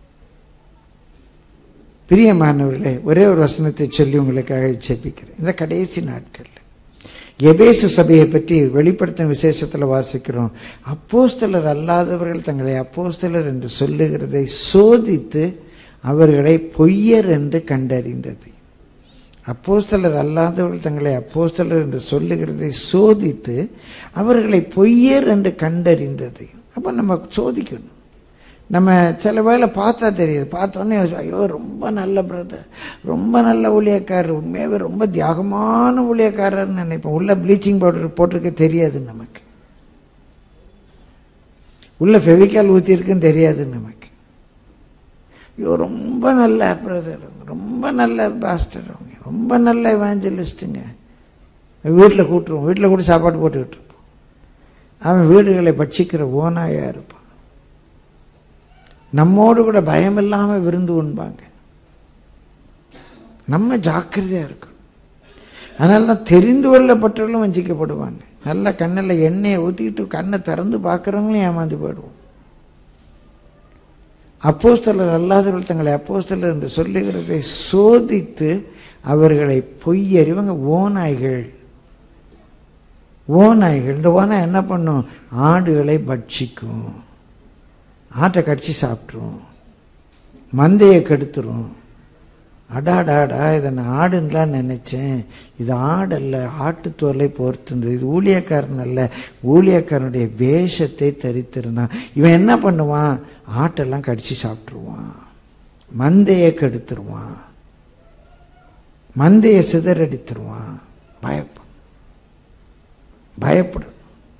பிரியமானவர்களே ஒரே ஒரு வசனத்தை சொல்லி உங்களுக்காக ஜெபிக்கிறேன் இந்த கடைசி நாட்கள்ல எபேசு சபையை பற்றி வெளிப்படுத்தின விசேஷத்தில் வாசிக்கிறோம் அப்போஸ்தலர் அல்லாதவர்கள் தங்களை அப்போஸ்தலர் என்று சொல்லுகிறதை சோதித்து அவர்களை பொய்யர் என்று கண்டறிந்தது அப்போஸ்தலர் அல்லாதவர்கள் தங்களை அப்போஸ்தலர் என்று சொல்லுகிறதை சோதித்து அவர்களை பொய்யர் என்று கண்டறிந்தது அப்போ நம்ம சோதிக்கணும் நம்ம சில வேளை பார்த்தா தெரியுது பார்த்தோன்னே ஐயோ ரொம்ப நல்ல பிரதர் ரொம்ப நல்ல ஊழியக்காரர் உண்மையாகவே ரொம்ப தியாகமான ஊழியக்காரர்னு நினைப்போம் உள்ள ப்ளீச்சிங் பவுடர் போட்டிருக்க தெரியாது நமக்கு உள்ள ஃபெவிக்கால் ஊற்றிருக்குன்னு தெரியாது நமக்கு ஐயோ ரொம்ப நல்ல பிரதர் ரொம்ப நல்ல பாஸ்டர் அவங்க ரொம்ப நல்ல எவாஞ்சலிஸ்ட்டுங்க வீட்டில் கூட்டுருவோம் வீட்டில் கூட சாப்பாடு போட்டுக்கிட்டு இருப்போம் அவன் வீடுகளை பட்சிக்கிற ஓனாயா இருப்பான் நம்மோடு கூட பயம் இல்லாமல் விருந்து உண்பாங்க நம்ம ஜாக்கிரதையா இருக்கணும் அதனால தான் தெரிந்து கொள்ளப்பட்டவர்களும் வஞ்சிக்கப்படுவாங்க நல்ல கண்ணில் எண்ணெயை ஊற்றிக்கிட்டு கண்ணை திறந்து பார்க்குறவங்களும் ஏமாந்து போயிடுவோம் அப்போஸ்தலர் அல்லாதவர்கள் தங்களை அப்போஸ்தலர் என்று சொல்லுகிறதை சோதித்து அவர்களை பொய்யறிவங்க ஓநாய்கள் ஓநாய்கள் இந்த ஓனாய் என்ன பண்ணும் ஆடுகளை பட்சிக்கும் ஆட்டை கடிச்சு சாப்பிட்ரும் மந்தையை கெடுத்துரும் அடாடாடா இதை நான் ஆடுன்னுலாம் நினைச்சேன் இது ஆடல்ல ஆட்டுத்தோலை போர்த்திருந்தது இது ஊழியக்காரன் அல்ல ஊழியக்காரனுடைய வேஷத்தை தரித்திருந்தான் இவன் என்ன பண்ணுவான் ஆட்டெல்லாம் கடிச்சு சாப்பிட்ருவான் மந்தையை கெடுத்துருவான் மந்தையை சிதறடித்துருவான் பயப்படும் பயப்படும்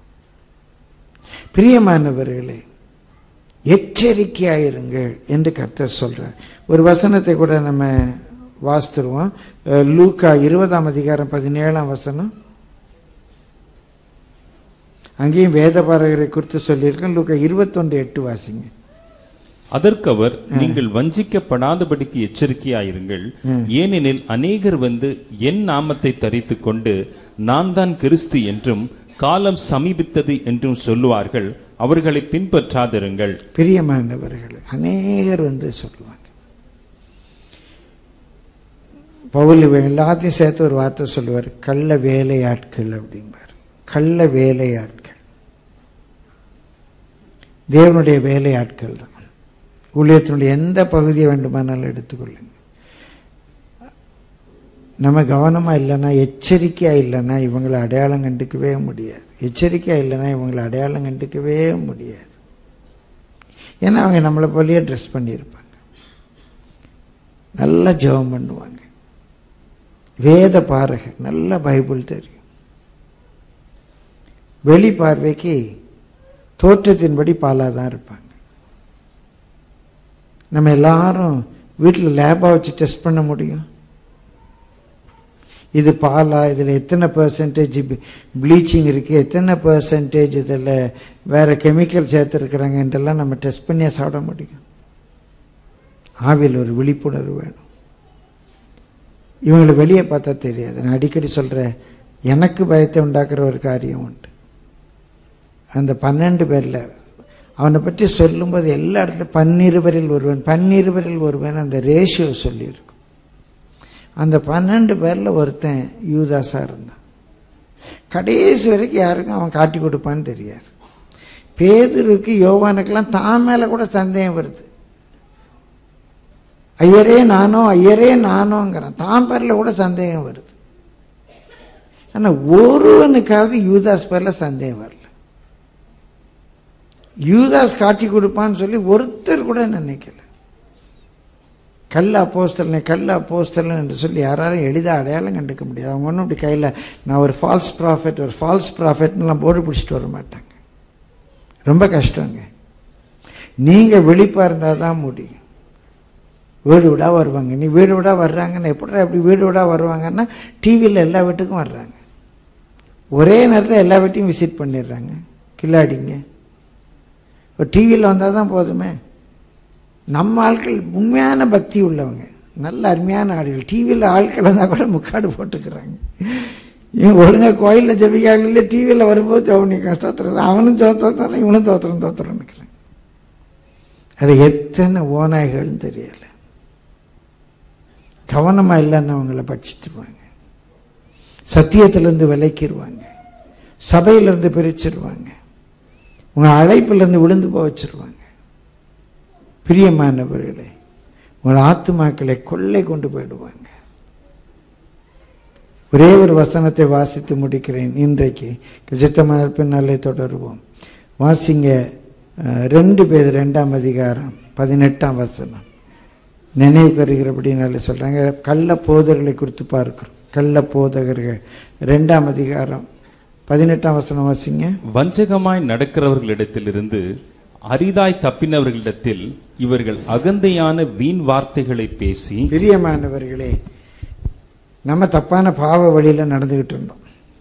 பிரியமானவர்களே எச்சரிக்கையாயிருங்கள் என்று கர்த்தர் சொல்றார் ஒரு வசனத்தை கூட நம்ம வாசித்துருவோம் அஹ், லூக்கா இருபதாம் அதிகாரம் பதினேழாம் வசனம் அங்கேயும் வேதபாரகரை குறித்து சொல்லியிருக்கேன் லூக்கா இருபத்தொன்று எட்டு வாசிங்க அதற்கு அவர் நீங்கள் வஞ்சிக்கப்படாதபடிக்கு எச்சரிக்கையாயிருங்கள் ஏனெனில் அநேகர் வந்து என் நாமத்தை தரித்துக் கொண்டு நான் தான் கிறிஸ்து என்றும் காலம் சமீபித்தது என்றும் சொல்லுவார்கள் அவர்களை பின்பற்றாதிருங்கள் பிரியமானவர்கள் அநேகர் வந்து சொல்லுவாங்க பவுல் இவன் எல்லாத்தையும் சேர்த்து ஒரு வார்த்தை சொல்லுவார் கள்ள வேலையாட்கள் அப்படிம்பார் கள்ள வேலையாட்கள் தேவனுடைய வேலையாட்கள் தான் ஊழியத்தினுடைய எந்த பகுதியை வேண்டுமானாலும் எடுத்துக்கொள்ளுங்க நம்ம கவனமா இல்லைன்னா எச்சரிக்கையா இல்லைன்னா இவங்களை அடையாளம் கண்டுக்கவே முடியாது எச்சரிக்கையா இல்லைன்னா இவங்களை அடையாளம் கண்டுக்கவே முடியாது ஏன்னா அவங்க நம்மளை போலயே ட்ரெஸ் பண்ணியிருப்பாங்க நல்லா ஜெபம் பண்ணுவாங்க வேத பாரகர் நல்ல பைபிள் தெரியும் வெளி பார்வைக்கு தோற்றத்தின்படி பாலாக தான் இருப்பாங்க நம்ம எல்லாரும் வீட்டில் லேபாக வச்சு டெஸ்ட் பண்ண முடியும் இது பாலா இதில் எத்தனை பர்சன்டேஜ் ப்ளீச்சிங் இருக்குது எத்தனை பர்சன்டேஜ் இதில் வேற கெமிக்கல் சேர்த்துருக்குறாங்கன்றெல்லாம் நம்ம டெஸ்ட் பண்ணியே சாப்பிட முடியும் ஆவியில் ஒரு விழிப்புணர்வு வேணும் இவங்களை வெளியே பார்த்தா தெரியாது நான் அடிக்கடி சொல்கிறேன் எனக்கு பயத்தை உண்டாக்குற ஒரு காரியம் உண்டு அந்த பன்னெண்டு பேரில் அவனை பற்றி சொல்லும்போது எல்லா இடத்துல பன்னிருவரில் ஒருவன் பன்னிருவரில் ஒருவன் அந்த ரேஷியோ சொல்லியிருக்கும் அந்த பன்னெண்டு பேரில் ஒருத்தன் யூதாஸாக இருந்தான் கடைசி வரைக்கும் யாருக்கும் அவன் காட்டி கொடுப்பான்னு தெரியாது பேதுருக்கு யோவானுக்கெல்லாம் தான் மேலே கூட சந்தேகம் வருது ஐயரே நானோ ஐயரே நானோங்கிறான் தான் பேரில் கூட சந்தேகம் வருது ஆனால் ஒருவனுக்காவது யூதாஸ் பேரில் சந்தேகம் வரல யூதாஸ் காட்டி கொடுப்பான்னு சொல்லி ஒருத்தர் கூட நினைக்கல கள்ள அப்போஸ்தலனை கள்ள அப்போஸ்தலன் என்று சொல்லி யாராலும் எளிதாக அடையாளம் கண்டுக்க முடியாது அவங்க ஒன்றும் இப்படி கையில் நான் ஒரு ஃபால்ஸ் ப்ராஃபிட் ஒரு ஃபால்ஸ் ப்ராஃபிட்லாம் போர்டு பிடிச்சிட்டு வர மாட்டாங்க ரொம்ப கஷ்டங்க நீங்கள் விழிப்பாக இருந்தால் தான் முடியும் வீடு விடா வருவாங்க நீ வீடு விடா வர்றாங்கன்னா எப்படி எப்படி வீடு விடா வருவாங்கன்னா டிவியில் எல்லா வீட்டுக்கும் வர்றாங்க ஒரே நேரத்தில் எல்லா வீட்டையும் விசிட் பண்ணிடுறாங்க கில்லாடிங்க இப்போ டிவியில் வந்தால் தான் போதுமே நம்ம ஆட்கள் உண்மையான பக்தி உள்ளவங்க நல்ல அருமையான ஆடுகள் டிவியில் ஆட்கள் வந்தால் கூட முக்காடு போட்டுக்கிறாங்க இவன் ஒழுங்காக கோயிலில் ஜபிக்காக டிவியில் வரும்போது ஜவுனி கஷ்டத்துறது அவனும் தோத்துறான் இவனும் தோத்துறோம் தோத்துறோம் நிற்கிறேன் அது எத்தனை ஓநாய்கள்னு தெரியல கவனமாக இல்லைன்னு அவங்கள பட்சித்துவாங்க சத்தியத்திலேருந்து விலைக்கிடுவாங்க சபையிலேருந்து பிரிச்சிருவாங்க உங்கள் அழைப்பிலேருந்து விழுந்து போக வச்சிருவாங்க பிரியமானவர்களே உங்கள் ஆத்துமாக்களை கொள்ளை கொண்டு போயிடுவாங்க ஒரே ஒரு வசனத்தை வாசித்து முடிக்கிறேன் இன்றைக்கு கிஜத்தமான பின்னாலே தொடருவோம் வாசிங்க அஹ், ரெண்டு பேர் ரெண்டாம் அதிகாரம் பதினெட்டாம் வசனம் நினைவு கருகிறபடினால சொல்றாங்க கள்ள போதர்களை குறித்து பார்க்கிறோம் கள்ள போதகர்கள் ரெண்டாம் அதிகாரம் பதினெட்டாம் வசனம் வாசிங்க வஞ்சகமாய் நடக்கிறவர்களிடத்திலிருந்து அரிதாய் தப்பினவர்களிடத்தில் இவர்கள் அகந்தையான வீண் வார்த்தைகளை பேசி பிரியமானவர்களே நம்ம தப்பான பாவ வழியில நடந்துகிட்டு இருந்தோம்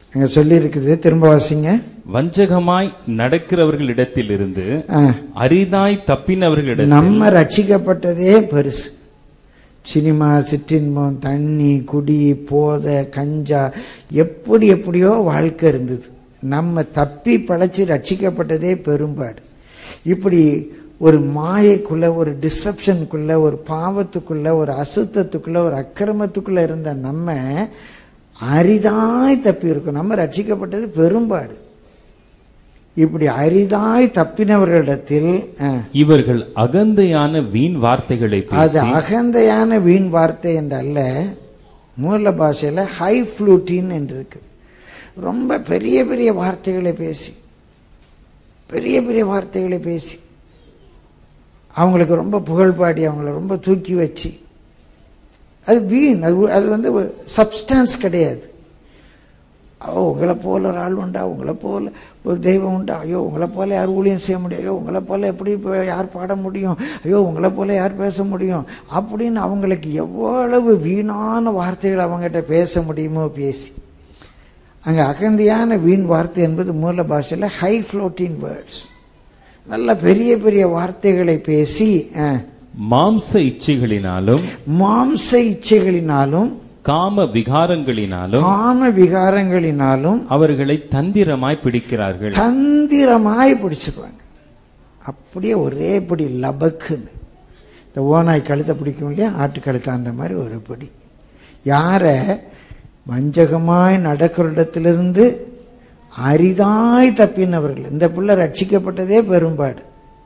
அங்க சொல்லி இருக்குது திரும்ப வாசிங்க வஞ்சகமாய் நடக்கிறவர்களிடத்திலிருந்து ஆ. அரிதாய் தப்பினவர்களிடத்தில் நம்ம ரட்சிக்கப்பட்டதே பெருசு சினிமா சிற்றின்பம் தண்ணி குடி போதை கஞ்சா எப்படி எப்படியோ வாழ்க்கை இருந்தது நம்ம தப்பி பழைச்சு ரட்சிக்கப்பட்டதே பெரும்பாடு இப்படி ஒரு மாயைக்குள்ள ஒரு டிசப்ஷனுக்குள்ள ஒரு பாவத்துக்குள்ள ஒரு அசுத்தத்துக்குள்ள ஒரு அக்கிரமத்துக்குள்ள இருந்த நம்ம அரிதாய் தப்பி இருக்கோம் நம்ம ரட்சிக்கப்பட்டது பெரும்பாடு இப்படி அரிதாய் தப்பினவர்களிடத்தில் ஆ, இவர்கள் அகந்தையான வீண் வார்த்தைகளை அது பேசி அகந்தையான வீண் வார்த்தை என்றல்ல மூல பாஷையில ஹை ஃப்ளூட்டின் என்று இருக்கு ரொம்ப பெரிய பெரிய வார்த்தைகளை பேசி பெரிய பெரிய வார்த்தைகளை பேசி அவங்களுக்கு ரொம்ப புகழ் பாடி அவங்கள ரொம்ப தூக்கி வச்சு அது வீண் அது அது வந்து சப்ஸ்டான்ஸ் கிடையாது ஓ உங்களை போல ஒரு ஆள் உண்டா உங்களை போல ஒரு தெய்வம் உண்டா ஐயோ உங்களை போல யார் ஊழியம் செய்ய முடியும் ஐயோ உங்களை போல எப்படி இப்போ யார் பாட முடியும் ஐயோ உங்களை போல யார் பேச முடியும் அப்படின்னு அவங்களுக்கு எவ்வளவு வீணான வார்த்தைகள் அவங்ககிட்ட பேச முடியுமோ பேசி அங்கே அகந்தியான வீண் வார்த்தை என்பது மூல பாஷையில் ஹை ஃப்ளோட்டின் வேர்ட்ஸ் நல்ல பெரிய பெரிய வார்த்தைகளை பேசி அஹ், மாம்ச இச்சைகளினாலும் மாம்ச இச்சைகளினாலும் காம விகாரங்களினாலும் காம விகாரங்களினாலும் அவர்களை தந்திரமாய் பிடிக்கிறார்கள் தந்திரமாய் பிடிச்சுக்குவாங்க அப்படியே ஒரே பிடி லபக்குன்னு இந்த ஓநாய் கழுத்தை பிடிக்கும் இல்லையா ஆட்டு கழுத்தை அந்த மாதிரி ஒரு பிடி யாரை வஞ்சகமாய் நடக்கிற இடத்திலிருந்து அரிதாய் தப்பினவர்கள் இந்த பிள்ளை ரட்சிக்கப்பட்டதே பெரும்பாடு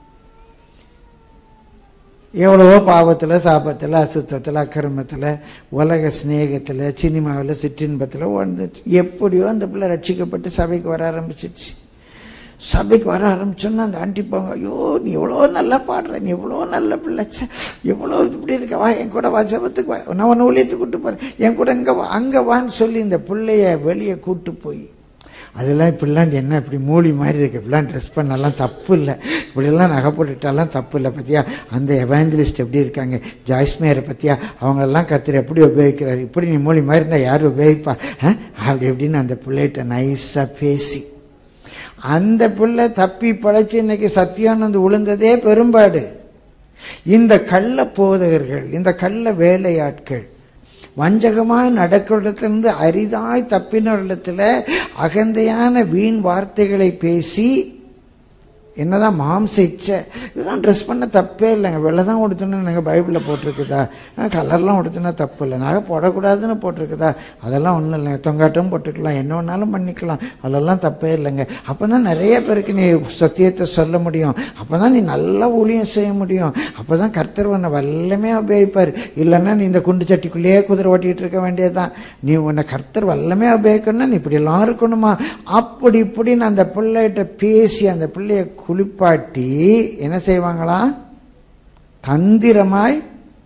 எவ்வளவோ பாவத்தில் சாபத்தில் அசுத்தத்தில் அக்கிரமத்தில் உலக சிநேகத்தில் சினிமாவில் சிற்றின்பத்தில் வந்துச்சு எப்படியோ அந்த பிள்ளை ரட்சிக்கப்பட்டு சபைக்கு வர ஆரம்பிச்சிடுச்சு சபைக்கு வர ஆரம்பிச்சோன்னா அந்த ஆண்டி போங்க ஐயோ நீ எவ்வளோ நல்லா பாடுற நீ எவ்வளோ நல்ல பிள்ளை ச்சே, எவ்வளோ இப்படி இருக்க வா என் கூட வா ஜபத்துக்கு வா நான் உன்னை ஊழியத்துக்கு கூட்டு போகிறேன் என் கூட இங்கே வா அங்கே வான்னு சொல்லி இந்த பிள்ளைய வெளியே கூட்டு போய் அதெல்லாம் இப்படிலாம் என்ன இப்படி மூலி மாதிரி இருக்கு இப்படிலாம் ட்ரெஸ் பண்ணலாம் தப்பு இல்லை இப்படிலாம் நகை போட்டுட்டாலாம் தப்பு இல்லை பத்தியா அந்த எவாஞ்சலிஸ்ட் எப்படி இருக்காங்க ஜாய்ஸ் மேயரை பத்தியா அவங்களெல்லாம் கர்த்தர் எப்படி உபயோகிக்கிறாரு இப்படி நீ மூலி மாதிரி இருந்தால் யார் உபயோகிப்பா ஆ? அப்படி எப்படின்னு அந்த பிள்ளைகிட்ட நைஸாக பேசி அந்த பிள்ளை தப்பி பழைச்சு இன்னைக்கு சத்தியானந்து விழுந்ததே பெரும்பாடு இந்த கள்ள போதகர்கள் இந்த கள்ள வேலையாட்கள் வஞ்சகமாய் நடக்கிறதிலிருந்து அரிதாய் தப்பினவரிடத்துல அகந்தையான வீண் வார்த்தைகளை பேசி என்னதான் மாம்ச இச்சை இதெல்லாம் ட்ரெஸ் பண்ண தப்பே இல்லைங்க வெள்ளை தான் உடுத்தணும்னு நாங்கள் பைபிளில் போட்டிருக்குதா ஆ, கலர்லாம் உடுத்தினா தப்பு இல்லை நகை போடக்கூடாதுன்னு போட்டிருக்குதா அதெல்லாம் ஒன்றும் இல்லைங்க தொங்காட்டம் போட்டுக்கலாம் என்ன வேணாலும் பண்ணிக்கலாம் அதெல்லாம் தப்பே இல்லைங்க அப்போ தான் நிறைய பேருக்கு நீ சத்தியத்தை சொல்ல முடியும் அப்போ தான் நீ நல்லா ஊழியம் செய்ய முடியும் அப்போ தான் கர்த்தர் உன்னை வல்லமே உபயோகிப்பார் இல்லைன்னா நீ இந்த குண்டு சட்டிக்குள்ளேயே குதிரை ஓட்டிகிட்டு இருக்க வேண்டியதுதான் நீ உன்னை கர்த்தர் வல்லமே உபயோகிக்கணும்னா நீ இப்படியெல்லாம் இருக்கணுமா அப்படி இப்படின்னு அந்த பிள்ளைகிட்ட பேசி அந்த பிள்ளைய குளிப்பாட்டி என்ன செய்வாங்களா தந்திரமாய்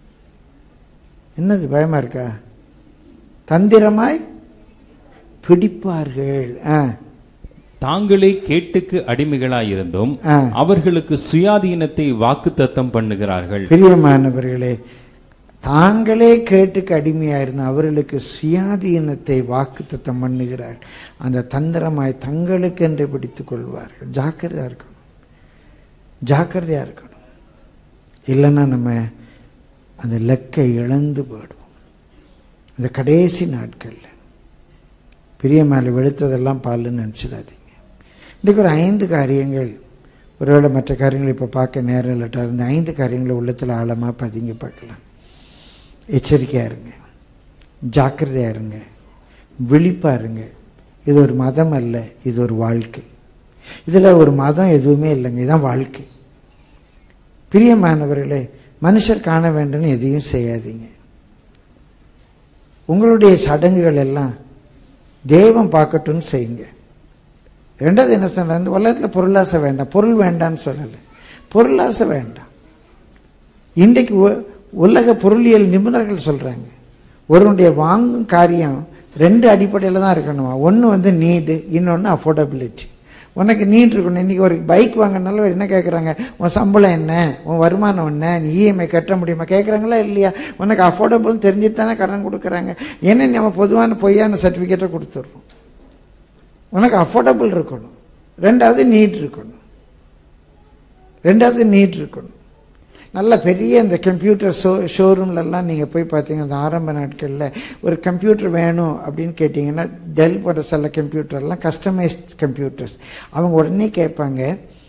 என்னது பயமா இருக்கா தந்திரமாய் பிடிப்பார்கள் ஆ தாங்களே கேட்டுக்கு அடிமைகளாயிருந்தும் ஆ. அவர்களுக்கு சுயாதீனத்தை வாக்குத்தத்தம் பண்ணுகிறார்கள் பிரியமானவர்களே தாங்களே கேட்டுக்கு அடிமையா இருந்த அவர்களுக்கு சுயாதீனத்தை வாக்குத்தத்தம் பண்ணுகிறார் அந்த தந்திரமாய் தங்களுக்கு என்று பிடித்துக் கொள்வார்கள் ஜாக்கிரதையா இருக்கணும் ஜாக்கிரதையா இருக்கணும் இல்லைன்னா நம்ம அந்த லக்கை இழந்து போயிடுவோம் இந்த கடைசி நாட்கள்ல பிரியமால வெளுத்ததெல்லாம் பால்னு நினச்சிடாதீங்க இன்றைக்கு ஒரு ஐந்து காரியங்கள் ஒருவேளை மற்ற காரியங்களை இப்போ பார்க்க நேரம் இல்லாட்டா இந்த ஐந்து காரியங்களை உள்ளத்தில் ஆழமாக பதிங்க பார்க்கலாம் எச்சரிக்கையாக இருங்க ஜாக்கிரதையாக இருங்க விழிப்பா இருங்க இது ஒரு மதம் அல்ல இது ஒரு வாழ்க்கை இதில் ஒரு மதம் எதுவுமே இல்லைங்க இதுதான் வாழ்க்கை பிரியமானவர்களே மனுஷர் காண வேண்டும்னு எதையும் செய்யாதீங்க உங்களுடைய சடங்குகள் எல்லாம் தெய்வம் பார்க்கட்டும்னு செய்யுங்க ரெண்டாவது என்ன சொல்றேன் இந்த உலகத்தில் பொருளாசை வேண்டாம் பொருள் வேண்டாம்னு சொல்லலை பொருளாசை வேண்டாம் இன்றைக்கு உ- உலக பொருளியல் நிபுணர்கள் சொல்றாங்க ஒருவனுடைய வாங்கும் காரியம் ரெண்டு அடிப்படையில் தான் இருக்கணுமா ஒன்று வந்து நீடு இன்னொன்று அஃபோர்டபிலிட்டி உனக்கு நீட் இருக்கணும் இன்னைக்கு ஒரு பைக் வாங்கினாலும் என்ன கேட்குறாங்க உன் சம்பளம் என்ன உன் வருமானம் என்ன நீ இஎம்ஐ கட்ட முடியுமா கேட்குறாங்களா இல்லையா உனக்கு அஃபோர்டபுள் தெரிஞ்சுட்டு தானே கடன் கொடுக்குறாங்க ஏன்னா நம்ம பொதுவான பொய்யான சர்டிஃபிகேட்டை கொடுத்துட்றோம் உனக்கு அஃபோர்டபுள் இருக்கணும் ரெண்டாவது நீட் இருக்கணும் ரெண்டாவது நீட் இருக்கணும் நல்ல பெரிய இந்த கம்ப்யூட்டர் ஷோ ஷோரூம்லலாம் நீங்கள் போய் பார்த்தீங்கன்னா இந்த ஆரம்ப நாட்களில் ஒரு கம்ப்யூட்டர் வேணும் அப்படின்னு கேட்டிங்கன்னா டெல் போன்ற சில கம்ப்யூட்டர்லாம் கஸ்டமைஸ்ட் கம்ப்யூட்டர்ஸ் அவங்க உடனே கேட்பாங்க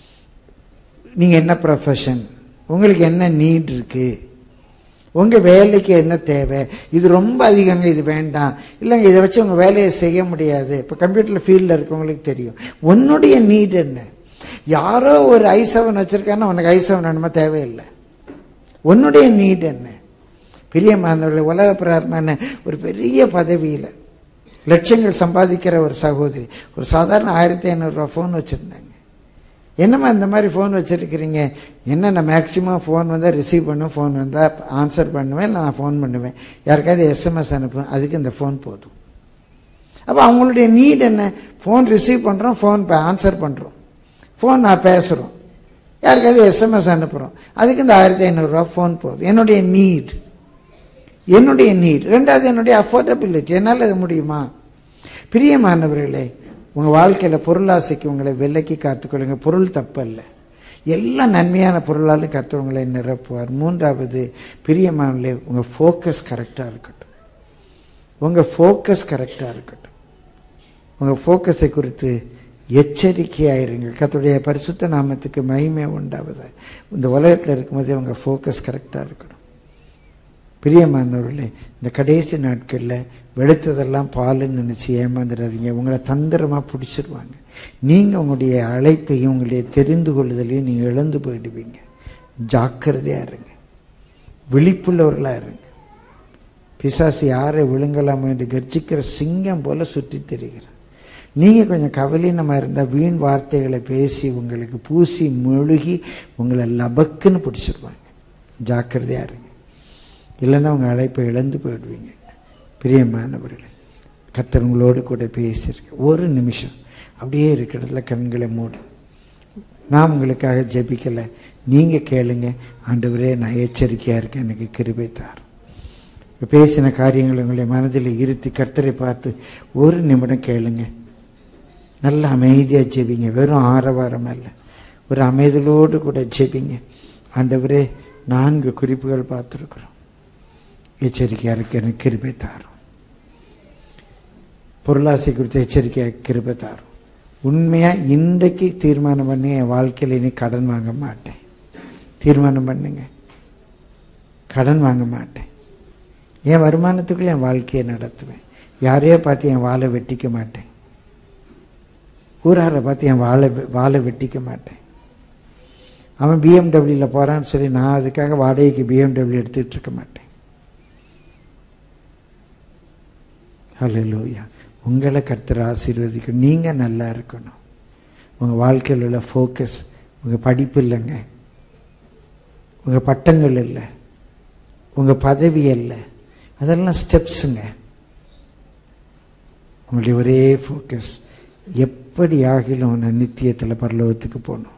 நீங்கள் என்ன ப்ரொஃபஷன் உங்களுக்கு என்ன நீட் இருக்குது உங்கள் வேலைக்கு என்ன தேவை இது ரொம்ப அதிகங்க இது வேண்டாம் இல்லைங்க இதை வச்சு உங்கள் வேலையை செய்ய முடியாது இப்போ கம்ப்யூட்டர் ஃபீல்டில் இருக்கவங்களுக்கு தெரியும் உன்னுடைய நீட் என்ன யாரோ ஒரு ஐ செவன் வச்சுருக்காங்கன்னா உனக்கு ஐ செவன் வேணுமா தேவையில்லை உன்னுடைய நீட் என்ன பிரியமானவர்கள் உலக பிரகாரமான ஒரு பெரிய பதவியில் லட்சங்கள் சம்பாதிக்கிற ஒரு சகோதரி ஒரு சாதாரண ஆயிரத்தி ஐநூறுரூவா ஃபோன் வச்சுருந்தாங்க என்னம்மா இந்த மாதிரி ஃபோன் வச்சுருக்கிறீங்க என்ன நான் மேக்ஸிமம் ஃபோன் வந்தால் ரிசீவ் பண்ணுவேன் ஃபோன் வந்தால் ஆன்சர் பண்ணுவேன் இல்லை நான் ஃபோன் பண்ணுவேன் யாருக்காவது எஸ்எம்எஸ் அனுப்புவேன் அதுக்கு இந்த ஃபோன் போதும் அப்போ அவங்களுடைய நீட் என்ன ஃபோன் ரிசீவ் பண்ணுறோம் ஃபோன் ஆன்சர் பண்ணுறோம் ஃபோன் நான் பேசுகிறோம் யாருக்காவது எஸ்எம்எஸ் அனுப்புகிறோம் அதுக்கு இந்த ஆயிரத்தி ஐநூறுரூவா ஃபோன் போதும் என்னுடைய நீட் என்னுடைய நீட் ரெண்டாவது என்னுடைய அஃபோர்டபிலிட்டி என்னால் அது முடியுமா பிரியமானவர்களே உங்கள் வாழ்க்கையில் பொருளாசைக்கு உங்களை விலைக்கு காத்துக்கொள்ளுங்க பொருள் தப்பல்ல எல்லா நன்மையான பொருளாலும் கற்று உங்களை நிரப்புவார் மூன்றாவது பிரியமானவர்களே உங்கள் ஃபோக்கஸ் கரெக்டாக இருக்கட்டும் உங்கள் ஃபோக்கஸ் கரெக்டாக இருக்கட்டும் உங்கள் ஃபோக்கஸை குறித்து எச்சரிக்கையாயிருங்கள் கத்துடைய பரிசுத்த நாமத்துக்கு மகிமை உண்டாவது இந்த உலகத்தில் இருக்கும்போதே உங்கள் ஃபோக்கஸ் கரெக்டாக இருக்கணும் பிரியமானவர்களே இந்த கடைசி நாட்களில் வெளுத்ததெல்லாம் பாலுன்னு நினச்சி ஏமாந்துடாதீங்க உங்களை தந்திரமாக பிடிச்சிருவாங்க நீங்கள் உங்களுடைய அழைப்பையும் உங்களுடைய தெரிந்து கொள்ளுதலையும் நீங்கள் இழந்து போயிடுவீங்க ஜாக்கிரதையாக இருங்க விழிப்புள்ளவர்களாக இருங்க பிசாசு யாரை விழுங்கலாமோ என்று கர்ஜிக்கிற சிங்கம் போல சுற்றி திரிகிறார் நீங்கள் கொஞ்சம் கவலீனமாக இருந்தால் வீண் வார்த்தைகளை பேசி உங்களுக்கு பூசி மெழுகி உங்களை லபக்குன்னு பிடிச்சிருவாங்க ஜாக்கிரதையாக இருங்க இல்லைன்னா உங்கள் அழைப்பை இழந்து போயிடுவீங்க பிரியமானவர்களே கத்தர் உங்களோடு கூட பேசியிருக்க ஒரு நிமிஷம் அப்படியே இருக்கிறதுல கண்களை மூடு நான் உங்களுக்காக ஜெபிக்கலை நீங்கள் கேளுங்க ஆண்டவரே நான் எச்சரிக்கையாக இருக்கேன் எனக்கு கிருபை தார் இப்போ பேசின காரியங்களை உங்களுடைய மனதில் இருத்தி கர்த்தரை பார்த்து ஒரு நிமிடம் கேளுங்க நல்ல அமைதியாக ஜெபிங்க வெறும் ஆரவாரம் அல்ல ஒரு அமைதலோடு கூட ஜெபிங்க ஆண்டவரே நான்கு குறிப்புகள் பார்த்துருக்குறோம் எச்சரிக்கையாக இருக்க எனக்கு கிருபை தாரும் பொருளாசை குறித்து எச்சரிக்கையாக கிருபை தாரும் உண்மையாக இன்றைக்கு தீர்மானம் பண்ணி என் வாழ்க்கையில் இனி கடன் வாங்க மாட்டேன் தீர்மானம் பண்ணுங்க கடன் வாங்க மாட்டேன் என் வருமானத்துக்குள்ள என் வாழ்க்கையை நடத்துவேன் யாரையோ பார்த்து என் வாழை வெட்டிக்க மாட்டேன் ஊராரை பார்த்து என் வாழை வாழை வெட்டிக்க மாட்டேன் அவன் பிஎம்டபிள்யூவில் போகிறான்னு சொல்லி நான் அதுக்காக வாடகைக்கு பிஎம்டபிள்யூ எடுத்துகிட்டு இருக்க மாட்டேன் ஹலோ லூயா உங்களை கர்த்தர் ஆசீர்வதிக்கணும் நீங்கள் நல்லா இருக்கணும் உங்கள் வாழ்க்கையில் உள்ள ஃபோக்கஸ் உங்கள் படிப்பு இல்லைங்க உங்கள் பட்டங்கள் இல்லை உங்கள் பதவி இல்லை அதெல்லாம் ஸ்டெப்ஸுங்க உங்களுடைய ஒரே ஃபோக்கஸ் எப்படி ஆகிலும் நான் நித்தியத்தில் பரலோகத்துக்கு போகணும்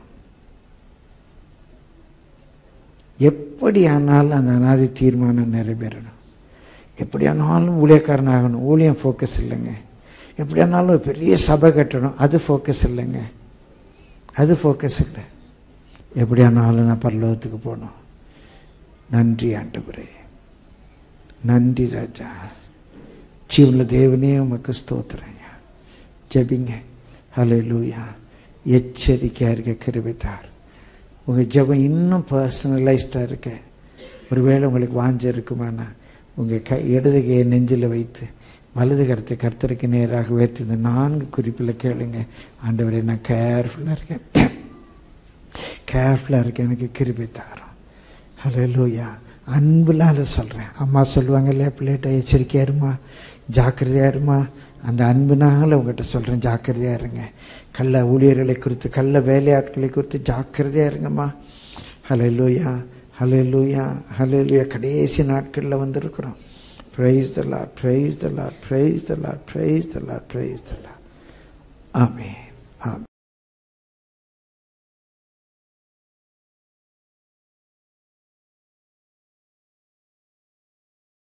எப்படி ஆனாலும் அந்த அனாதி தீர்மானம் நிறைவேறணும் எப்படி ஆனாலும் ஊழியக்காரன் ஆகணும் ஊழியம் ஃபோக்கஸ் இல்லைங்க எப்படி ஆனாலும் ஒரு பெரிய சபை கட்டணும் அது ஃபோக்கஸ் இல்லைங்க அது ஃபோக்கஸ் இல்லை எப்படி ஆனாலும் நான் பரலோகத்துக்கு போகணும் நன்றி ஆண்டவரே நன்றி ராஜா ஜீவன தேவனே உமக்கு ஸ்தோத்திரங்க ஜபிங்க ஹலோ லூயா எச்சரிக்கையாக இருக்க கிருபித்தார் உங்கள் ஜெபம் இன்னும் பர்சனலைஸ்டாக இருக்க ஒருவேளை உங்களுக்கு வாஞ்ச இருக்குமானா உங்கள் கை இடது கையை நெஞ்சில் வைத்து வலது கருத்தை கர்த்தருக்கு நேராக உயர்த்தி இந்த நான்கு குறிப்பில் கேளுங்க ஆண்டவரே நான் கேர்ஃபுல்லாக இருக்கேன் கேர்ஃபுல்லாக இருக்கேன் எனக்கு கிருபை தாரோம் ஹலோ லூயா அன்புலாம் சொல்கிறேன் அம்மா சொல்லுவாங்க இல்லையா பிள்ளைகிட்ட எச்சரிக்கையாக இருமா ஜாக்கிரதையாக இருமா அந்த அன்புனால உங்கள்கிட்ட சொல்கிறேன் ஜாக்கிரதையாக இருங்க கள்ள ஊழியர்களை குறித்து கள்ள வேலையாட்களை குறித்து ஜாக்கிரதையாக இருங்கம்மா ஹலோ லூயா ஹலோ லூயா ஹலோ லூயா கடைசி நாட்களில் வந்திருக்கிறோம் praise the lord praise the lord praise the lord praise the lord praise the lord ஆமே